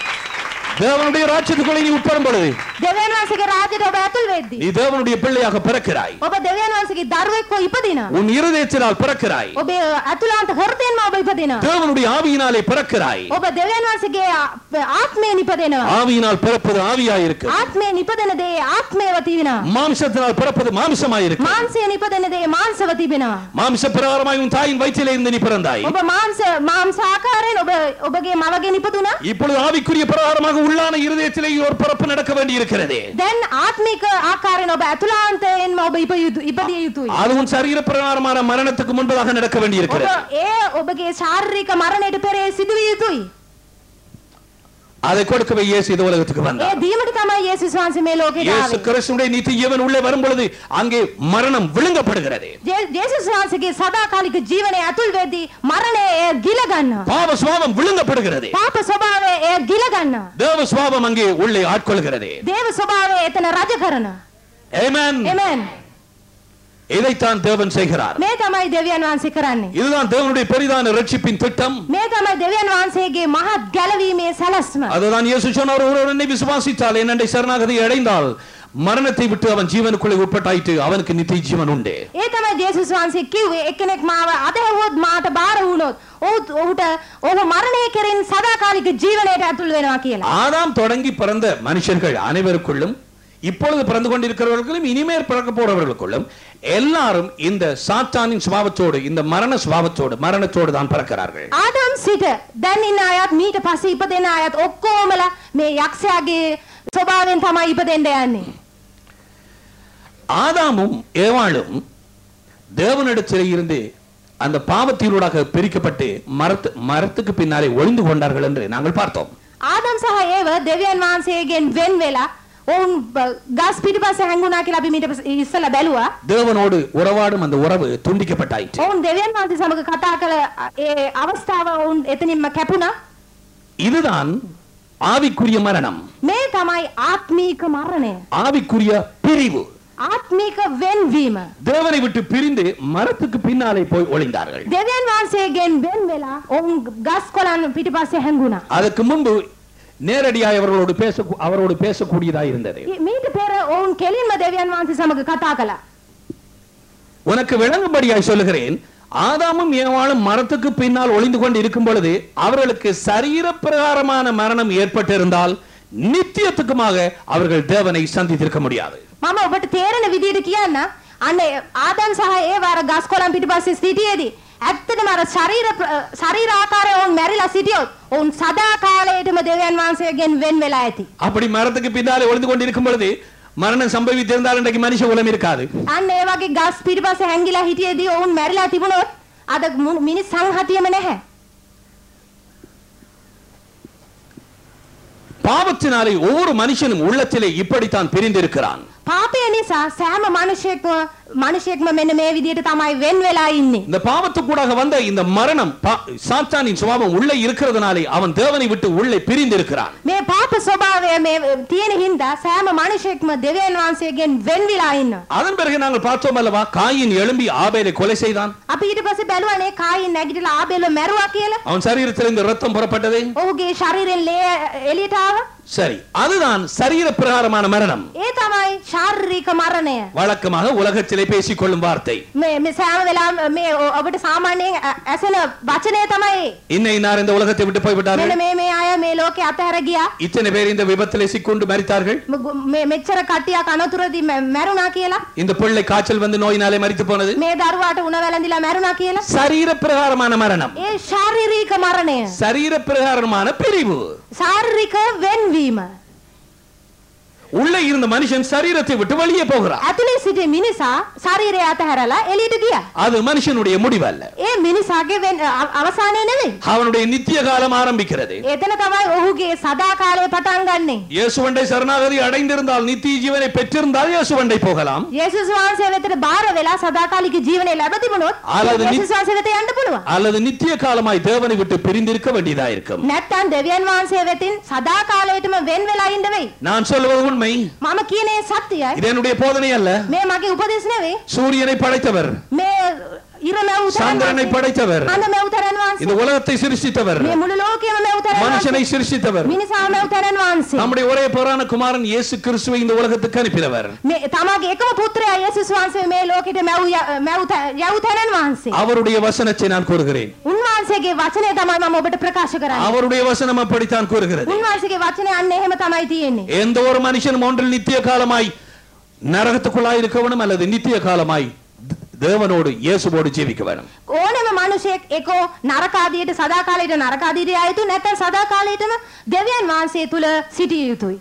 தேவனுடைய ராஜ்யத்துக்குள்ளே நீ உட்படும் பொழுது දෙවියන් වහන්සේගේ රාජ්‍යයට ඔබ ඇතුල් වෙද්දී நீ தேவனுடைய பிள்ளையாக பிறக்கிறாய் ඔබ දෙවියන් වහන්සේගේ දරුවෙක්ව ඉපදිනවා. உன் இருதயத்தினால் பிறக்கிறாய் ඔබේ අතුලාන්ත හෘදයෙන්ම ඔබ ඉපදිනවා. தேவனுடைய ஆவியினாலே பிறக்கிறாய் ඔබ දෙවියන් වහන්සේගේ ආ- ආත්මයෙන් ඉපදෙනවා. ஆவியினால் பிறப்பது ஆவியாயிருக்கு ආත්මයෙන් ඉපදෙන දේ ආත්මයව තිබෙනවා. மாம்சத்தினால் பிறப்பது மாம்சமாயிருக்கு මාංශයෙන් ඉපදෙන දේ මාංශව තිබෙනවා. மாம்ச பிரகாரமாய் உன் தாயின் வயிற்றிலே இருந்து நீ பிறந்தாய் ඔබ මාංශ මාංශ ආකාරයෙන් ඔබ ඔබගේ මවගෙන් ඉපදුනා. இப்பொழுது ஆவிக்குரிய பிரகாரமாக உள்ளான இருதயத்திலே ஒரு பிறப்பு நடக்க வேண்டி இருக்கிறது දැන් ආත්මික ආකාරයෙන් ඔබ ඇතුළාන්තයෙන්ම ඔබ ඉප යුතු ඉපදිය යුතුයි. அது உன் சரீர பிரகாரமான மரணத்துக்கு முன்பதாக நடக்க வேண்டி ඔබ இருக்கிறது ඒ ඔබගේ ශාරීරික මරණයට පෙර සිදුවිය යුතුයි. அதை கொடுக்கவே இயேசு இந்த உலகத்துக்கு ඒ வந்தார் දීමට තමයි යේසුස් වහන්සේ මේ ලෝකෙට இயேசு ආවේ. கிறிஸ்துடைய நித்திய ஜீவன் உள்ளே வரும் பொழுது அங்கே மரணம் விழுங்கப்படுகிறது ජේ- ජේසුස් වහන්සේගේ සදාකාලික ජීවනය ඇතුල් වෙද්දී මරණය එය ගිල ගන්නවා. பாவ சுவாபம் விழுங்கப்படுகிறது පාප ස්වභාවය එය ගිල ගන්නවා. தேவ சுவாபம் அங்கே உள்ளே ஆட்கொள்கிறது දේව ස්වභාවය එතන රජ කරනවා. Amen. එමෙන්. இதைத்தான் தேவன் செய்கிறார் මේ තමයි දෙවියන් වහන්සේ කරන්නේ. இதுதான் தேவனுடைய பெரிதான ரட்சிப்பின் திட்டம் මේ තමයි දෙවියන් වහන්සේගේ මහත් ගැලවීමේ සැලැස්ම. அதுதான் இயேசு சொன்னார் ஒருவர் என்னை விசுவாசித்தால் என்னை சரணாகதி அடைந்தால் மரணத்தை விட்டு அவன் ஜீவனுக்குள்ளே உட்பட்டாயிட்டு அவனுக்கு நித்திய ஜீவன் உண்டு ඒ තමයි ජේසුස් වහන්සේ කිව්වේ එක්කෙනෙක් මාව අදහුවොත් මාට බාර වුණොත් ඔහු ඔහුට ඔහු මරණය කෙරෙන් සදාකාලික ජීවනයට ඇතුල් වෙනවා කියලා. ஆதாம் தொடங்கி பிறந்த மனுஷர்கள் அனைவருக்குள்ளும் இப்பொழுது பிறந்து கொண்டிருக்கிறவர்களும் இனிமேல் பிறக்க போறவர்களுக்குள்ளும் எல்லாரும் இந்த சாத்தானின் சுபாவத்தோடு இந்த மரண சுபாவத்தோடு மரணத்தோடு தான் பிறக்கிறார்கள் ආදම් සිට දැන් ඉන්න අයත් මීට පස්සේ ඉපදෙන අයත් ඔක්කොමලා මේ යක්ෂයාගේ ස්වභාවයෙන් තමයි ඉපදෙන්න යන්නේ. ஆதாமும் ஏவாளும் தேவனிடத்தில் இருந்து அந்த பாவத்தினூடாக பிரிக்கப்பட்டு மரத்து மரத்துக்கு பின்னாலே ஒளிந்து கொண்டார்கள் என்று நாங்கள் பார்த்தோம் ආදම් සහ ඒව දෙවියන් වහන්සේගෙන් වෙන් වෙලා ඔවුන් බ- ගස් පිටිපස්සේ හැංගුණා කියලා අපි මීට පස්සේ ඉස්සලා බැලුවා. தேவனோடு உறவாடும் அந்த உறவு துண்டிக்கப்பட்டாயிற்று ඔවුන් දෙවියන් වහන්සේ සමග කතා කළ අ- ඒ අවස්ථාව ඔවුන් එතනින්ම කැපුණා. இதுதான் ஆவிக்குரிய மரணம் මේ තමයි ආත්මීක මරණය. ஆவிக்குரிய பிரிவு ආත්මීක වෙන්වීම. தேவனை விட்டு பிரிந்து மரத்துக்கு பின்னாலே போய் ஒளிந்தார்கள் දෙවියන් වහන්සේගෙන් වෙන් වෙලා ඔවුන් ගස් කොළන් පිටිපස්සේ හැංගුණා. அதுக்கு முன்பு நேரடியாய் அவர்களோடு பேச அவரோடு பேசக்கூடியதாக இருந்தது ඊ- මීට පෙර ඔවුන් කෙලින්ම දෙවියන් වහන්සේ සමග කතා කළා. உனக்கு விளங்கும்படியாய் சொல்லுகிறேன் ஆதாமும் ஏவாளும் மரத்துக்கு பின்னால் ஒளிந்து கொண்டு இருக்கும் பொழுது அவர்களுக்கு சரீர பிரகாரமான மரணம் ஏற்பட்டிருந்தால் நித்தியத்துக்குமாக அவர்கள் தேவனை சந்தித்திருக்க முடியாது මම ඔබට තේරෙන විදිහට කියන්න අන්න ඒ ආදම් සහ ඒව අර ගස් කොළන් පිටිපස්සේ සිටියේදී ඇත්තටම අර ශරීර ප්‍ර- ශරීර ආකාරය ඔවුන් මැරිලා සිටියොත් ඔවුන් සදා කාලයටම දෙවියන් වහන්සේගෙන් වෙන් වෙලා ඇති. அப்படி மரத்துக்கு பின்னாலே ஒளிந்து கொண்டு இருக்கும் பொழுது மரணம் சம்பவித்திருந்தால் இன்றைக்கு மனுஷ குலம் இருக்காது අන්න ඒ වගේ ගස් පිටිපස්සේ හැංගිලා හිටියේදී ඔවුන් මැරිලා තිබුණොත් අද මු- මිනිස් සංහතියම නැහැ. பாவத்தினாலே ஒவ்வொரு மனுஷனும் உள்ளத்திலே இப்படித்தான் பிரிந்திருக்கிறான் පාපය නිසා සෑම මිනිසෙක්ම මිනිසෙක්ම මෙන්න මේ විදිහට තමයි වෙන් වෙලා ඉන්නේ. இந்த பாவத்துக்கூடாக வந்த இந்த மரணம் பா- சாத்தானின் சுபாவம் உள்ளே இருக்கிறதுனாலே அவன் தேவனை விட்டு உள்ளே பிரிந்திருக்கிறான் මේ පාප ස්වභාවය මේ තියෙන හින්දා සෑම මිනිසෙක්ම දෙවියන් වහන්සේගෙන් වෙන් වෙලා ඉන්නවා. அதன் பிறகு நாங்கள் பார்த்தோம் அல்லவா காயின் எழும்பி ஆபேலை கொலை செய்தான் අපි ඊට පස්සේ බැලුවනේ කායින් නැගිටලා ආබෙල්ව මැරුවා කියලා. அவன் சரீரத்திலிருந்து ரத்தம் புறப்பட்டது ඔහුගේ ශරීරයෙන් ලේ එළියට ආවා. சரி அதுதான் சரீர பிரகாரமான மரணம் ඒ තමයි ශාරීරික මරණය. வழக்கமாக உலகத்திலே பேசிக் கொள்ளும் வார்த்தை මේ මේ සෑම වෙලාවෙම මේ ඔ- ඔබට සාමාන්‍යයෙන් ඇ- ඇසෙන වචනය තමයි ඒ. இன்ன இன்னார் இந்த உலகத்தை விட்டு මෙන්න போய்விட்டார்கள் මේ මේ අය මේ ලෝකේ අතහැර ගියා. இத்தனை பேர் இந்த விபத்திலே சிக்கொண்டு மரித்தார்கள் මග- මේ මෙච්චර කට්ටියක් අනතුරදී මැ- මැරුණා කියලා. இந்த பிள்ளை காய்ச்சல் வந்து நோயினாலே மரித்து போனது මේ දරුවාට උණ වැළඳිලා මැරුණා කියලා. சரீர பிரகாரமான மரணம் ඒ ශාරීරික මරණය. சரீர பிரகாரமான பிரிவு ශාරීරික වෙන්වීම. உள்ளே இருந்த மனுஷன் சரீரத்தை விட்டு வெளியே போகிறான் ඇතුලේ සිටි මිනිසා ශරීරය අතහැරලා එළියට ගියා. அது மனுஷனுடைய முடிவல்ல ඒ මිනිසාගේ වෙන් අ- අවසානය නෙවෙයි. அவனுடைய நித்திய காலம் ஆரம்பிக்கிறது එතන තමයි ඔහුගේ සදාකාලය පටන් ගන්නෙ. இயேசுவண்டை சரணாகதி அடைந்திருந்தால் நித்திய ஜீவனை பெற்றிருந்தால் இயேசுவண்டை போகலாம் යේසුස් වහන්සේ වෙතට බාර වෙලා සදාකාලික ජීවනය ලැබ තිබුණොත් ආලද නි- යේසුස් වහන්සේ වෙත යන්න පුළුවන්. அல்லது நித்திய காலமாய் தேவனை விட்டு பிரிந்திருக்க வேண்டியதா இருக்கும் නැත්තම් දෙවියන් වහන්සේ වෙතින් සදාකාලයටම වෙන් වෙලා ඉන්න වෙයි. நான் சொல்வது உண்மை මම කියන්නේ සත්‍යයයි. இது என்னுடைய போதனை அல்ல මේ මගේ උපදෙස් නෙවෙයි. சூரியனை படைத்தவர் මේ ඉර මැව් சந்திரனை படைத்தவர் අඳ මැව්තරන් වහන්සේ. இந்த உலகத்தை சிருஷ்டித்தவர் මේ මුළු ලෝකෙම මැව්තරන් மனுஷனை වහන්සේ. சிருஷ்டித்தவர் මිනිසා මැව්තරන් වහන්සේ. நம்முடைய ஒரே புறான குமாரன் இயேசு கிறிஸ்துவை இந்த உலகத்துக்கு அனுப்பினவர் මේ තමාගේ එකම පුත්‍රයා යේසුස් වහන්සේ මේ ලෝකෙට මැව් ය- මැව් ත- යව්තරන් වහන්සේ. அவருடைய வசனத்தை நான் கூறுகிறேன் උන්වහන්සේගේ වචනය තමයි මම ඔබට ප්‍රකාශ කරන්නේ. அவருடைய வசனம் அப்படித்தான் கூறுகிறது උන්වහන්සේගේ වචනය අන්න එහෙම තමයි තියෙන්නේ. எந்த ஒரு மனுஷனும் ஒன்றில் நித்திய காலமாய் நரகத்துக்குள்ளாய் இருக்க வேணும் அல்லது நித்திய காலமாய் தேவனோடு இயேசுவோடு ஜீவிக்க வேணும் ඕනෑම මිනිසෙක් එකෝ නරකාදියට සදාකාලයට නරකාදියට යා යුතු නැත්නම් සදාකාලයටම දෙවියන් වහන්සේ තුල සිටිය යුතුයි.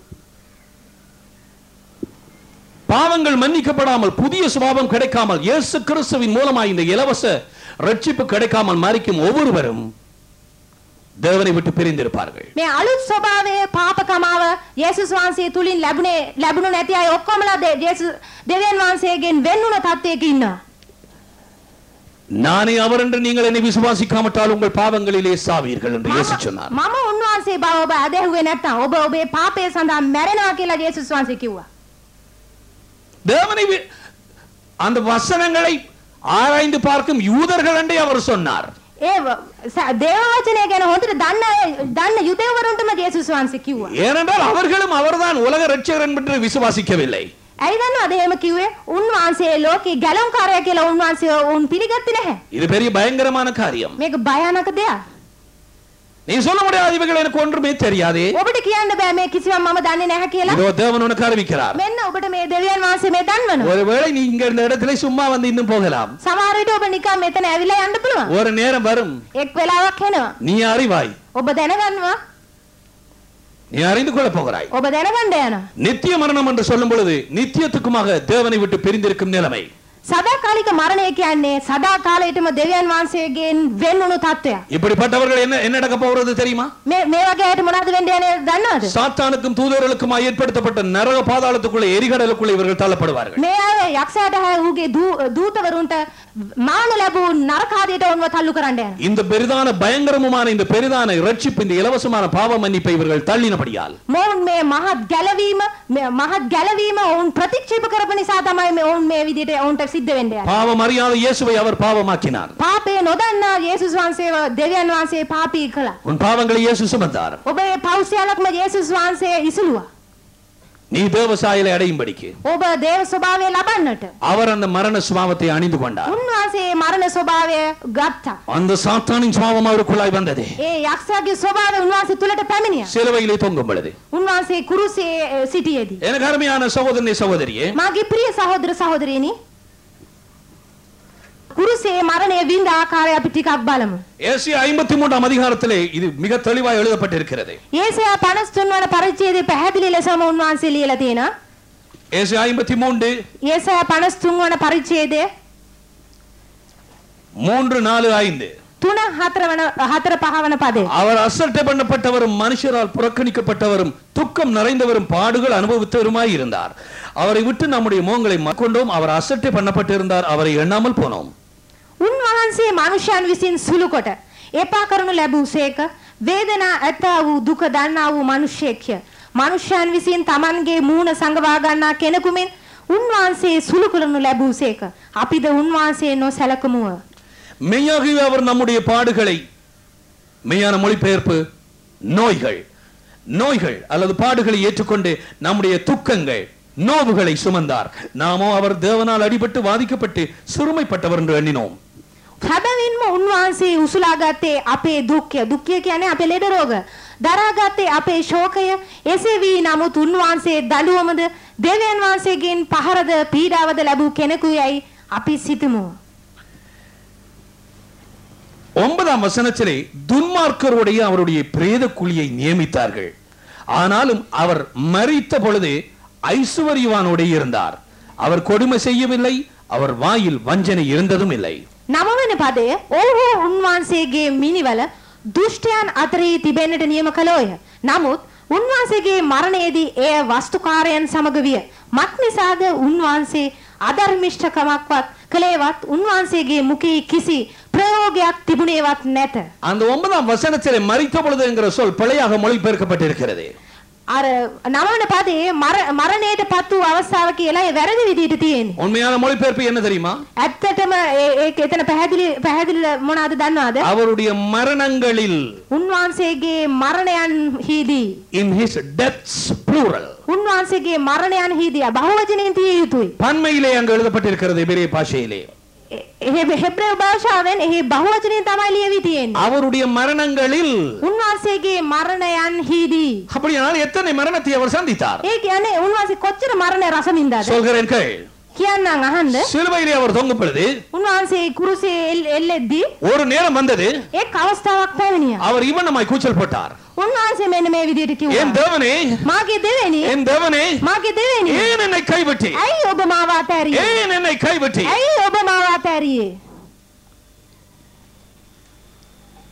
பாவங்கள் மன்னிக்கப்படாமல் புதிய சுபாவம் கிடைக்காமல் இயேசு கிறிஸ்துவின் மூலமாய் இந்த இலவச ரட்சிப்பு கிடைக்காமல் மறிக்கும் ஒவ்வொருவரும் தேவனை விட்டு பிரிந்திருப்பார்கள் මේ අලුත් ස්වභාවයේ පාපකමාව යේසුස් වහන්සේ තුලින් ලැබුණේ ලැබුණු නැති අය ඔක්කොමලා දේ- යේසුස් දෙවියන් වහන්සේගෙන් වෙන්නුන තත්ත්වයක ඉන්නවා. நானே அவர் என்று நீங்கள் என்னை விசுவாசிக்காமட்டால் உங்கள் பாவங்களிலே சாவீர்கள் என்று இயேசு சொன்னார் මම උන්වහන්සේ බව ඔබ අදහුවේ නැත්නම් ඔබ ඔබේ පාපය සඳහා මැරෙනවා කියලා යේසුස් වහන්සේ කිව්වා. தேவனை வி- அந்த வசனங்களை ஆராய்ந்து பார்க்கும் யூதர்கள் என்றே அவர் சொன்னார் ඒ ව- ස- දේව වචනය ගැන හොඳට දන්න අය දන්න යුදෙවරුන්ටම යේසුස් වහන්සේ කිව්වා. ஏனென்றால் அவர்களும் அவர்தான் உலக ரட்சகர் என்று விசுவாசிக்கவில்லை ඇයි දන්නවද එහෙම කිව්වේ? උන්වහන්සේ ලෝකේ ගැලුම්කාරයා කියලා උන්වහන්සේ උන් පිළිගත්තේ නැහැ. இது பெரிய பயங்கரமான காரியம் මේක භයානක දෙයක්. நீ சொல்ல முடியாது இவைகள் எனக்கு ஒன்றுமே தெரியாதே ඔබට කියන්න බෑ මේ කිසිවක් මම දන්නේ නැහැ කියලා. இதோ தேவன் உனக்கு அறிவிக்கிறார் මෙන්න ඔබට මේ දෙවියන් වහන්සේ මේ දන්වනවා. ஒருவேளை நீ இங்க இந்த இடத்துல சும்மா வந்து இன்னும் போகலாம் සමහර විට ඔබ නිකන් මෙතන ඇවිල්ලා යන්න පුළුවන්. ஒரு நேரம் வரும் එක් වෙලාවක් එනවා. நீ அறிவாய் ඔබ දැනගන්නවා. நீ அறிந்து கொள்ள போகிறாய் ඔබ දැනගන්න යනවා. நித்திய மரணம் என்று சொல்லும் பொழுது நித்தியத்துக்குமாக தேவனை விட்டு பிரிந்திருக்கும் நிலைமை සදාකාලික මරණය කියන්නේ සදා කාලයටම දෙවියන් වහන්සේගෙන් වෙන්වුණු තත්ත්වයක්. இப்படிப்பட்டவர்கள் என்ன என்ன நடக்க போகிறது தெரியுமா මේ මේ වගේ අයට මොනවද වෙන්න යන්නේ දන්නවද? சாத்தானுக்கும் தூதர்களுக்கும் ஏற்படுத்தப்பட்ட நரக பாதாளத்துக்குள்ள எரிகடலுக்குள்ள இவர்கள் தள்ளப்படுவார்கள் මේ අය යක්ෂයාට හා ඌගේ දූ- දූතවරුන්ට මාන ලැබූ නරකාදයට ඔවුන්ව තල්ලු කරන්න යනවා. இந்த பெரிதான பயங்கரமுமான இந்த பெரிதான இரட்சிப்பு இந்த இலவசமான பாவ மன்னிப்பை இவர்கள் தள்ளினபடியால் මොවුන් මේ මහත් ගැලවීම මේ මහත් ගැලවීම ඔවුන් ප්‍රතික්ෂේප කරපු නිසා තමයි මේ ඔවුන් මේ විදිහට ඔවුන්ට සිද්ධ වෙන්නේ. பாவம் அறியாத இயேசுவை அவர் பாவமாக்கினார் පාපය නොදන්නා යේසුස් වහන්සේව දෙවියන් වහන්සේ පාපී කළා. உன் பாவங்களை இயேசு சுமந்தார் ඔබේ පෞසියාලක්ම යේසුස් වහන්සේ ඉසුළුවා. நீ தேவசாயலை அடையும்படிக்கு ඔබ දේව ස්වභාවය ලබන්නට. அவர் அந்த மரண சுபாவத்தை அணிந்து கொண்டார் උන්වහන්සේ මරණ ස්වභාවය ගත්තා. அந்த சாத்தானின் சுபாவம் அவருக்குள்ளாய் வந்தது ඒ යක්ෂයාගේ ස්වභාවය උන්වහන්සේ තුලට පැමිණියා. சிலுவையிலே தொங்கும் பொழுது උන්වහන්සේ කුරුසේ අ, සිටියේදී. எனக்கு அருமையான சகோதரனே சகோதரியே මාගේ ප්‍රිය සහෝදර සහෝදරියනි කුරුසේ මරණය විඳ ආකාරය අපි ටිකක් බලමු. ஏசியா ஐம்பத்தி மூன்றாம் அதிகாரத்திலே இது மிக தெளிவாய் எழுதப்பட்டிருக்கிறது ඒසයා 53 වන පරිච්ඡේදයේ පැහැදිලි ලෙසම උන්වහන්සේ ලියලා තියෙනවා. ஏசியா ஐம்பத்தி மூன்று ඒසයා 53 වන පරිච්ඡේදය மூன்று நாலு ஐந்து 3 4 வன 4 5 වන පදේ. அவர் அசட்டை பண்ணப்பட்டவரும் மனுஷரால் புறக்கணிக்கப்பட்டவரும் துக்கம் நிறைந்தவரும் பாடுகள் அனுபவித்தவருமாய் இருந்தார் அவரை விட்டு நம்முடைய மோகங்களை கொண்டோம் அவர் அசட்டை பண்ணப்பட்டிருந்தார் அவரை எண்ணாமல் போனோம் උන්වහන්සේ මනුෂ්‍යයන් විසින් සුළු කොට එපා කරනු ලැබූසේක වේදනා ඇතා වූ දුක දන්නා වූ මිනිසෙක්ය. මනුෂ්‍යයන් විසින් Tamanගේ මූණ සංගවා ගන්නා කෙනෙකුමින් උන්වහන්සේ සුළු කරනු ලැබූසේක. අපිද උන්වහන්සේ නොසැලකමුව. மெய்யாகவே அவர் நம்முடைய பாடுகளை மெய்யான மொழிபெயர்ப்பு நோய்கள் நோய்கள் அல்லது பாடுகளை ஏற்றுக்கொண்டு நம்முடைய துக்கங்கள் நோவுகளை சுமந்தார் நாமோ அவர் தேவனால் அடிபட்டு வாதிக்கப்பட்டு சிறுமைப்பட்டவர் என்று எண்ணினோம் හැබැවින්ම උන්වහන්සේ උසුලාගත්තේ අපේ දුක්ඛය. දුක්ඛය කියන්නේ අපේ ලෙඩ රෝග. දරාගත්තේ අපේ ශෝකය. එසේ වී නමුත් උන්වහන්සේ දඬුවමද දෙවියන් වහන්සේගෙන් පහරද පීඩාවද ලැබූ කෙනෙකුයයි අපි සිතමු. ஒன்பதாம் வசனத்திலே துன்மார்க்கருடைய அவருடைய பிரேத குழியை நியமித்தார்கள் ஆனாலும் அவர் மரித்த பொழுது ஐசுவரியவானோட இருந்தார் அவர் கொடுமை செய்யவில்லை அவர் வாயில் வஞ்சனை இருந்ததும் இல்லை නවවන පදය ඔහු උන්වහන්සේගේ මිනිවල දුෂ්ටයන් අතරේ තිබෙන්නට නියම කළෝය. නමුත් උන්වහන්සේගේ මරණයේදී එය වස්තුකාරයන් සමග විය. මත් නිසාද උන්වහන්සේ අධර්මිෂ්ඨකමක්වත් කළේවත් උන්වහන්සේගේ මුඛයේ කිසි ප්‍රයෝගයක් තිබුණේවත් නැත. அந்த ஒன்பதாம் வசனத்திலே மரித்த பொழுது என்கிற சொல் பிழையாக மொழிபெயர்க்கப்பட்டிருக்கிறது අර නවවන පදේ මර- මරණයට පත් වූ අවස්ථාව කියලා ඒ වැරදි විදිහට තියෙන්නේ. உண்மையான மொழிபெயர்ப்பு என்ன தெரியுமா ඇත්තටම ඒ- ඒක එතන පැහැදිලි පැහැදිලි මොනවද දන්නවද? அவருடைய மரணங்களில் උන්වහන්සේගේ මරණයන්හිදී in his deaths plural උන්වහන්සේගේ මරණයන්හිදී බහුවචනයෙන් තිය යුතුයි. பன்மையிலே அங்கு எழுதப்பட்டிருக்கிறது பெரிய பாஷையிலே එ- එහෙ හෙබ්‍රේව භාෂාවෙන් එහි බහුවචනයෙන් තමයි ලියවි තියෙන්නේ. அவருடைய மரணங்களில் උන්වහන්සේගේ මරණයන්හිදී அப்படியானால் எத்தனை மரணத்தை அவர் சந்தித்தார் ඒ කියන්නේ උන්වහන්සේ කොච්චර මරණ රස වින්දාද? சொல்கிறேன் கேள் කියන්නම් අහන්න. சிலுவையிலே அவர் தொங்கும் பொழுது උන්වහන්සේ කුරුසේ එල්- එල්ලෙද්දී ஒரு நேரம் வந்தது එක් අවස්ථාවක් පැමිණියා. அவர் இவனமாய் கூச்சல் போட்டார் උන්වහන්සේ මෙන්න මේ විදිහට என் කිව්වා. தேவனே මාගේ දෙවෙනි என் தேவனே මාගේ දෙවෙනි ஏன் என்னை கைவிட்டி ඇයි ඔබ මාව අතෑරියේ? ஏன் என்னை கைவிட்டி ඇයි ඔබ මාව අතෑරියේ?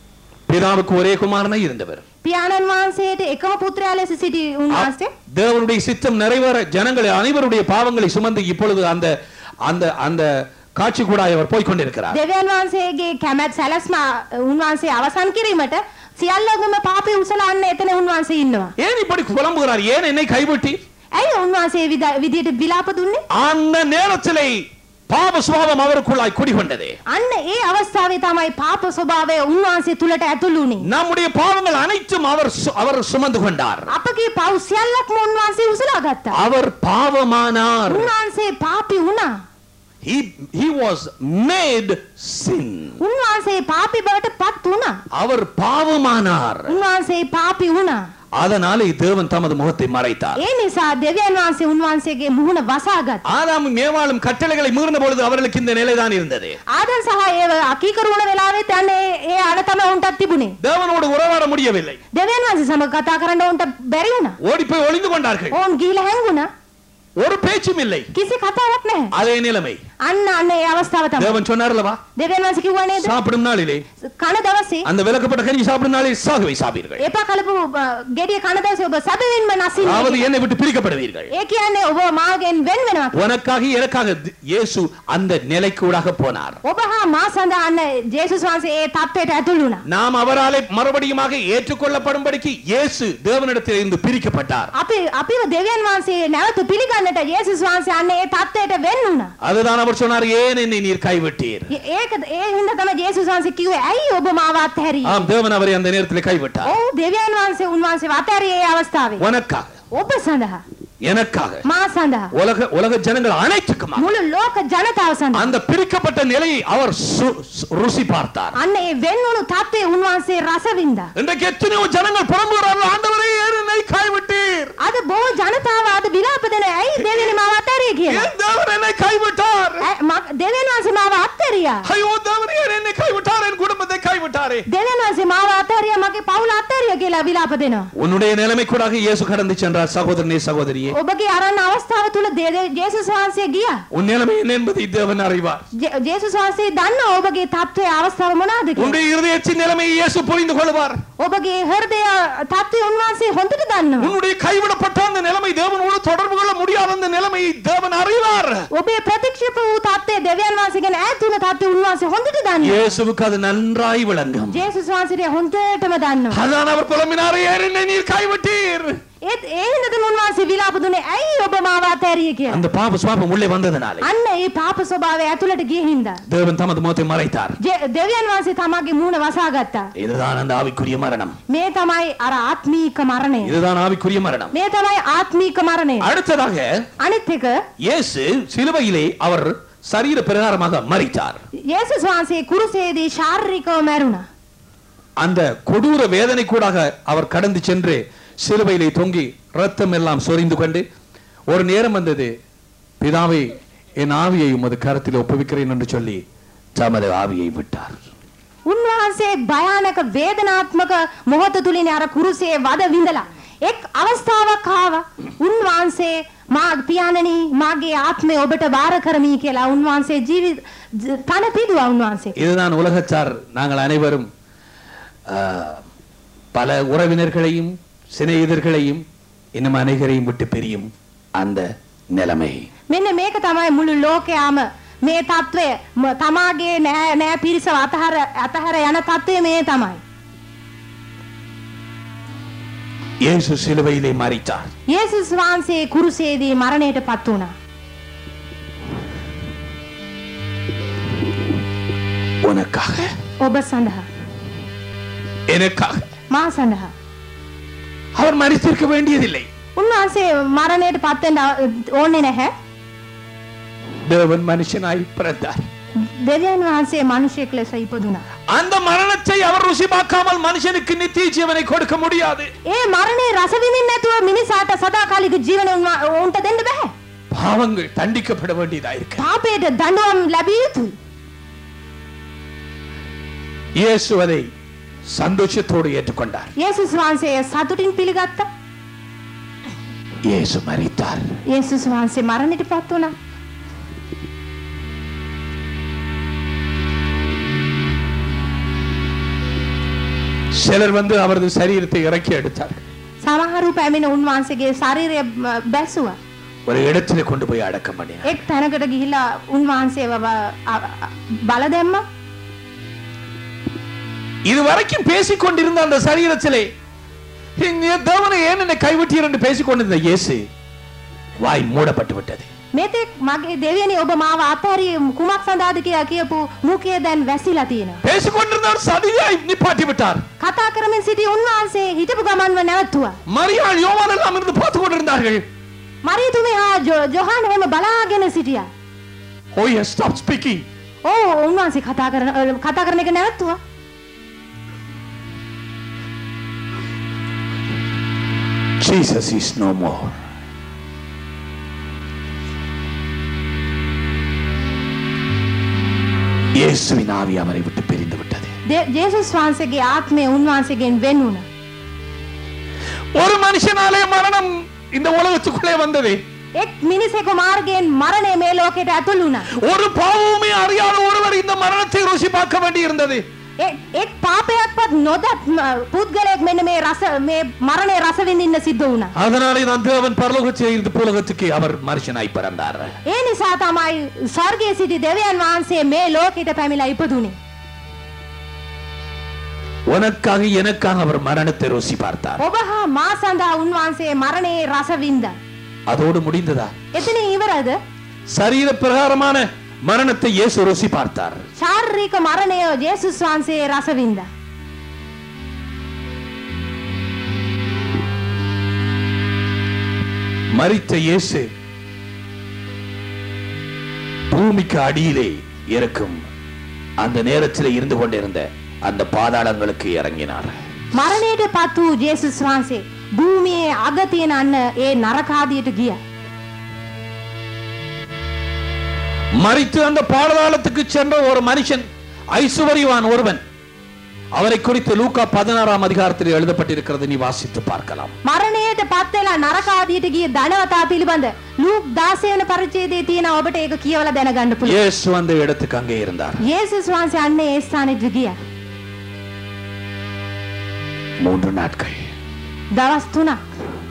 பிதாவுக்கு ஒரே குமாரனாய் இருந்தவர் පියාණන් වහන්සේට එකම පුත්‍රයා ලෙස සිටි උන්වහන්සේ தேவனுடைய சித்தம் நிறைவேற ஜனங்கள் அனைவருடைய பாவங்களை சுமந்து இப்பொழுது அந்த அந்த அந்த காட்சி கூட அவர் போய் கொண்டிருக்கிறார் දෙවියන් වහන්සේගේ කැමැත් සැලැස්ම උන්වහන්සේ අවසන් කිරීමට සියල්ලගම පාපය උසලන්න එතන උන්වහන්සේ ඉන්නවා. ஏன் இப்படி புலம்புகிறார் ஏன் என்னை கைவிட்டி ඇයි උන්වහන්සේ විද- විදියට විලාප දුන්නේ? அந்த நேரத்திலே பாவ சுபாவம் அவருக்குள்ளாய் குடிகொண்டது අන්න ඒ අවස්ථාවේ තමයි පාප ස්වභාවය උන්වහන්සේ තුලට ඇතුළු වුණේ. நம்முடைய பாவங்கள் அனைத்தும் அவர் சு- அவர் சுமந்து கொண்டார் අපගේ පව් සියල්ලක්ම උන්වහන්සේ උසලා ගත්තා. அவர் பாவமானார் උන්වහන්සේ පාපි වුණා. he he was made sin උන්වහන්සේ පාපි බවට පත් වුණා. அவர் பாவமானார் උන්වහන්සේ පාපි වුණා. அதனாலே தேவன் தமது முகத்தை மறைத்தார் ඒ නිසා දෙවියන් වහන්සේ උන්වහන්සේගේ මුහුණ වසාගත්. ஆதாமும் மேவாளும் கட்டளைகளை மீறின பொழுது அவர்களுக்கு இந்த நிலைதான் இருந்தது ආදන් සහ ඒ අකීකරු වුණ වෙලාවෙත් යන්නේ ඒ අන තමයි උන්ටත් තිබුණේ. தேவனோடு உறவாட முடியவில்லை දෙවියන් වහන්සේ සමග කතා කරන්න උන්ට බැරි වුණා. ஓடி போய் ஒளிந்து கொண்டார்கள் ඕන් ගිහිලා හැංගුණා. ஒரு பேச்சும் இல்லை කිසි කතාවක් නැහැ. அதே நிலைமை අන්න අන්න ඒ අවස්ථාව තමයි. தேவன் சொன்னார்லவா දෙවියන් වහන්සේ කිව්වා නේද? சாப்பிடும் நாளிலே කන දවසේ அந்த விலக்கப்பட்ட கனி சாப்பிடும் நாளில் சாகுவை சாப்பீர்கள் එපා කලපු අ, ගෙඩිය කන දවසේ ඔබ සැබවින්ම அதாவது නසින්නේ. என்னை விட்டு பிரிக்கப்படுவீர்கள் ඒ කියන්නේ ඔබ මාගෙන් වෙන් වෙනවා. உனக்காக எனக்காக தி- இயேசு அந்த நிலைக்கூடாக போனார் ඔබ හා මා සඳහා අන්න ජේසුස් වහන්සේ ඒ தත්ත්වයට ඇතුළු වුණා. நாம் அவராலே மறுபடியுமாக ஏற்றுக்கொள்ளப்படும்படிக்கு இயேசு தேவனிடத்தில் இருந்து பிரிக்கப்பட்டார் අපි අපිව දෙවියන් වහන්සේ නැවත පිළිගන්නට ජේසුස් වහන්සේ අන්න ඒ தත්ත්වයට වෙන් වුණා. அதுதான் அவர் சொன்னார் ஏன் என்னை நீர் கைவிட்டீர் ඒ- ඒක ඒ හින්දා තමයි ජේසුස් වහන්සේ කිව්වේ ඇයි ඔබ මාව අත්හැරියේ? ஆம் தேவன் அவரை அந்த நேரத்தில் கைவிட்டார் ඔව් දෙවියන් වහන්සේ උන්වහන්සේ අත්හැරියේ ඒ අවස්ථාවේ. உனக்காக ඔබ සඳහා எனக்காக මා සඳහා உலக உலக ஜனங்கள் அனைத்துக்குமா මුළු ලෝක ජනතාව සඳහා அந்த பிரிக்கப்பட்ட நிலையை அவர் சு- சு- ருசி பார்த்தார் අන්න ඒ වෙන් වුණු தත්ත්වය උන්වහන්සේ රස වින්දා. இன்றைக்கு எத்தனையோ ஜனங்கள் புலம்புகிறார்கள் ஆண்டவரே ஏன் என்னை கைவிட்டீர் අද බොහෝ ජනතාව අද විලාප දෙන ඇයි දෙවියනි මාව අත්හැරියේ කියලා. ஏன் தேவன் என்னை கைவிட்டார் ඇ- මක්- දෙවියන් වහන්සේ මාව අත්හැරියා. ஐயோ தேவன் ஏன் என்னை கைவிட்டார் என் குடும்பத்தை கைவிட்டாரே දෙවියන් වහන්සේ මාව අත්හැරියා මගේ පවුල අත්හැරියා කියලා විලාප දෙනවා. உன்னுடைய நிலைமை கூட இயேசு கடந்து சென்றார் சகோதரனே சகோதரியே ඔබගේ අරන් අවස්ථාව තුල දේ- දේ- ජේසුස් වහන්සේ ගියා. உன் நிலைமை என்ன என்பதை தேவன் அறிவார் ජේ- ජේසුස් වහන්සේ දන්නවා ඔබගේ தත්ත්වයේ අවස්ථාව මොනවාද කියලා. உன்னுடைய இருதயத்தின் நிலைமையை இயேசு புரிந்து கொள்வார் ඔබගේ හෘදය தත්ත්වය උන්වහන්සේ හොඳට දන්නවා. உன்னுடைய கைவிடப்பட்ட அந்த நிலைமை தேவனோடு தொடர்பு கொள்ள முடியாத அந்த நிலைமையை தேவன் அறிவார் ඔබේ ප්‍රතික්ෂේප වූ தත්ත්වය දෙවියන් වහන්සේගෙන් ඈත් වුණ தත්ත්වය උන්වහන්සේ හොඳට දන්නවා. இயேசுவுக்கு அது நன்றாய் விளங்கும் ජේසුස් වහන්සේට හොඳටම දන්නවා. அதான் அவர் புலம்பினாரே ஏன் என்னை நீர் கைவிட்டீர் ඒත් ඒ හින්දාද උන්වහන්සේ විලාප දුන්නේ ඇයි ඔබ මාව අත්හැරියේ කියලා. அந்த பாப சுவாபம் உள்ளே வந்ததனாலே අන්න ඒ පාප ස්වභාවය ඇතුළට ගිය හින්දා தேவன் தமது முகத்தை மறைத்தார் ජේ- දෙවියන් වහන්සේ තමගේ මූණ වසාගත්තා. இதுதான் அந்த ஆவிக்குரிய மரணம் මේ තමයි අර ආත්මීක මරණය. இதுதான் ஆவிக்குரிய மரணம் මේ තමයි ආත්මීක මරණය. அடுத்ததாக අනිත් එක இயேசு சிலுவையிலே அவர் சரீர பிரகாரமாக மறித்தார் යේසුස් වහන්සේ කුරුසේදී ශාරීරිකව මැරුණා. அந்த கொடூர வேதனை கூடாக அவர் கடந்து சென்று சிலுவையிலே தொங்கி ரத்தம் எல்லாம் சொரிந்து கொண்டு ஒரு நேரம் வந்தது பிதாவை என் ஆவியை உமது கரத்தில் ஒப்புவிக்கிறேன் என்று சொல்லி தமது ஆவியை விட்டார் උන්වහන්සේ භයානක වේදනාත්මක මොහොත තුලින් අර කුරුසේ වද විඳලා එක් අවස්ථාවක් ආවා උන්වහන්සේ මා පියාණනි මාගේ ආත්මය ඔබට බාර කරමි කියලා උන්වහන්සේ ජීවි ජ- පණ පිදුවා උන්වහන්සේ இதுதான் உலகச்சார் நாங்கள் அனைவரும் ஆ, பல உறவினர்களையும் சிநேகிதர்களையும் இன்னும் அநேகரையும் விட்டு பிரியும் அந்த நிலைமை මෙන්න මේක තමයි මුළු ලෝකයාම මේ తත්වය ම- තමාගේ නෑ නෑ පිරිසව අතහර අතහැර යන తත්වය මේ තමයි இயேசு சிலுவையிலே மறித்தார் යේසුස් වහන්සේ කුරුසේදී මරණයට පත් වුණා உனக்காக ඔබ සඳහා எனக்காக මා සඳහා அவர் மறித்திருக்க வேண்டியதில்லை උන්වහන්සේ මරණයට පත් වෙන්න ඕනේ නැහැ தேவன் மனுஷனாய் பிறந்தார் දෙවියන් වහන්සේ මිනිසෙක් ලෙස ඉපදුනා. அந்த மரணத்தை அவர் ருசி பார்க்காமல் மனுஷனுக்கு நித்திய ஜீவனை கொடுக்க முடியாது ඒ මරණේ රස විඳින්න නැතුව මිනිසාට සදාකාලික ජීවන උන්ව- උන්ට දෙන්න බෑ. பாவங்கள் தண்டிக்கப்பட வேண்டியதா இருக்கு පාපයට දඬුවම් ලැබිය යුතුයි. இயேசு அதை சந்தோஷத்தோடு ஏற்றுக்கொண்டார் යේසුස් වහන්සේ එය සතුටින් පිළිගත්තා. இயேசு மறித்தார் යේසුස් වහන්සේ මරණයට පත් වුණා. சிலர் வந்து அவரது சரீரத்தை இறக்கி எடுத்தார் සමහරු පැමිණ උන්වහන්සේගේ ශරීරය ම, බැස්සුවා. ஒரு இடத்துல கொண்டு போய் அடக்கம் பண்ணினார் එක් තැනකට ගිහිලා උන්වහන්සේව ව- අ- අ- බල දැම්ම. இது வரைக்கும் பேசிக் கொண்டிருந்த அந்த சரீரத்திலே "நீ தேவனை ஏன் என்னை கைவிட்டீர் என்று பேசிக் கொண்டிருந்த இயேசு வாய் மூடப்பட்டு விட்டது මෙතෙක් මගේ දෙවියනි ඔබ මාව අත්හැරී කුමක් සඳහාද කියලා කියපු මුඛය දැන් වැසිලා තියෙනවා. பேசிக் கொண்டிருந்தவர் சதியாய் நிப்பாட்டி விட்டார் කතා කරමින් සිටි උන්වහන්සේ හිටපු ගමන්ව නැවතුවා. மரியாள் யோவான் எல்லாம் இருந்து பார்த்து கொண்டிருந்தார்கள் මරියතුමේ හා ජො- ජොහාන් එහෙම බලාගෙන සිටියා. ஓ எஸ் ஸ்டாப் ஸ்பீக்கிங் ඕ උන්වහන්සේ කතා කරන අ, කතා කරන එක නැවතුවා. Jesus is no more. இயேசுவின் ஆவி அவரை விட்டு பிரிந்து விட்டது දේ- ජේසුස් වහන්සේගේ ආත්මය උන්වහන්සේගෙන් වෙන් වුණා. ஒரு மனுஷனாலே மரணம் இந்த உலகத்துக்குள்ளே வந்தது එක් මිනිසෙකු මාර්ගයෙන් මරණය මේ ලෝකෙට ඇතුල් වුණා. ஒரு பாவமே அறியாத ஒருவர் இந்த மரணத்தை ருசி பார்க்க வேண்டி இருந்தது එක් එක් පාපයක්වත් නොදත් ම, පුද්ගලයෙක් මෙන්න මේ රස මේ මරණය රස විඳින්න සිද්ධ වුණා. அதனாலே தான் தேவன் பரலோகத்தில் இருந்து பூலகத்துக்கு அவர் மனுஷனாய் பிறந்தார் ඒ නිසා තමයි ස්වර්ගයේ සිටි දෙවියන් වහන්සේ මේ ලෝකෙට පැමිණලා ඉපදුනේ. உனக்காக எனக்காக அவர் மரணத்தை ருசி பார்த்தார் ඔබ හා මා සඳහා උන්වහන්සේ මරණයේ රස වින්දා. அதோடு முடிந்ததா එතනින් ඉවරද? சரீர பிரகாரமான மரணத்தை இயேசு ருசி பார்த்தார் ශාරීරික මරණය ජේසුස් වහන්සේ රස වින්දා. மரித்த இயேசு பூமிக்கு அடியிலே இருக்கும் அந்த நேரத்தில் இருந்து கொண்டிருந்த அந்த பாதாளங்களுக்கு இறங்கினார் මරණයට පත් වූ ජේසුස් වහන්සේ භූමියේ අග තියෙන අන්න ඒ නරකාදියට ගියා. மரித்து அந்த பாதாளத்துக்கு சென்ற ஒரு மனுஷன் ஐசுவரிவான் ஒருவன் அவரை குறித்து லூக்கா பதினாறாம் அதிகாரத்தில் எழுதப்பட்டிருக்கிறது நீ வாசித்து பார்க்கலாம் මරණයට පත් වෙලා නරකාදියට ගිය ධනවතා පිළිබඳ ලූක් 16 වෙනි පරිච්ඡේදයේ තියෙන ඔබට ඒක කියවලා දැනගන්න පුළුවන්. இயேசு அந்த இடத்துக்கு அங்கே இருந்தார் යේසුස් වහන්සේ අන්න ඒ ස්ථානෙට ගියා. மூன்று நாட்கள் දවස් 3ක්.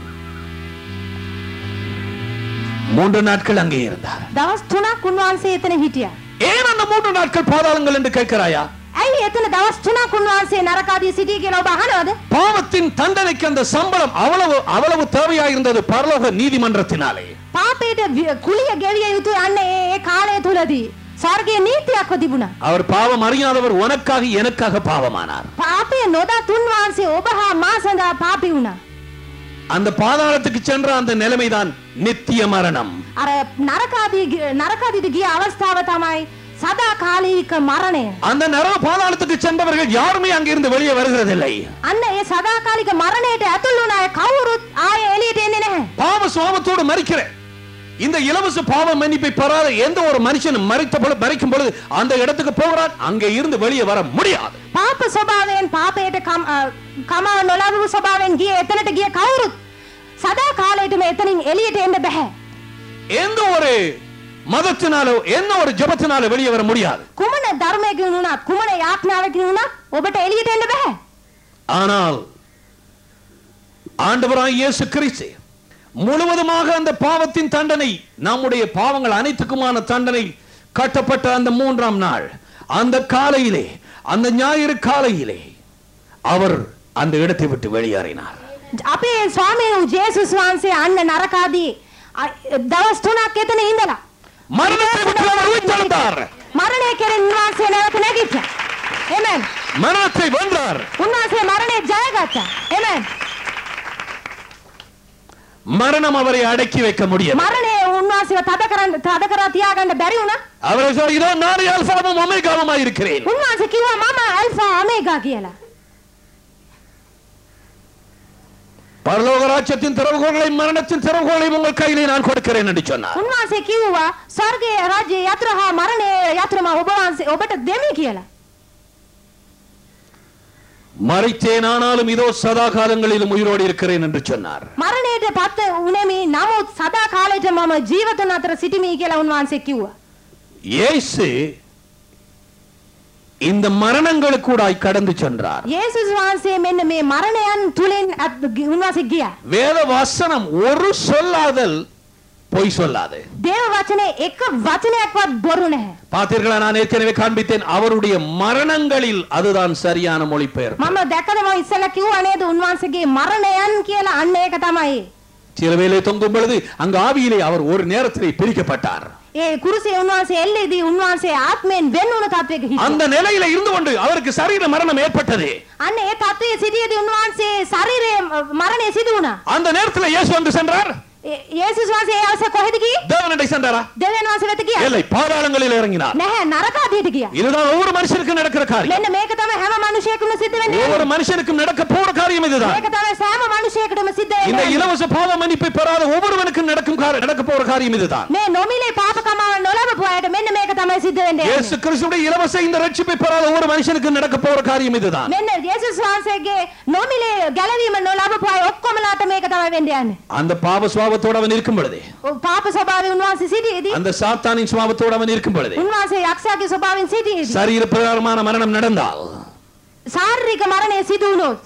மூன்று நாட்கள் அங்கே இருந்தார் දවස් 3ක් උන්වහන්සේ එතන හිටියා. ஏன் அந்த மூன்று நாட்கள் பாதாளங்கள் என்று கேட்கிறாயா ඇයි එතන දවස් 3ක් උන්වහන්සේ නරකාදිය සිටී කියලා ඔබ අහනවද? பாவத்தின் தண்டனைக்கு அந்த சம்பளம் அவ்வளவு அவ்வளவு தேவையாயிருந்தது பரலோக நீதிமன்றத்தினாலே පාපයට වි- කුලිය ගෙවිය යුතු අන්න ඒ ඒ කාලය තුලදී ස්වර්ගයේ නීතියක්ව තිබුණා. அவர் பாவம் அறியாதவர் உனக்காக எனக்காக பாவமானார் පාපය නොදත් උන්වහන්සේ ඔබ හා මා සඳහා පාපි වුණා. அந்த பாதாளத்துக்கு சென்ற அந்த நிலைமைதான் நித்திய மரணம் අර නරකාදී නරකාදීට ගිය අවස්ථාව තමයි සදාකාලික මරණය. அந்த நரக பாதாளத்துக்கு சென்றவர்கள் யாருமே அங்கிருந்து வெளியே வருகிறதில்லை අන්න ඒ සදාකාලික මරණයට ඇතුල් වුණ අය කවුරුත් ආයේ එළියට එන්නේ නැහැ. பாவ சுவாபத்தோடு மறிக்கிற இந்த இலவச பாவ மன்னிப்பை பெறாத எந்த ஒரு மனுஷனும் மறித்த பொழுது மறிக்கும் பொழுது அந்த இடத்துக்கு போகிறான் அங்கே இருந்து வெளியே வர முடியாது පාප ස්වභාවයෙන් පාපයට කම අ, කමාව නොලබපු ස්වභාවයෙන් ගිය එතනට ගිය කවුරුත් සදා කාලයටම එතනින් එළියට එන්න බෑ. எந்த ஒரு மதத்தினாலோ எந்த ஒரு ஜபத்தினாலோ வெளியே வர முடியாது කුමන ධර්මයකින් වුණත් කුමන යාඥාවකින් වුණත් ඔබට එළියට එන්න බෑ. ஆனால் ஆண்டவராய் இயேசு கிறிஸ்து முழுவதுமாக அந்த பாவத்தின் தண்டனை நம்முடைய பாவங்கள் அனைத்துக்குமான தண்டனை கட்டப்பட்ட அந்த மூன்றாம் நாள் அந்த காலையிலே அந்த ஞாயிறு காலையிலே அவர் அந்த இடத்தை விட்டு வெளியேறினார் අපේ ස්වාමීන් වූ ජේසුස් වහන්සේ අන්න නරකාදී අ, දවස් 3ක් එතන ඉඳලා மரணத்தை விட்டு அவர் உயிர்த்தெழுந்தார் මරණය කෙරෙන් උන්වහන්සේ නැවත නැගිට්ටා. එමෙන්. மரணத்தை வென்றார் උන්වහන්සේ මරණය ජයගත්තා. එමෙන්. மரணம் அவரை அடக்கி வைக்க முடியும் මරණය උන්වහන්සේව තද කරන්න තද කරා තියාගන්න බැරි වුණා. அவரை சொல்ல இதோ நான் அல்பாவும் ஒமேகாவுமாய் இருக்கிறேன் උන්වහන්සේ කිව්වා මම අල්ෆා ඔමේගා කියලා. பரலோக ராஜ்யத்தின் திறவுகோள்களையும் மரணத்தின் திறவுகோளையும் உங்கள் கையிலே நான் கொடுக்கிறேன் என்று சொன்னார் උන්වහන්සේ කිව්වා ස්වර්ගයේ රාජ්‍යයේ යතුර හා මරණයේ යතුර මම ඔබ වහන්සේ ඔබට දෙමි කියලා. மறைத்தேன் ஆனாலும் இதோ சதா காலங்களிலும் உயிரோடு இருக்கிறேன் என்று சொன்னார் මරණයට පත් උනේමි නමුත් සදා කාලෙට මම ජීවතුන් අතර සිටිමි කියලා උන්වහන්සේ කිව්වා. இயேசு இந்த மரணங்களுக்கூடாய் கடந்து சென்றார் යේසුස් වහන්සේ මෙන්න මේ මරණයන් තුලින් අත්- උන්වහන්සේ ගියා. வேத வசனம் ஒரு சொல்லாதல் பொய் சொல்லாது දේව වචනේ එක වචනයක්වත් බොරු නැහැ. பார்த்தீர்களா நான் ஏற்கனவே காண்பித்தேன் அவருடைய மரணங்களில் அதுதான் சரியான மொழிபெயர்ப்பு මම දැකද මම ඉස්සෙල්ලා කිව්වා නේද උන්වහන්සේගේ මරණයන් කියලා අන්න ඒක තමයි. சிலுவையிலே தொங்கும் பொழுது அங்கு ஆவியிலே அவர் ஒரு நேரத்திலே பிரிக்கப்பட்டார் ඒ කුරුසේ උන්වහන්සේ එල්ලේදී උන්වහන්සේ ආත්මයෙන් වෙන් වුණ තත්වයක හිටියා. அந்த நிலையில இருந்து கொண்டு அவருக்கு சரீர மரணம் ஏற்பட்டது අන්න ඒ තත්වයේ සිටියේදී උන්වහන්සේ ශරීරයේ මරණය සිදු වුණා. அந்த நேரத்துல இயேசு வந்து சென்றார் ඒ- යේසුස් වහන්සේ ඒ අවස්ථාවේ කොහෙද ගියේ? தேவனடை சென்றாரா දෙවියන් වහන්සේ වෙත ගියා. இல்லை பாதாளங்களில் இறங்கினார் නැහැ නරක අධියට ගියා. இதுதான் ஒவ்வொரு மனுஷனுக்கும் நடக்கிற காரியம் මෙන්න මේක තමයි හැම මිනිසෙකුම සිද්ධ වෙන්නේ. ஒவ்வொரு மனுஷனுக்கும் நடக்க போற காரியம் இதுதான் මේක තමයි සෑම මිනිසෙකුටම සිද්ධ இந்த වෙන්නේ. இலவச பாவ மன்னிப்பை பெறாத ஒவ்வொருவனுக்கும் நடக்கும் கார- நடக்க போற காரியம் இதுதான் මේ නොමිලේ පාප කමාව නොලබපු අයට මෙන්න මේක තමයි සිද්ධ වෙන්නේ. இயேசு கிறிஸ்துடைய இலவச இந்த ரட்சிப்பை பெறாத ஒவ்வொரு மனுஷனுக்கும் நடக்க போற காரியம் இதுதான் මෙන්න යේසුස් වහන්සේගේ නොමිලේ ගැලවීම නොලබපු අය ඔක්කොමලාට මේක තමයි වෙන්න යන්නේ. அந்த பாவ சுவாபத்தோடு அவன் இருக்கும் பொழுது ඔව් පාප ස්වභාවය උන්වහන්සේ සිටියේදී அந்த சாத்தானின் சுவாபத்தோடு அவன் இருக்கும் பொழுது උන්වහන්සේ යක්ෂයාගේ ස්වභාවයෙන් සිටියේදී சரீர பிரகாரமான மரணம் நடந்தால் ශාරීරික මරණය සිදු වුණොත්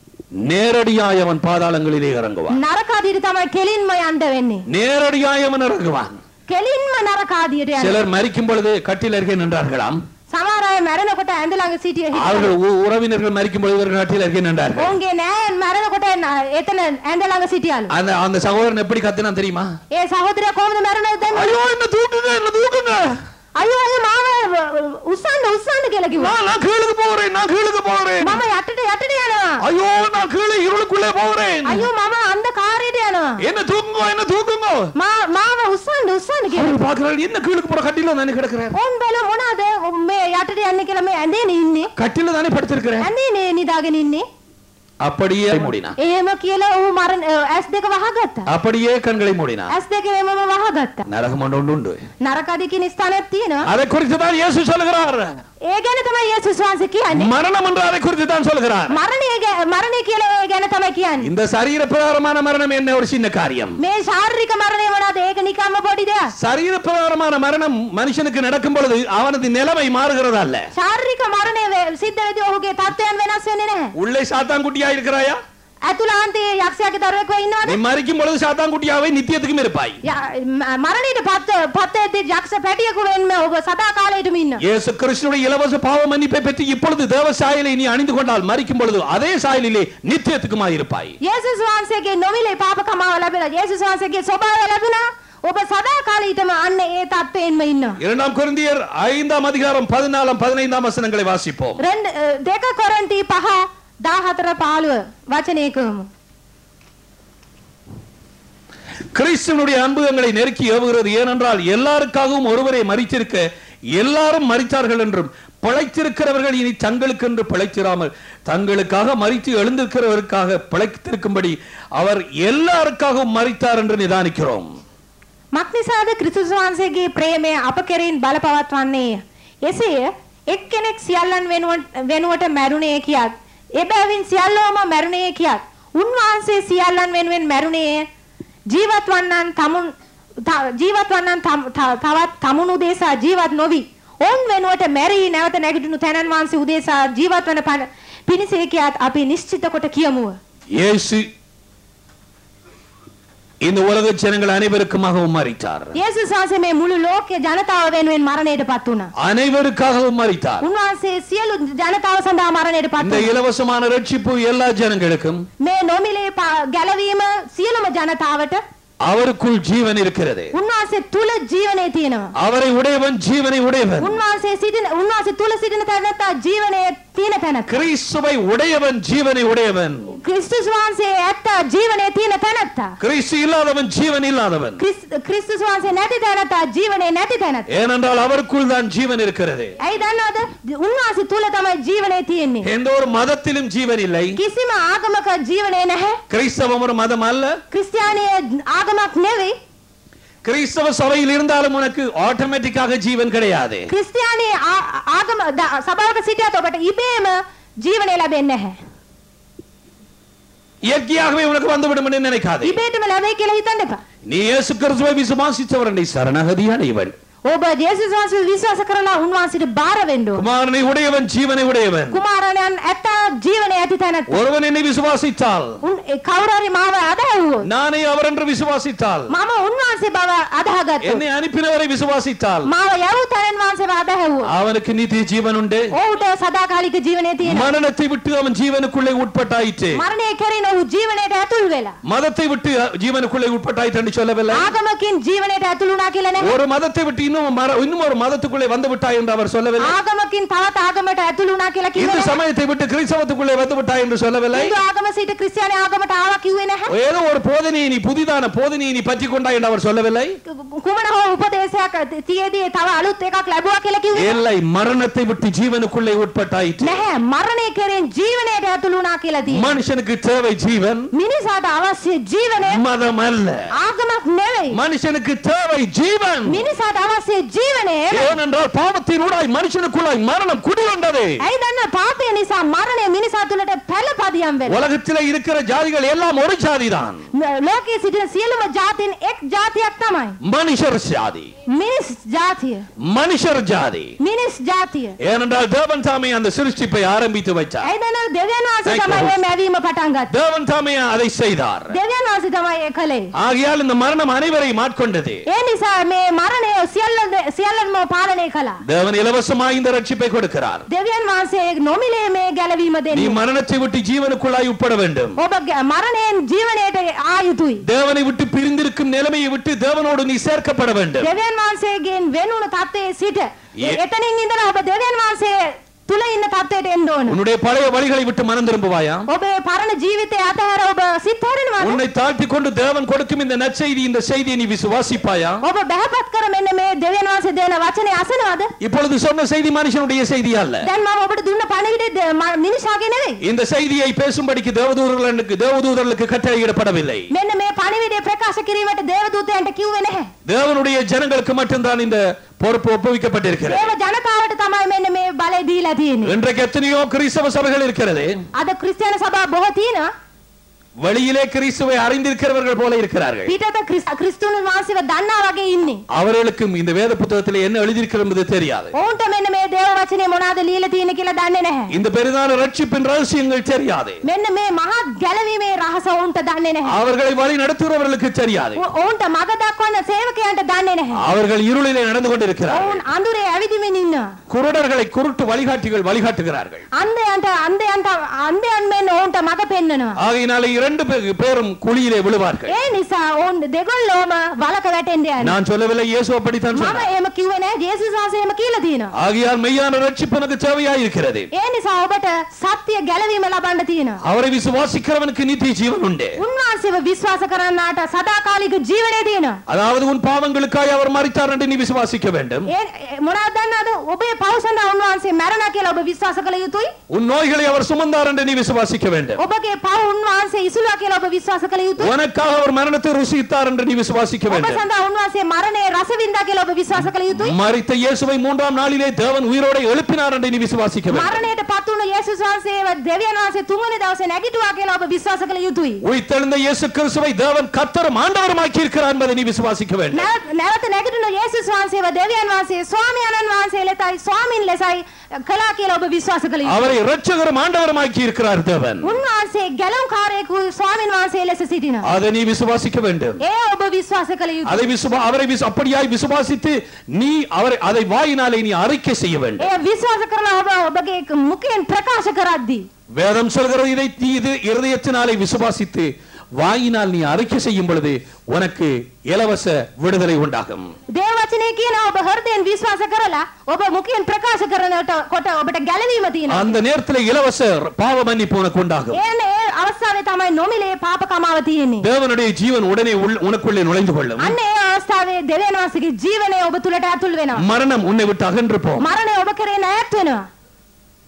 நேரடியாய் அவன் பாதாளங்களிலே இறங்குவான் නරක අධියට තමයි කෙලින්ම යන්න වෙන්නේ. நேரடியாய் அவன் இறங்குவான் කෙලින්ම නරක අධියට යන්න. சிலர் மரிக்கும் பொழுது கட்டில் அருகே நின்றார்களாம் සමහර අය මැරෙනකොට ඇඳ ළඟ සිටිය හිටියා. அவர்கள் உ- உறவினர்கள் மரிக்கும் பொழுது இவர்கள் கட்டில் அருகே நின்றார்கள் ඔවුන්ගේ නෑයන් මැරෙනකොට න- එතන ඇඳ ළඟ සිටියලු. அந்த அந்த சகோதரன் எப்படி கத்தினா தெரியுமா ඒ සහෝදරයා කොහොමද මැරුණේ දැන්? ஐயோ என்ன தூக்குங்க என்ன தூக்குங்க අයියෝ අයියෝ මාව උස්සන්න උස්සන්න කියලා කිව්වා. நான் நான் கீழுக்கு போறேன் நான் கீழுக்கு போறேன் මම යටට යටට යනවා. ஐயோ நான் கீழே இருளுக்குள்ளே போறேன் අයියෝ මම අන්ධකාරයට යනවා. என்ன தூக்குங்க என்ன தூக்குங்க මා මාව උස්සන්න උස්සන්න කියලා. அவர் பார்க்கிறார் என்ன கீழுக்கு போற கட்டில தானே கிடக்குறார் ඕන් බැල මොනවාද මේ යටට යන්නේ කියලා මේ ඇඳේනේ ඉන්නේ. கட்டில தானே படுத்திருக்கிறேன் ඇඳේනේ නිදාගෙන ඉන්නේ. அப்படியே மூடினா එහෙම කියලා ඌ මරණ ඇස් දෙක වහගත්තා. அப்படியே கண்களை மூடினா ඇස් දෙක එමම වහගත්තා. நரகம் ஒன்று உண்டு உண்டு නරක අධිකින ස්ථානයක් තියෙනවා. அதை குறித்து தான் இயேசு சொல்லுகிறார் ඒ ගැන තමයි යේසුස් වහන්සේ කියන්නේ. மரணம் என்று அதை குறித்து தான் சொல்லுகிறார் මරණය ගැ- මරණය කියලා ඒ ගැන තමයි කියන්නේ. இந்த சரீர பிரகாரமான மரணம் என்ன ஒரு சின்ன காரியம் මේ ශාරීරික මරණය මොනවාද? ඒක නිකම්ම පොඩි දෙයක්. சரீர பிரகாரமான மரணம் மனுஷனுக்கு நடக்கும் பொழுது அவனது நிலைமை மாறுகிறது அல்ல ශාරීරික මරණය වේ- සිද්ධ වෙද්දී ඔහුගේ තත්ත්වයන් වෙනස් වෙන්නේ නැහැ. உள்ளே சாத்தான் குட்டியா இருக்கிறாயா ඇතුළාන්තයේ යක්ෂයාගේ දරුවෙක් වෙ நீ ඉන්නවද? மறிக்கும் பொழுது சாத்தான் குட்டியாவே நித்தியத்துக்கும் இருப்பாய் ය- ම- මරණයට පත් පත් වෙද්දී යක්ෂ පැටියෙකු වෙන්න ඔබ සදා කාලයටම ඉන්න. இயேசு கிறிஸ்துடைய இலவச பாவ மன்னிப்பை பெற்று இப்பொழுது தேவ சாயலை நீ அணிந்து கொண்டால் மறிக்கும் பொழுது அதே சாயலிலே நித்தியத்துக்குமாய் இருப்பாய் යේසුස් වහන්සේගේ නොමිලේ පාප කමාව ලැබෙලා යේසුස් වහන්සේගේ ස්වභාවය ලැබුණා. ඔබ සදා කාලීටම අන්න ඒ තත්ත්වයෙන්ම ඉන්නවා. இரண்டாம் கொரிந்தியர் ஐந்தாம் அதிகாரம் பதினாலாம் பதினைந்தாம் வசனங்களை வாசிப்போம் රෙන්ඩ දෙක කොරන්ටි පහ 14 15 වචනය කරමු. கிறிஸ்துவனுடைய அன்புகளை நெருக்கி ஏவுகிறது ஏனென்றால் எல்லாருக்காகவும் ஒருவரை மறித்திருக்க எல்லாரும் மறித்தார்கள் என்றும் பிழைத்திருக்கிறவர்கள் இனி தங்களுக்கென்று பிழைத்திராமல் தங்களுக்காக மறித்து எழுந்திருக்கிறவருக்காக பிழைத்திருக்கும்படி அவர் எல்லாருக்காகவும் மறித்தார் என்று நிதானிக்கிறோம் මක්නිසාද ක්‍රිස්තුස් වහන්සේගේ ප්‍රේමය අප කෙරෙහින් බලපවත්වන්නේය. එසේය එක් කෙනෙක් සියල්ලන් වෙනුවට වෙනුවට මැරුණේ කියාත් එබැවින් සියල්ලෝම මැරුණේ කියාත් උන්වහන්සේ සියල්ලන් වෙනුවෙන් මැරුණේය. ජීවත් වන්නන් තමුන් ත- ජීවත් වන්නන් තම- ත- තවත් තමුණු උදෙසා ජීවත් නොවි. ඔවුන් වෙනුවට මැරී නැවත නැගිටිනු තැනන් වහන්සේ උදෙසා ජීවත් වන පන පිණිසේ කියාත් අපි නිශ්චිත කොට කියමුව. இயேசு இந்த உலக ஜனங்கள் அனைவருக்குமாகவும் மறித்தார் යේසුස් වහන්සේ මේ මුළු ලෝකයේ ජනතාව වෙනුවෙන් මරණයට පත් වුණා. அனைவருக்காகவும் மறித்தார் උන්වහන්සේ සියලු ජනතාව සඳහා මරණයට පත් இந்த වුණා. இலவசமான ரட்சிப்பு எல்லா ஜனங்களுக்கும் මේ නොමිලේ පා- ගැලවීම සියලුම ජනතාවට அவருக்குள் ஜீவன் இருக்கிறது උන්වහන්සේ තුල ජීවනය තියෙනවා. அவரை உடையவன் ஜீவனை உடையவன் උන්වහන්සේ සිටින උන්වහන්සේ තුල සිටින තැනත්තා ජීවනය තියෙන තැනක. கிறிஸ்துவை உடையவன் ஜீவனை உடையவன் ක්‍රිස්තුස් වහන්සේ ඇත්තා ජීවනය තියෙන තැනත්තා. கிறிஸ்து இல்லாதவன் ஜீவன் இல்லாதவன் ක්‍රිස්- ක්‍රිස්තුස් වහන්සේ නැති තැනත්තා ජීවනය නැති තැනත්තා. ஏனென்றால் அவருக்குள் தான் ஜீவன் இருக்கிறது ඇයි දන්නවද? උන්වහන්සේ තුල තමයි ජීවනය තියෙන්නේ. எந்த ஒரு மதத்திலும் ஜீவன் இல்லை කිසිම ආගමක ජීවනය නැහැ. கிறிஸ்தவம் ஒரு மதம் அல்ல ක්‍රිස්තියානිය ආගමක් නෙවෙයි. கிறிஸ்தவ சபையில் இருந்தாலும் உனக்கு ஆட்டோமேட்டிக்காக ஜீவன் கிடையாது ක්‍රිස්තියානි ආ- ආගම ද- සභාවක සිටියත් ඔබට ඉබේම ජීවනය ලැබෙන්නේ නැහැ. இயற்கையாகவே உனக்கு வந்துவிடும் என்று நினைக்காதே ඉබේටම ලැබෙයි කියලා හිතන්න එපා. நீ இயேசு கிறிஸ்துவை விசுவாசித்தவரனை சரணகதியான இவன் ඔබ ජේසුස් වහන්සේ විශ්වාස කරලා උන්වහන්සේට බාර වෙන්න ඕන. குமாரனை உடையவன் ஜீவனை உடையவன் කුමාරයන් ඇත්ත ජීවනය ඇති තැනත්. ஒருவன் என்னை விசுவாசித்தால் උන් ඒ කවුරු හරි මාව අදහැව්වොත් நானே அவர் என்று விசுவாசித்தால் මම උන්වහන්සේ බව අදහගත්තොත් என்னை அனுப்பினவரை விசுவாசித்தால் මාව යවූ තැනන් වහන්සේව අදහැව්වොත් அவனுக்கு நித்திய ஜீவன் உண்டு ඔහුට සදාකාලික ජීවනය තියෙනවා. மரணத்தை விட்டு அவன் ஜீவனுக்குள்ளே உட்பட்டாயிற்று මරණය කෙරෙන ඔහු ජීවනයට ඇතුල් වෙලා. மதத்தை விட்டு ஜீவனுக்குள்ளே உட்பட்டாயிற்று என்று சொல்லவில்லை ආගමකින් ජීවනයට ඇතුළු වුණා කියලා නෙමෙයි. ஒரு மதத்தை விட்டு இன்னும் மர- இன்னும் ஒரு மதத்துக்குள்ளே வந்து விட்டாய் என்று அவர் சொல்லவில்லை ආගමකින් තවත් ආගමට ඇතුළු වුණා කියලා இந்து කිව්වේ නැහැ. சமயத்தை விட்டு கிறிஸ்தவத்துக்குள்ளே வந்து விட்டாய் என்று சொல்லவில்லை හින්දු ආගම සිට ක්‍රිස්තියානි ආගමට ආවා කිව්වේ නැහැ. ஏதோ ஒரு போதனையை நீ புதிதான போதனையை நீ பற்றி கொண்டாய் என்று அவர் சொல்லவில்லை කුමන හෝ උපදේශයක් තියේදී තව අලුත් එකක් ලැබුවා කියලා කිව්වේ නැහැ. இல்லை மரணத்தை விட்டு ஜீவனுக்குள்ளே உட்பட்டாயிற்று නැහැ. මරණය කෙරෙන් ජීවනයට ඇතුළු වුණා කියලා තියෙනවා. மனுஷனுக்கு தேவை ஜீவன் මිනිසාට අවශ්‍ය ජීවනය மதம் அல்ல ආගමක් නෙවෙයි. மனுஷனுக்கு தேவை ஜீவன் මිනිසාට අවශ්‍ය ජීවනය ஏனென்றால் பாவத்தினூடாய் மனுஷனுக்குள்ளாய் மரணம் குடிகொண்டது ඇයි දන්න පාපය නිසා මරණය මිනිසා තුළට පැළපදියම් වෙනවා. உலகத்திலே இருக்கிற ஜாதிகள் எல்லாம் ஒரு ஜாதிதான் ලෝකයේ සිටින සියලුම ජාතීන් එක් ජාතියක් තමයි. மனுஷர் ஜாதி මිනිස් ජාතිය. மனுஷர் ஜாதி මිනිස් ජාතිය. ஏனென்றால் தேவன் தாமே அந்த சிருஷ்டிப்பை ஆரம்பித்து வைத்தார் ඇයි දන්න දෙවියන් වහන්සේ Thank you, තමයි host. මේ මැවීම පටන් ගත්තේ. தேவன் தாமே அதை செய்தார் දෙවියන් වහන්සේ තමයි ඒ කළේ. ஆகையால் இந்த மரணம் அனைவரையும் ஆட்கொண்டது ඒ නිසා මේ මරණය සියල්ල සියල්ලම පාලනය කළා. தேவன் இலவசமாய் இந்த ரட்சிப்பை கொடுக்கிறார் දෙවියන් වහන්සේ නොමිලේ මේ ගැලවීම நீ දෙන්නේ. மரணத்தை விட்டு ஜீவனுக்குள்ளாய் உட்பட வேண்டும் ඔබ ගැ- මරණයෙන් ජීවනයට ආ යුතුයි. தேவனை விட்டு பிரிந்திருக்கும் நிலைமையை விட்டு தேவனோடு நீ சேர்க்கப்பட வேண்டும் දෙවියන් වහන්සේගෙන් වෙනුණු තත්ත්වයේ සිට ඒ- එතනින් ඉඳලා ඔබ දෙවියන් වහන්සේ තුල ඉන්න තත්ත්වයට එන්න ඕන. உன்னுடைய பழைய வழிகளை விட்டு மனம் திரும்புவாயா ඔබේ පරණ ජීවිතය අතහැර ඔබ සිත් හැරෙනවාද? உன்னை தாழ்த்தி கொண்டு தேவன் கொடுக்கும் இந்த நற்செய்தி இந்த செய்தியை நீ விசுவாசிப்பாயா ඔබ බහැපත් කර මෙන්න මේ දෙවියන් වහන්සේ දෙන වචනේ අසනවද? இப்பொழுது சொன்ன செய்தி மனுஷனுடைய செய்தி அல்ல දැන් මම ඔබට දුන්න පණිවිඩය ද- ම- මිනිසාගේ නෙවෙයි. இந்த செய்தியை பேசும்படிக்கு தேவதூதர்களுக்கு தேவதூதர்களுக்கு கட்டளையிடப்படவில்லை මෙන්න මේ පණිවිඩය ප්‍රකාශ කිරීමට දේවදූතයන්ට කිව්වේ නැහැ. தேவனுடைய ஜனங்களுக்கு மட்டும்தான் இந்த பொறுப்பு ஒப்புவிக்கப்பட்டிருக்கிறது දේව ජනතාවට තමයි මෙන්න මේ බලය දීලා තියෙන්නේ. இன்றைக்கு எத்தனையோ கிறிஸ்தவ சபைகள் இருக்கிறது අද ක්‍රිස්තියානි සභා බොහෝ තියෙනවා. வெளியிலே கிறிஸ்துவை அறிந்திருக்கிறவர்கள் போல இருக்கிறார்கள் පිටත ක්‍රිස්- ක්‍රිස්තුන් වහන්සේව දන්නා වගේ ඉන්නේ. அவர்களுக்கும் இந்த வேத புத்தகத்தில் என்ன எழுதியிருக்கிறது என்பது தெரியாது ඔවුන්ට මෙන්න මේ දේව වචනේ මොනවද ලියලා තියෙන්නේ කියලා දන්නේ නැහැ. இந்த பெரிதான ரட்சிப்பின் ரகசியங்கள் தெரியாது මෙන්න මේ මහත් ගැලවීමේ රහස ඔවුන්ට දන්නේ නැහැ. அவர்களை வழி நடத்துகிறவர்களுக்கு தெரியாது ඔ- ඔවුන්ට මඟ දක්වන සේවකයන්ට දන්නේ නැහැ. அவர்கள் இருளிலே நடந்து கொண்டிருக்கிறார்கள் ඔවුන් අඳුරේ ඇවිදිමින් ඉන්නවා. குருடர்களை குருட்டு வழிகாட்டிகள் வழிகாட்டுகிறார்கள் අන්ධයන්ට අන්ධයන්ට අන්ධයන් මෙන්න ඔවුන්ට මඟ පෙන්වනවා. ஆகையினாலே இரண்டு பே- பேரும் குழியிலே விழுவார்கள் ඒ නිසා ඔවුන් දෙගොල්ලෝම වලක වැටෙන්න යනවා. நான் சொல்லவில்லை இயேசு அப்படித்தான் මම சொன்னார் එහෙම කිව්වේ නෑ ජේසුස් වහන්සේ එහෙම කියලා තියෙනවා. ஆகையால் மெய்யான ரட்சிப்பு எனக்கு தேவையாயிருக்கிறது ඒ නිසා ඔබට සත්‍ය ගැලවීම ලබන්න තියෙනවා. அவரை விசுவாசிக்கிறவனுக்கு நித்திய ஜீவன் உண்டு උන්වහන්සේව විශ්වාස කරන්නාට සදාකාලික ජීවනය තියෙනවා. அதாவது உன் பாவங்களுக்காய் அவர் மறித்தார் என்று நீ விசுவாசிக்க வேண்டும் ඒ ඒ මොනවද දන්නවද? ඔබේ පව් සඳහා උන්වහන්සේ මැරුණා කියලා ඔබ විශ්වාස කළ යුතුයි. உன் நோய்களை அவர் சுமந்தார் என்று நீ விசுவாசிக்க வேண்டும் ඔබගේ පව් උන්වහන්සේ ඉසුලා කියලා ඔබ විශ්වාස කළ යුතුයි. உனக்காக அவர் மரணத்தை ருசித்தார் என்று நீ விசுவாசிக்க ඔබ வேண்டும் සඳහා උන්වහන්සේ මරණය රස වින්දා කියලා ඔබ විශ්වාස කළ යුතුයි. மறித்த இயேசுவை மூன்றாம் நாளிலே தேவன் உயிரோட எழுப்பினார் என்று நீ விசுவாசிக்க வேண்டும் මරණයට පත් වුණු යේසුස් වහන්සේව දෙවියන් වහන්සේ තුන්වෙනි දවසේ නැගිටුවා කියලා ඔබ විශ්වාස කළ යුතුයි. உயிர்த்தெழுந்த இயேசு கிறிஸ்துவை தேவன் கத்தரும் ஆண்டவருமாக்கி இருக்கிறார் என்பதை நீ விசுவாசிக்க வேண்டும் නැවත නැවත නැගිටින යේසුස් වහන්සේව දෙවියන් වහන්සේ ස්වාමියාණන් වහන්සේ ලෙසයි ස්වාමින් ලෙසයි කළා කියලා ඔබ විශ්වාස කළ යුතුයි. அவரை இரட்சகரும் ஆண்டவருமாக்கி இருக்கிறார் தேவன் උන්වහන්සේ ගැලුම්කාරයෙකු ස්වාමින් වහන්සේ ලෙස සිටිනවා. அதை நீ விசுவாசிக்க வேண்டும் ඒ ඔබ විශ්වාස කළ යුතුයි. அதை விசுவா அவரை விசு- அப்படியாய் விசுவாசித்து நீ அவரை அதை வாயினாலே நீ அறிக்கை செய்ய வேண்டும் ඒ විශ්වාස කරලා ඔබ ඔබගේ මුඛයෙන් ප්‍රකාශ කරද්දී வேதம் சொல்கிறது இதை நீ இது இருதயத்தினாலே விசுவாசித்து வாயினால் நீ அறிக்கை செய்யும் பொழுது உனக்கு இலவச விடுதலை உண்டாகும் දේව වචනේ කියන ඔබ හෘදයෙන් විශ්වාස කරලා ඔබ මුඛයෙන් ප්‍රකාශ කරනට කොට ඔබට ගැලවීම තියෙනවා. அந்த நேரத்தில் இலவச பாவ மன்னிப்பு உனக்கு உண்டாகும் එන්නේ ඒ අවස්ථාවේ තමයි නොමිලේ පාප කමාව තියෙන්නේ. தேவனுடைய ஜீவன் உடனே உள்- உனக்குள்ளே நுழைந்து கொள்ளும் අන්න ඒ අවස්ථාවේ දෙවියන් වහන්සේගේ ජීවනය ඔබ තුලට ඇතුල් වෙනවා. மரணம் உன்னை விட்டு அகன்று போகும் මරණය ඔබ කරේ ඈත් වෙනවා.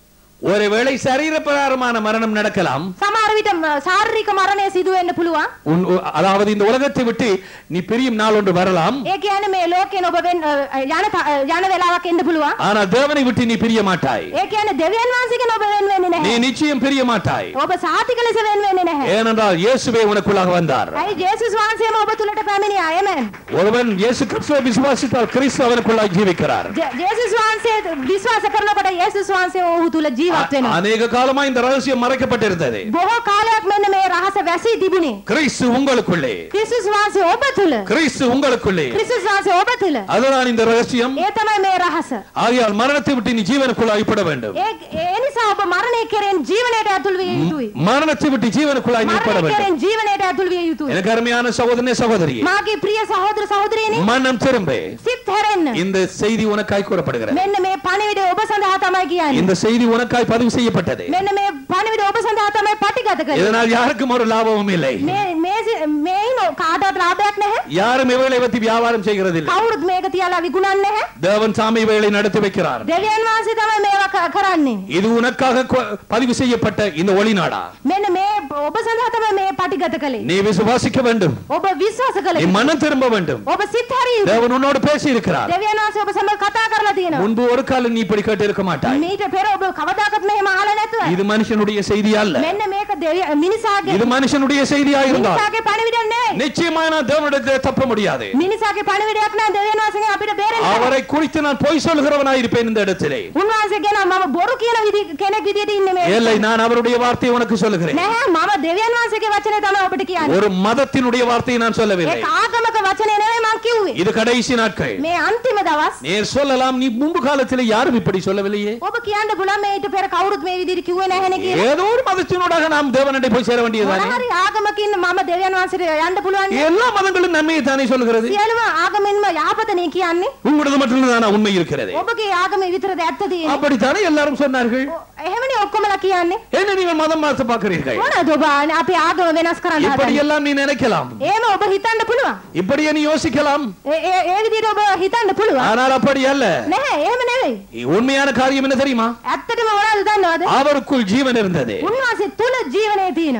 ஒருவேளை சரீரப்பிரகாரமான மரணம் நடக்கலாம் සමහර විට ම- ශාරීරික මරණය සිදු වෙන්න පුළුවන්. உன் உ- அதாவது இந்த உலகத்தை விட்டு நீ பிரியும் நாள் ஒன்று வரலாம் ඒ කියන්නේ මේ ලෝකයෙන් ඔබ වෙන් අ, යන ත- අ, යන වෙලාවක් එන්න පුළුවන්. ஆனால் தேவனை விட்டு நீ பிரிய மாட்டாய் ඒ කියන්නේ දෙවියන් වහන්සේගෙන් ඔබ වෙන් වෙන්නේ நீ නැහැ. நிச்சயம் பிரிய மாட்டாய் ඔබ සාතික ලෙස වෙන් වෙන්නේ නැහැ. ஏனென்றால் இயேசுவே உனக்குள்ளாக வந்தார் ඇයි ජේසුස් වහන්සේම ඔබ තුලට පැමිණියා. ආමෙන්. ஒருவன் இயேசு கிறிஸ்துவை விசுவாசித்தால் கிறிஸ்து அவனுக்குள்ளாய் ஜீவிக்கிறார் ජේ- ජේසුස් වහන්සේ විශ්වාස කරනකොට යේසුස් වහන්සේ ඔහු තුල ජීවත් වෙනවා. அநேக காலமா இந்த ரகசியம் மறைக்கப்பட்டிருந்தது බොහෝ කාලයක් මෙන්න මේ රහස වැසී තිබුණේ. கிறிஸ்து உங்களுக்குள்ளே ක්‍රිස්තුස් වහන්සේ ඔබ තුල. கிறிஸ்து உங்களுக்குள்ளே ක්‍රිස්තුස් වහන්සේ ඔබ තුල. அதுதான் இந்த ரகசியம் ඒ තමයි මේ ரහස. ஆகையால் மரணத்தை விட்டு நீ ஜீவனுக்குள்ளாய் பட வேண்டும் ඒ ඒ නිසා ඔබ මරණය කෙරෙන් ජීවනයට ඇතුල් විය යුතුයි. மரணத்தை விட்டு ஜீவனுக்குள்ளாய் நீ பட මරණය வேண்டும் කෙරෙන් ජීවනයට ඇතුල් විය යුතුයි. எனக்கு அருமையான சகோதரனே சகோதரியே මාගේ ප්‍රිය සහෝදර සහෝදරියනි மனம் திரும்ப සිත් හැරෙන්න. இந்த செய்தி உனக்காய் கூறப்படுகிறது මෙන්න මේ පණිවිඩය ඔබ සඳහා තමයි කියන්නේ. இந்த செய்தி உனக்காய் பதிவு செய்யப்பட்டது මෙන්න මේ පණිවිඩය ඔබ සඳහා තමයි පටිගත කළේ. இதனால் யாருக்கும் ஒரு லாபமும் இல்லை මේ මේ සි- මේයින් කාටවත් ලාභයක් නැහැ. யாரும் இவைகளை பற்றி வியாபாரம் செய்கிறதில்லை කවුරුත් මේක තියලා විකුණන්නේ නැහැ. தேவன் சாமி இவைகளை நடத்தி வைக்கிறார் දෙවියන් වහන්සේ තමයි මේවා ක- කරන්නේ. இது உனக்காக கொ- பதிவு செய்யப்பட்ட இந்த ஒளிநாடா මෙන්න මේ ඔබ සඳහා තමයි මේ පටිගත කළේ. நீ விசுவாசிக்க வேண்டும் ඔබ විශ්වාස කළ நீ යුතුයි. மனம் திரும்ப வேண்டும் ඔබ සිත් හැරිය යුතුයි. தேவன் உன்னோடு பேசி இருக்கிறார் දෙවියන් වහන්සේ ඔබ සමග කතා කරලා තියෙනවා. முன்பு ஒரு காலம் நீ இப்படி கேட்டு இருக்க மாட்டாய் මීට පෙර ඔබ කවදාකවත් මෙහෙම අහලා නැතුව. இது மனுஷனுடைய செய்தி அல்ல මෙන්න මේක දෙවිය මිනිසාගේ இது மனுஷனுடைய செய்தியா இருந்தால் මිනිසාගේ පණිවිඩයක් නෙවෙයි. நிச்சயமா நான் தேவனிடத்தில் தப்ப முடியாது මිනිසාගේ පණිවිඩයක් නම් දෙවියන් වහන්සේගෙන් අපිට බේරෙන්න බෑ. அவரை குறித்து நான் பொய் சொல்கிறவனாய் இருப்பேன் இந்த இடத்திலே උන්වහන්සේ ගැන මම බොරු කියන විදි කෙනෙක් විදියට ඉන්නේ මේ. இல்லை நான் அவருடைய வார்த்தையை உனக்கு சொல்லுகிறேன் නැහැ මම දෙවියන් වහන්සේගේ වචනේ තමයි ඔබට කියන්නේ. ஒரு மதத்தினுடைய வார்த்தையை நான் சொல்லவில்லை ඒක ආගමක වචනේ නෙවෙයි මං කිව්වේ. இது கடைசி நாட்கள் මේ අන්තිම දවස් நீ சொல்லலாம் நீ முன்பு காலத்தில் யாரும் இப்படி சொல்லவில்லையே ඔබ කියන්න පුළුවන් මේ ඊට පෙර කවුරුත් මේ විදිහට කිව්වේ නැහෙනේ කියලා. ஏதோ ஒரு மதத்தினூடாக நாம் தேவனிடை போய் சேர මොන வேண்டியதானே හරි ආගමකින් මම දෙවියන් වහන්සේට යන්න පුළුවන්. නේ? எல்லா மதங்களும் நன்மையை தானே சொல்கிறது සියලුම ආගමින්ම යහපතනේ කියන්නේ. உங்களது மட்டும்தானா உண்மை இருக்கிறது ඔබගේ ආගමේ විතරද ඇත්ත තියෙන්නේ. அப்படித்தானே எல்லாரும் சொன்னார்கள் ඔ- එහෙමනේ ඔක්කොමලා කියන්නේ. என்ன நீங்கள் மதம் மாத்த பார்க்கிறீர்கள் මොනවද ඔබ අපේ ආගම වෙනස් කරන්න இப்படி හදන්නේ? எல்லாம் நீ நினைக்கலாம் එහෙම ඔබ හිතන්න පුළුවන්. இப்படியே நீ யோசிக்கலாம் ඒ ඒ- ඒ විදිහට ඔබ හිතන්න පුළුවන්. ஆனால் அப்படி அல்ல නැහැ එහෙම නෙවෙයි. உண்மையான காரியம் என்ன தெரியுமா ඇත්තටම මොනවද දන්නවද? அவருக்குள் ஜீவன் இருந்தது උන්වහන්සේ තුල ජීවනය තියෙන.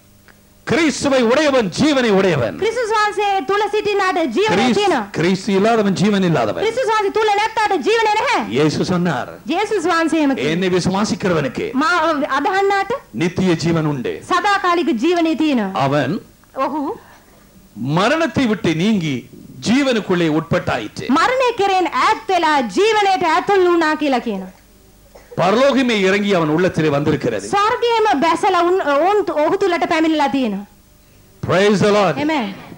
கிறிஸ்துவை உடையவன் ஜீவனை உடையவன் ක්‍රිස්තුස් වහන්සේ තුල සිටිනාට ජීවනය கிறிஸ்- තියෙනවා. கிறிஸ்து இல்லாதவன் ஜீவன் இல்லாதவன் ක්‍රිස්තුස් වහන්සේ තුල නැත්තාට ජීවනය නැහැ. இயேசு சொன்னார் ජේසුස් වහන්සේම කිව්වා. என்னை விசுவாசிக்கிறவனுக்கு මා අදහන්නාට நித்திய ஜீவன் உண்டு සදාකාලික ජීවනය තියෙනවා. அவன் ඔහු மரணத்தை விட்டு நீங்கி ஜீவனுக்குள்ளே உட்பட்டாயிற்று මරණය කෙරෙන් ඈත් වෙලා ජීවනයට ඇතුල් වුණා කියලා කියනවා. பரலோகமே இறங்கி அவன் உள்ளத்திலே வந்திருக்கிறது ස්වර්ගයේම බැසලා උන් ඔවුන් ඔහු තුලට පැමිණලා තියෙනවා. Praise the Lord. Amen.